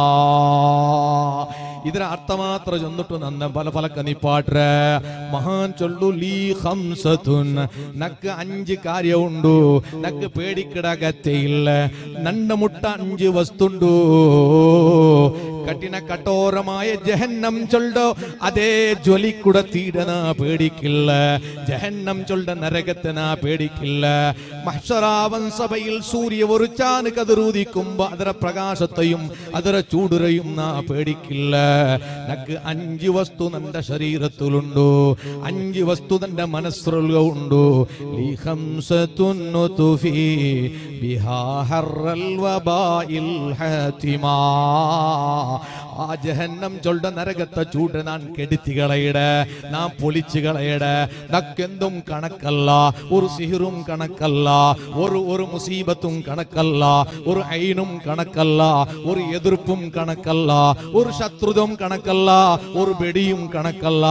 ಇದರ ಅರ್ಥ ಮಾತ್ರ ಚೊಂದುಟ್ಟು ನನ್ನ ಬಲ ಫಲಕ ನಿಪಾಟ್ರೆ ಮಹಾನ್ ಚೊಲ್ಲು ಲೀ ಹಂಸತುನ್ ನಕ್ಕ ಅಂಜು ಕಾರ್ಯ ಉಂಡು ನಕ್ಕ ಪೇಡಿಕಡ ಅಗತ್ಯ ಇಲ್ಲ ನನ್ನ ಮುಟ್ಟ ಅಂಜು ವಸ್ತುಂಡು കഠിന കഠോരമായ ജഹന്നം ചൊല്ലോ അതേ ജ്വലിക്കുട തീടന പേടിക്കില്ല ജഹന്നം ചൊല്ല നരകത്തിന പേടിക്കില്ല മഹ്ഷറാവൻ സഭയിൽ സൂര്യ ഒരു ചാന് കതിരൂതിക്കുമ്പോ ಅದರ പ്രകാശത്തെയും ಅದರ ചൂടുരയും നാ പേടിക്കില്ല നക്ക് അഞ്ച് വസ്തു നന്റെ ശരീരത്തിലുണ്ടു അഞ്ച് വസ്തു തന്റെ മനസ്സിലുണ്ടു ലീ ഖംസത്തുൻ തുഫീ ബിഹാ ഹർറൽ വബാഇൽ ഹാതിമാ ആ ജഹന്നം ചൊല്ല നരകത്തെ ചൂട് നാൻ കെടുത്തി കളയിട നാം പൊളിച്ചു കളയിട നക്കെന്തും കണക്കല്ല ഒരു സിഹിറും കണക്കല്ല ഒരു ഒരു മുസീബത്തും കണക്കല്ല ഒരു ഐനും കണക്കല്ല ഒരു എതിർപ്പും കണക്കല്ല ഒരു ശത്രുതം കണക്കല്ല ഒരു വെടിയും കണക്കല്ല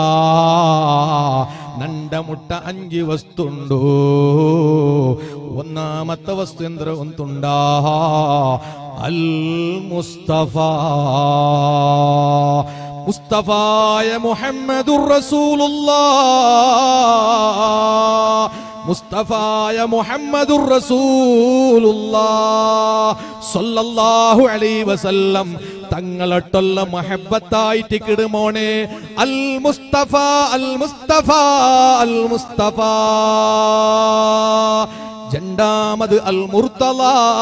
നണ്ട മുട്ട അഞ്ച് വസ്തുണ്ടോ ഒന്നാമത്തെ വസ്തു എന്ത്ര ഒന്നുണ്ടാ അൽ മുസ്തഫ മുസ്തഫായ മുഹമ്മദുർ റസൂലുള്ളാഹ് മുസ്തഫായ മുഹമ്മദുർ റസൂലുള്ളാഹ് സ്വല്ലല്ലാഹു അലൈഹി വസല്ലം തങ്ങളൊട്ടുള്ള മഹബത്തായിട്ട് കിടുമോനെ അൽ മുസ്തഫ അൽ മുസ്തഫ അൽ മുസ്തഫ രണ്ടാമത് അൽ മുർത്തല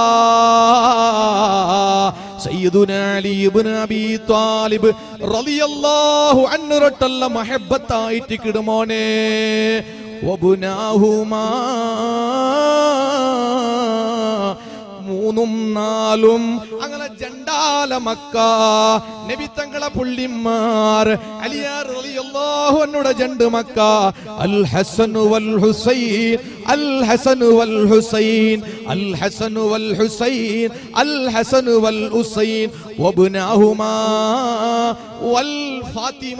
സയ്യിദുന അലി ഇബ്നു അബീ ത്വാലിബ് റളിയല്ലാഹു അൻഹു റട്ടല്ല മഹബത്തായിട്ട് കിടുമോനെ വബുനാഹുമാ മൂന്നും നാലും അങ്ങനെ ജണ്ടാല മക്ക നബി തങ്ങളെ പുള്ളിമാർ അലിയാർ റളിയല്ലാഹു അൻഹുടെ ജണ്ട് മക്ക അൽ ഹസൻ വൽ ഹുസൈൻ അൽ ഹസൻ വൽ ഹുസൈൻ അൽ ഹസൻ വൽ ഹുസൈൻ അൽ ഹസൻ വൽ ഹുസൈൻ വബ്നാഹുമാ വൽ ഫാത്തിമ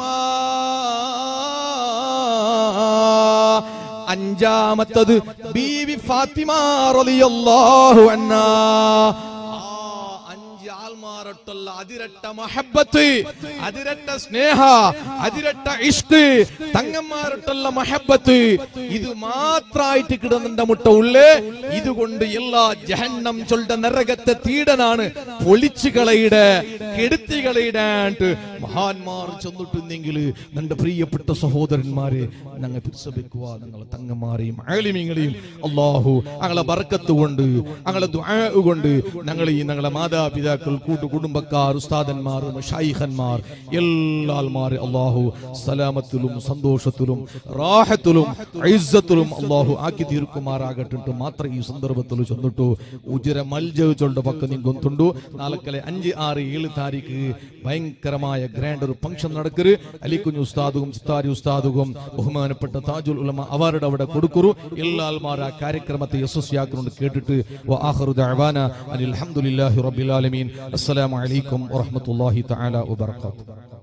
അഞ്ചാമത്തത് ബീവി ഫാത്തിമ റളിയല്ലാഹു അൻഹാ ആ അഞ്ച് ആൾമാരട്ടുള്ള അതിരട്ട മഹബത്ത് അതിരട്ട സ്നേഹ അതിരട്ട ഇഷ്ക് തങ്ങന്മാരട്ടുള്ള മഹബത്ത് ഇത് മാത്രായിട്ട് കിടന്നിന്റെ മുട്ട ഉള്ളേ ഇതുകൊണ്ട് എല്ലാ ജഹന്നം ചൊല്ല നരകത്തെ തീടനാണ് പൊളിച്ചു കളയിട കെടുത്തി കളയിടാണ്ട് മഹാന്മാർ ചെന്നിട്ടുണ്ടെങ്കിൽ നിന്റെ പ്രിയപ്പെട്ട സഹോദരന്മാരെ ഞങ്ങൾ പിരിസബിക്കുക ഞങ്ങളെ തങ്ങന്മാരെയും ആലിമീങ്ങളെയും അള്ളാഹു ഞങ്ങളെ ബർക്കത്ത് കൊണ്ട് ഞങ്ങളെ ദുആ കൊണ്ട് ഞങ്ങളെ ഈ ഞങ്ങളെ മാതാപിതാക്കൾ കൂട്ടു കുടുംബക്കാർ ഉസ്താദന്മാർ ഷൈഖന്മാർ എല്ലാൽമാർ അള്ളാഹു സലാമത്തിലും സന്തോഷത്തിലും റാഹത്തിലും ഐസത്തിലും അള്ളാഹു ആക്കി തീർക്കുമാറാകട്ടിട്ട് മാത്രം ഈ സന്ദർഭത്തിൽ ചെന്നിട്ടു ഉജിര മൽജവിച്ചുള്ള പക്ക നീ ഗൊന്തുണ്ടു നാലക്കലെ അഞ്ച് ആറ് ഏഴ് താരീഖ് ഭയങ്കരമായ ഗ്രാൻഡ് ഒരു ഫംഗ്ഷൻ നടക്കരു അലിക്കുഞ്ഞു ഉസ്താദും സിത്താരി ഉസ്താദും ബഹുമാനപ്പെട്ട താജുൽ ഉലമ അവരുടെ അവിടെ കൊടുക്കുറു എല്ലാൽമാർ ആ കാര്യക്രമത്തെ യശസ്വിയാക്കുന്നുണ്ട് കേട്ടിട്ട് വആഖിറു ദഅവാന അനിൽ ഹംദുലില്ലാഹി റബ്ബിൽ ആലമീൻ അസ്സലാമു അലൈക്കും വറഹ്മത്തുള്ളാഹി തആല വബറകാതുഹു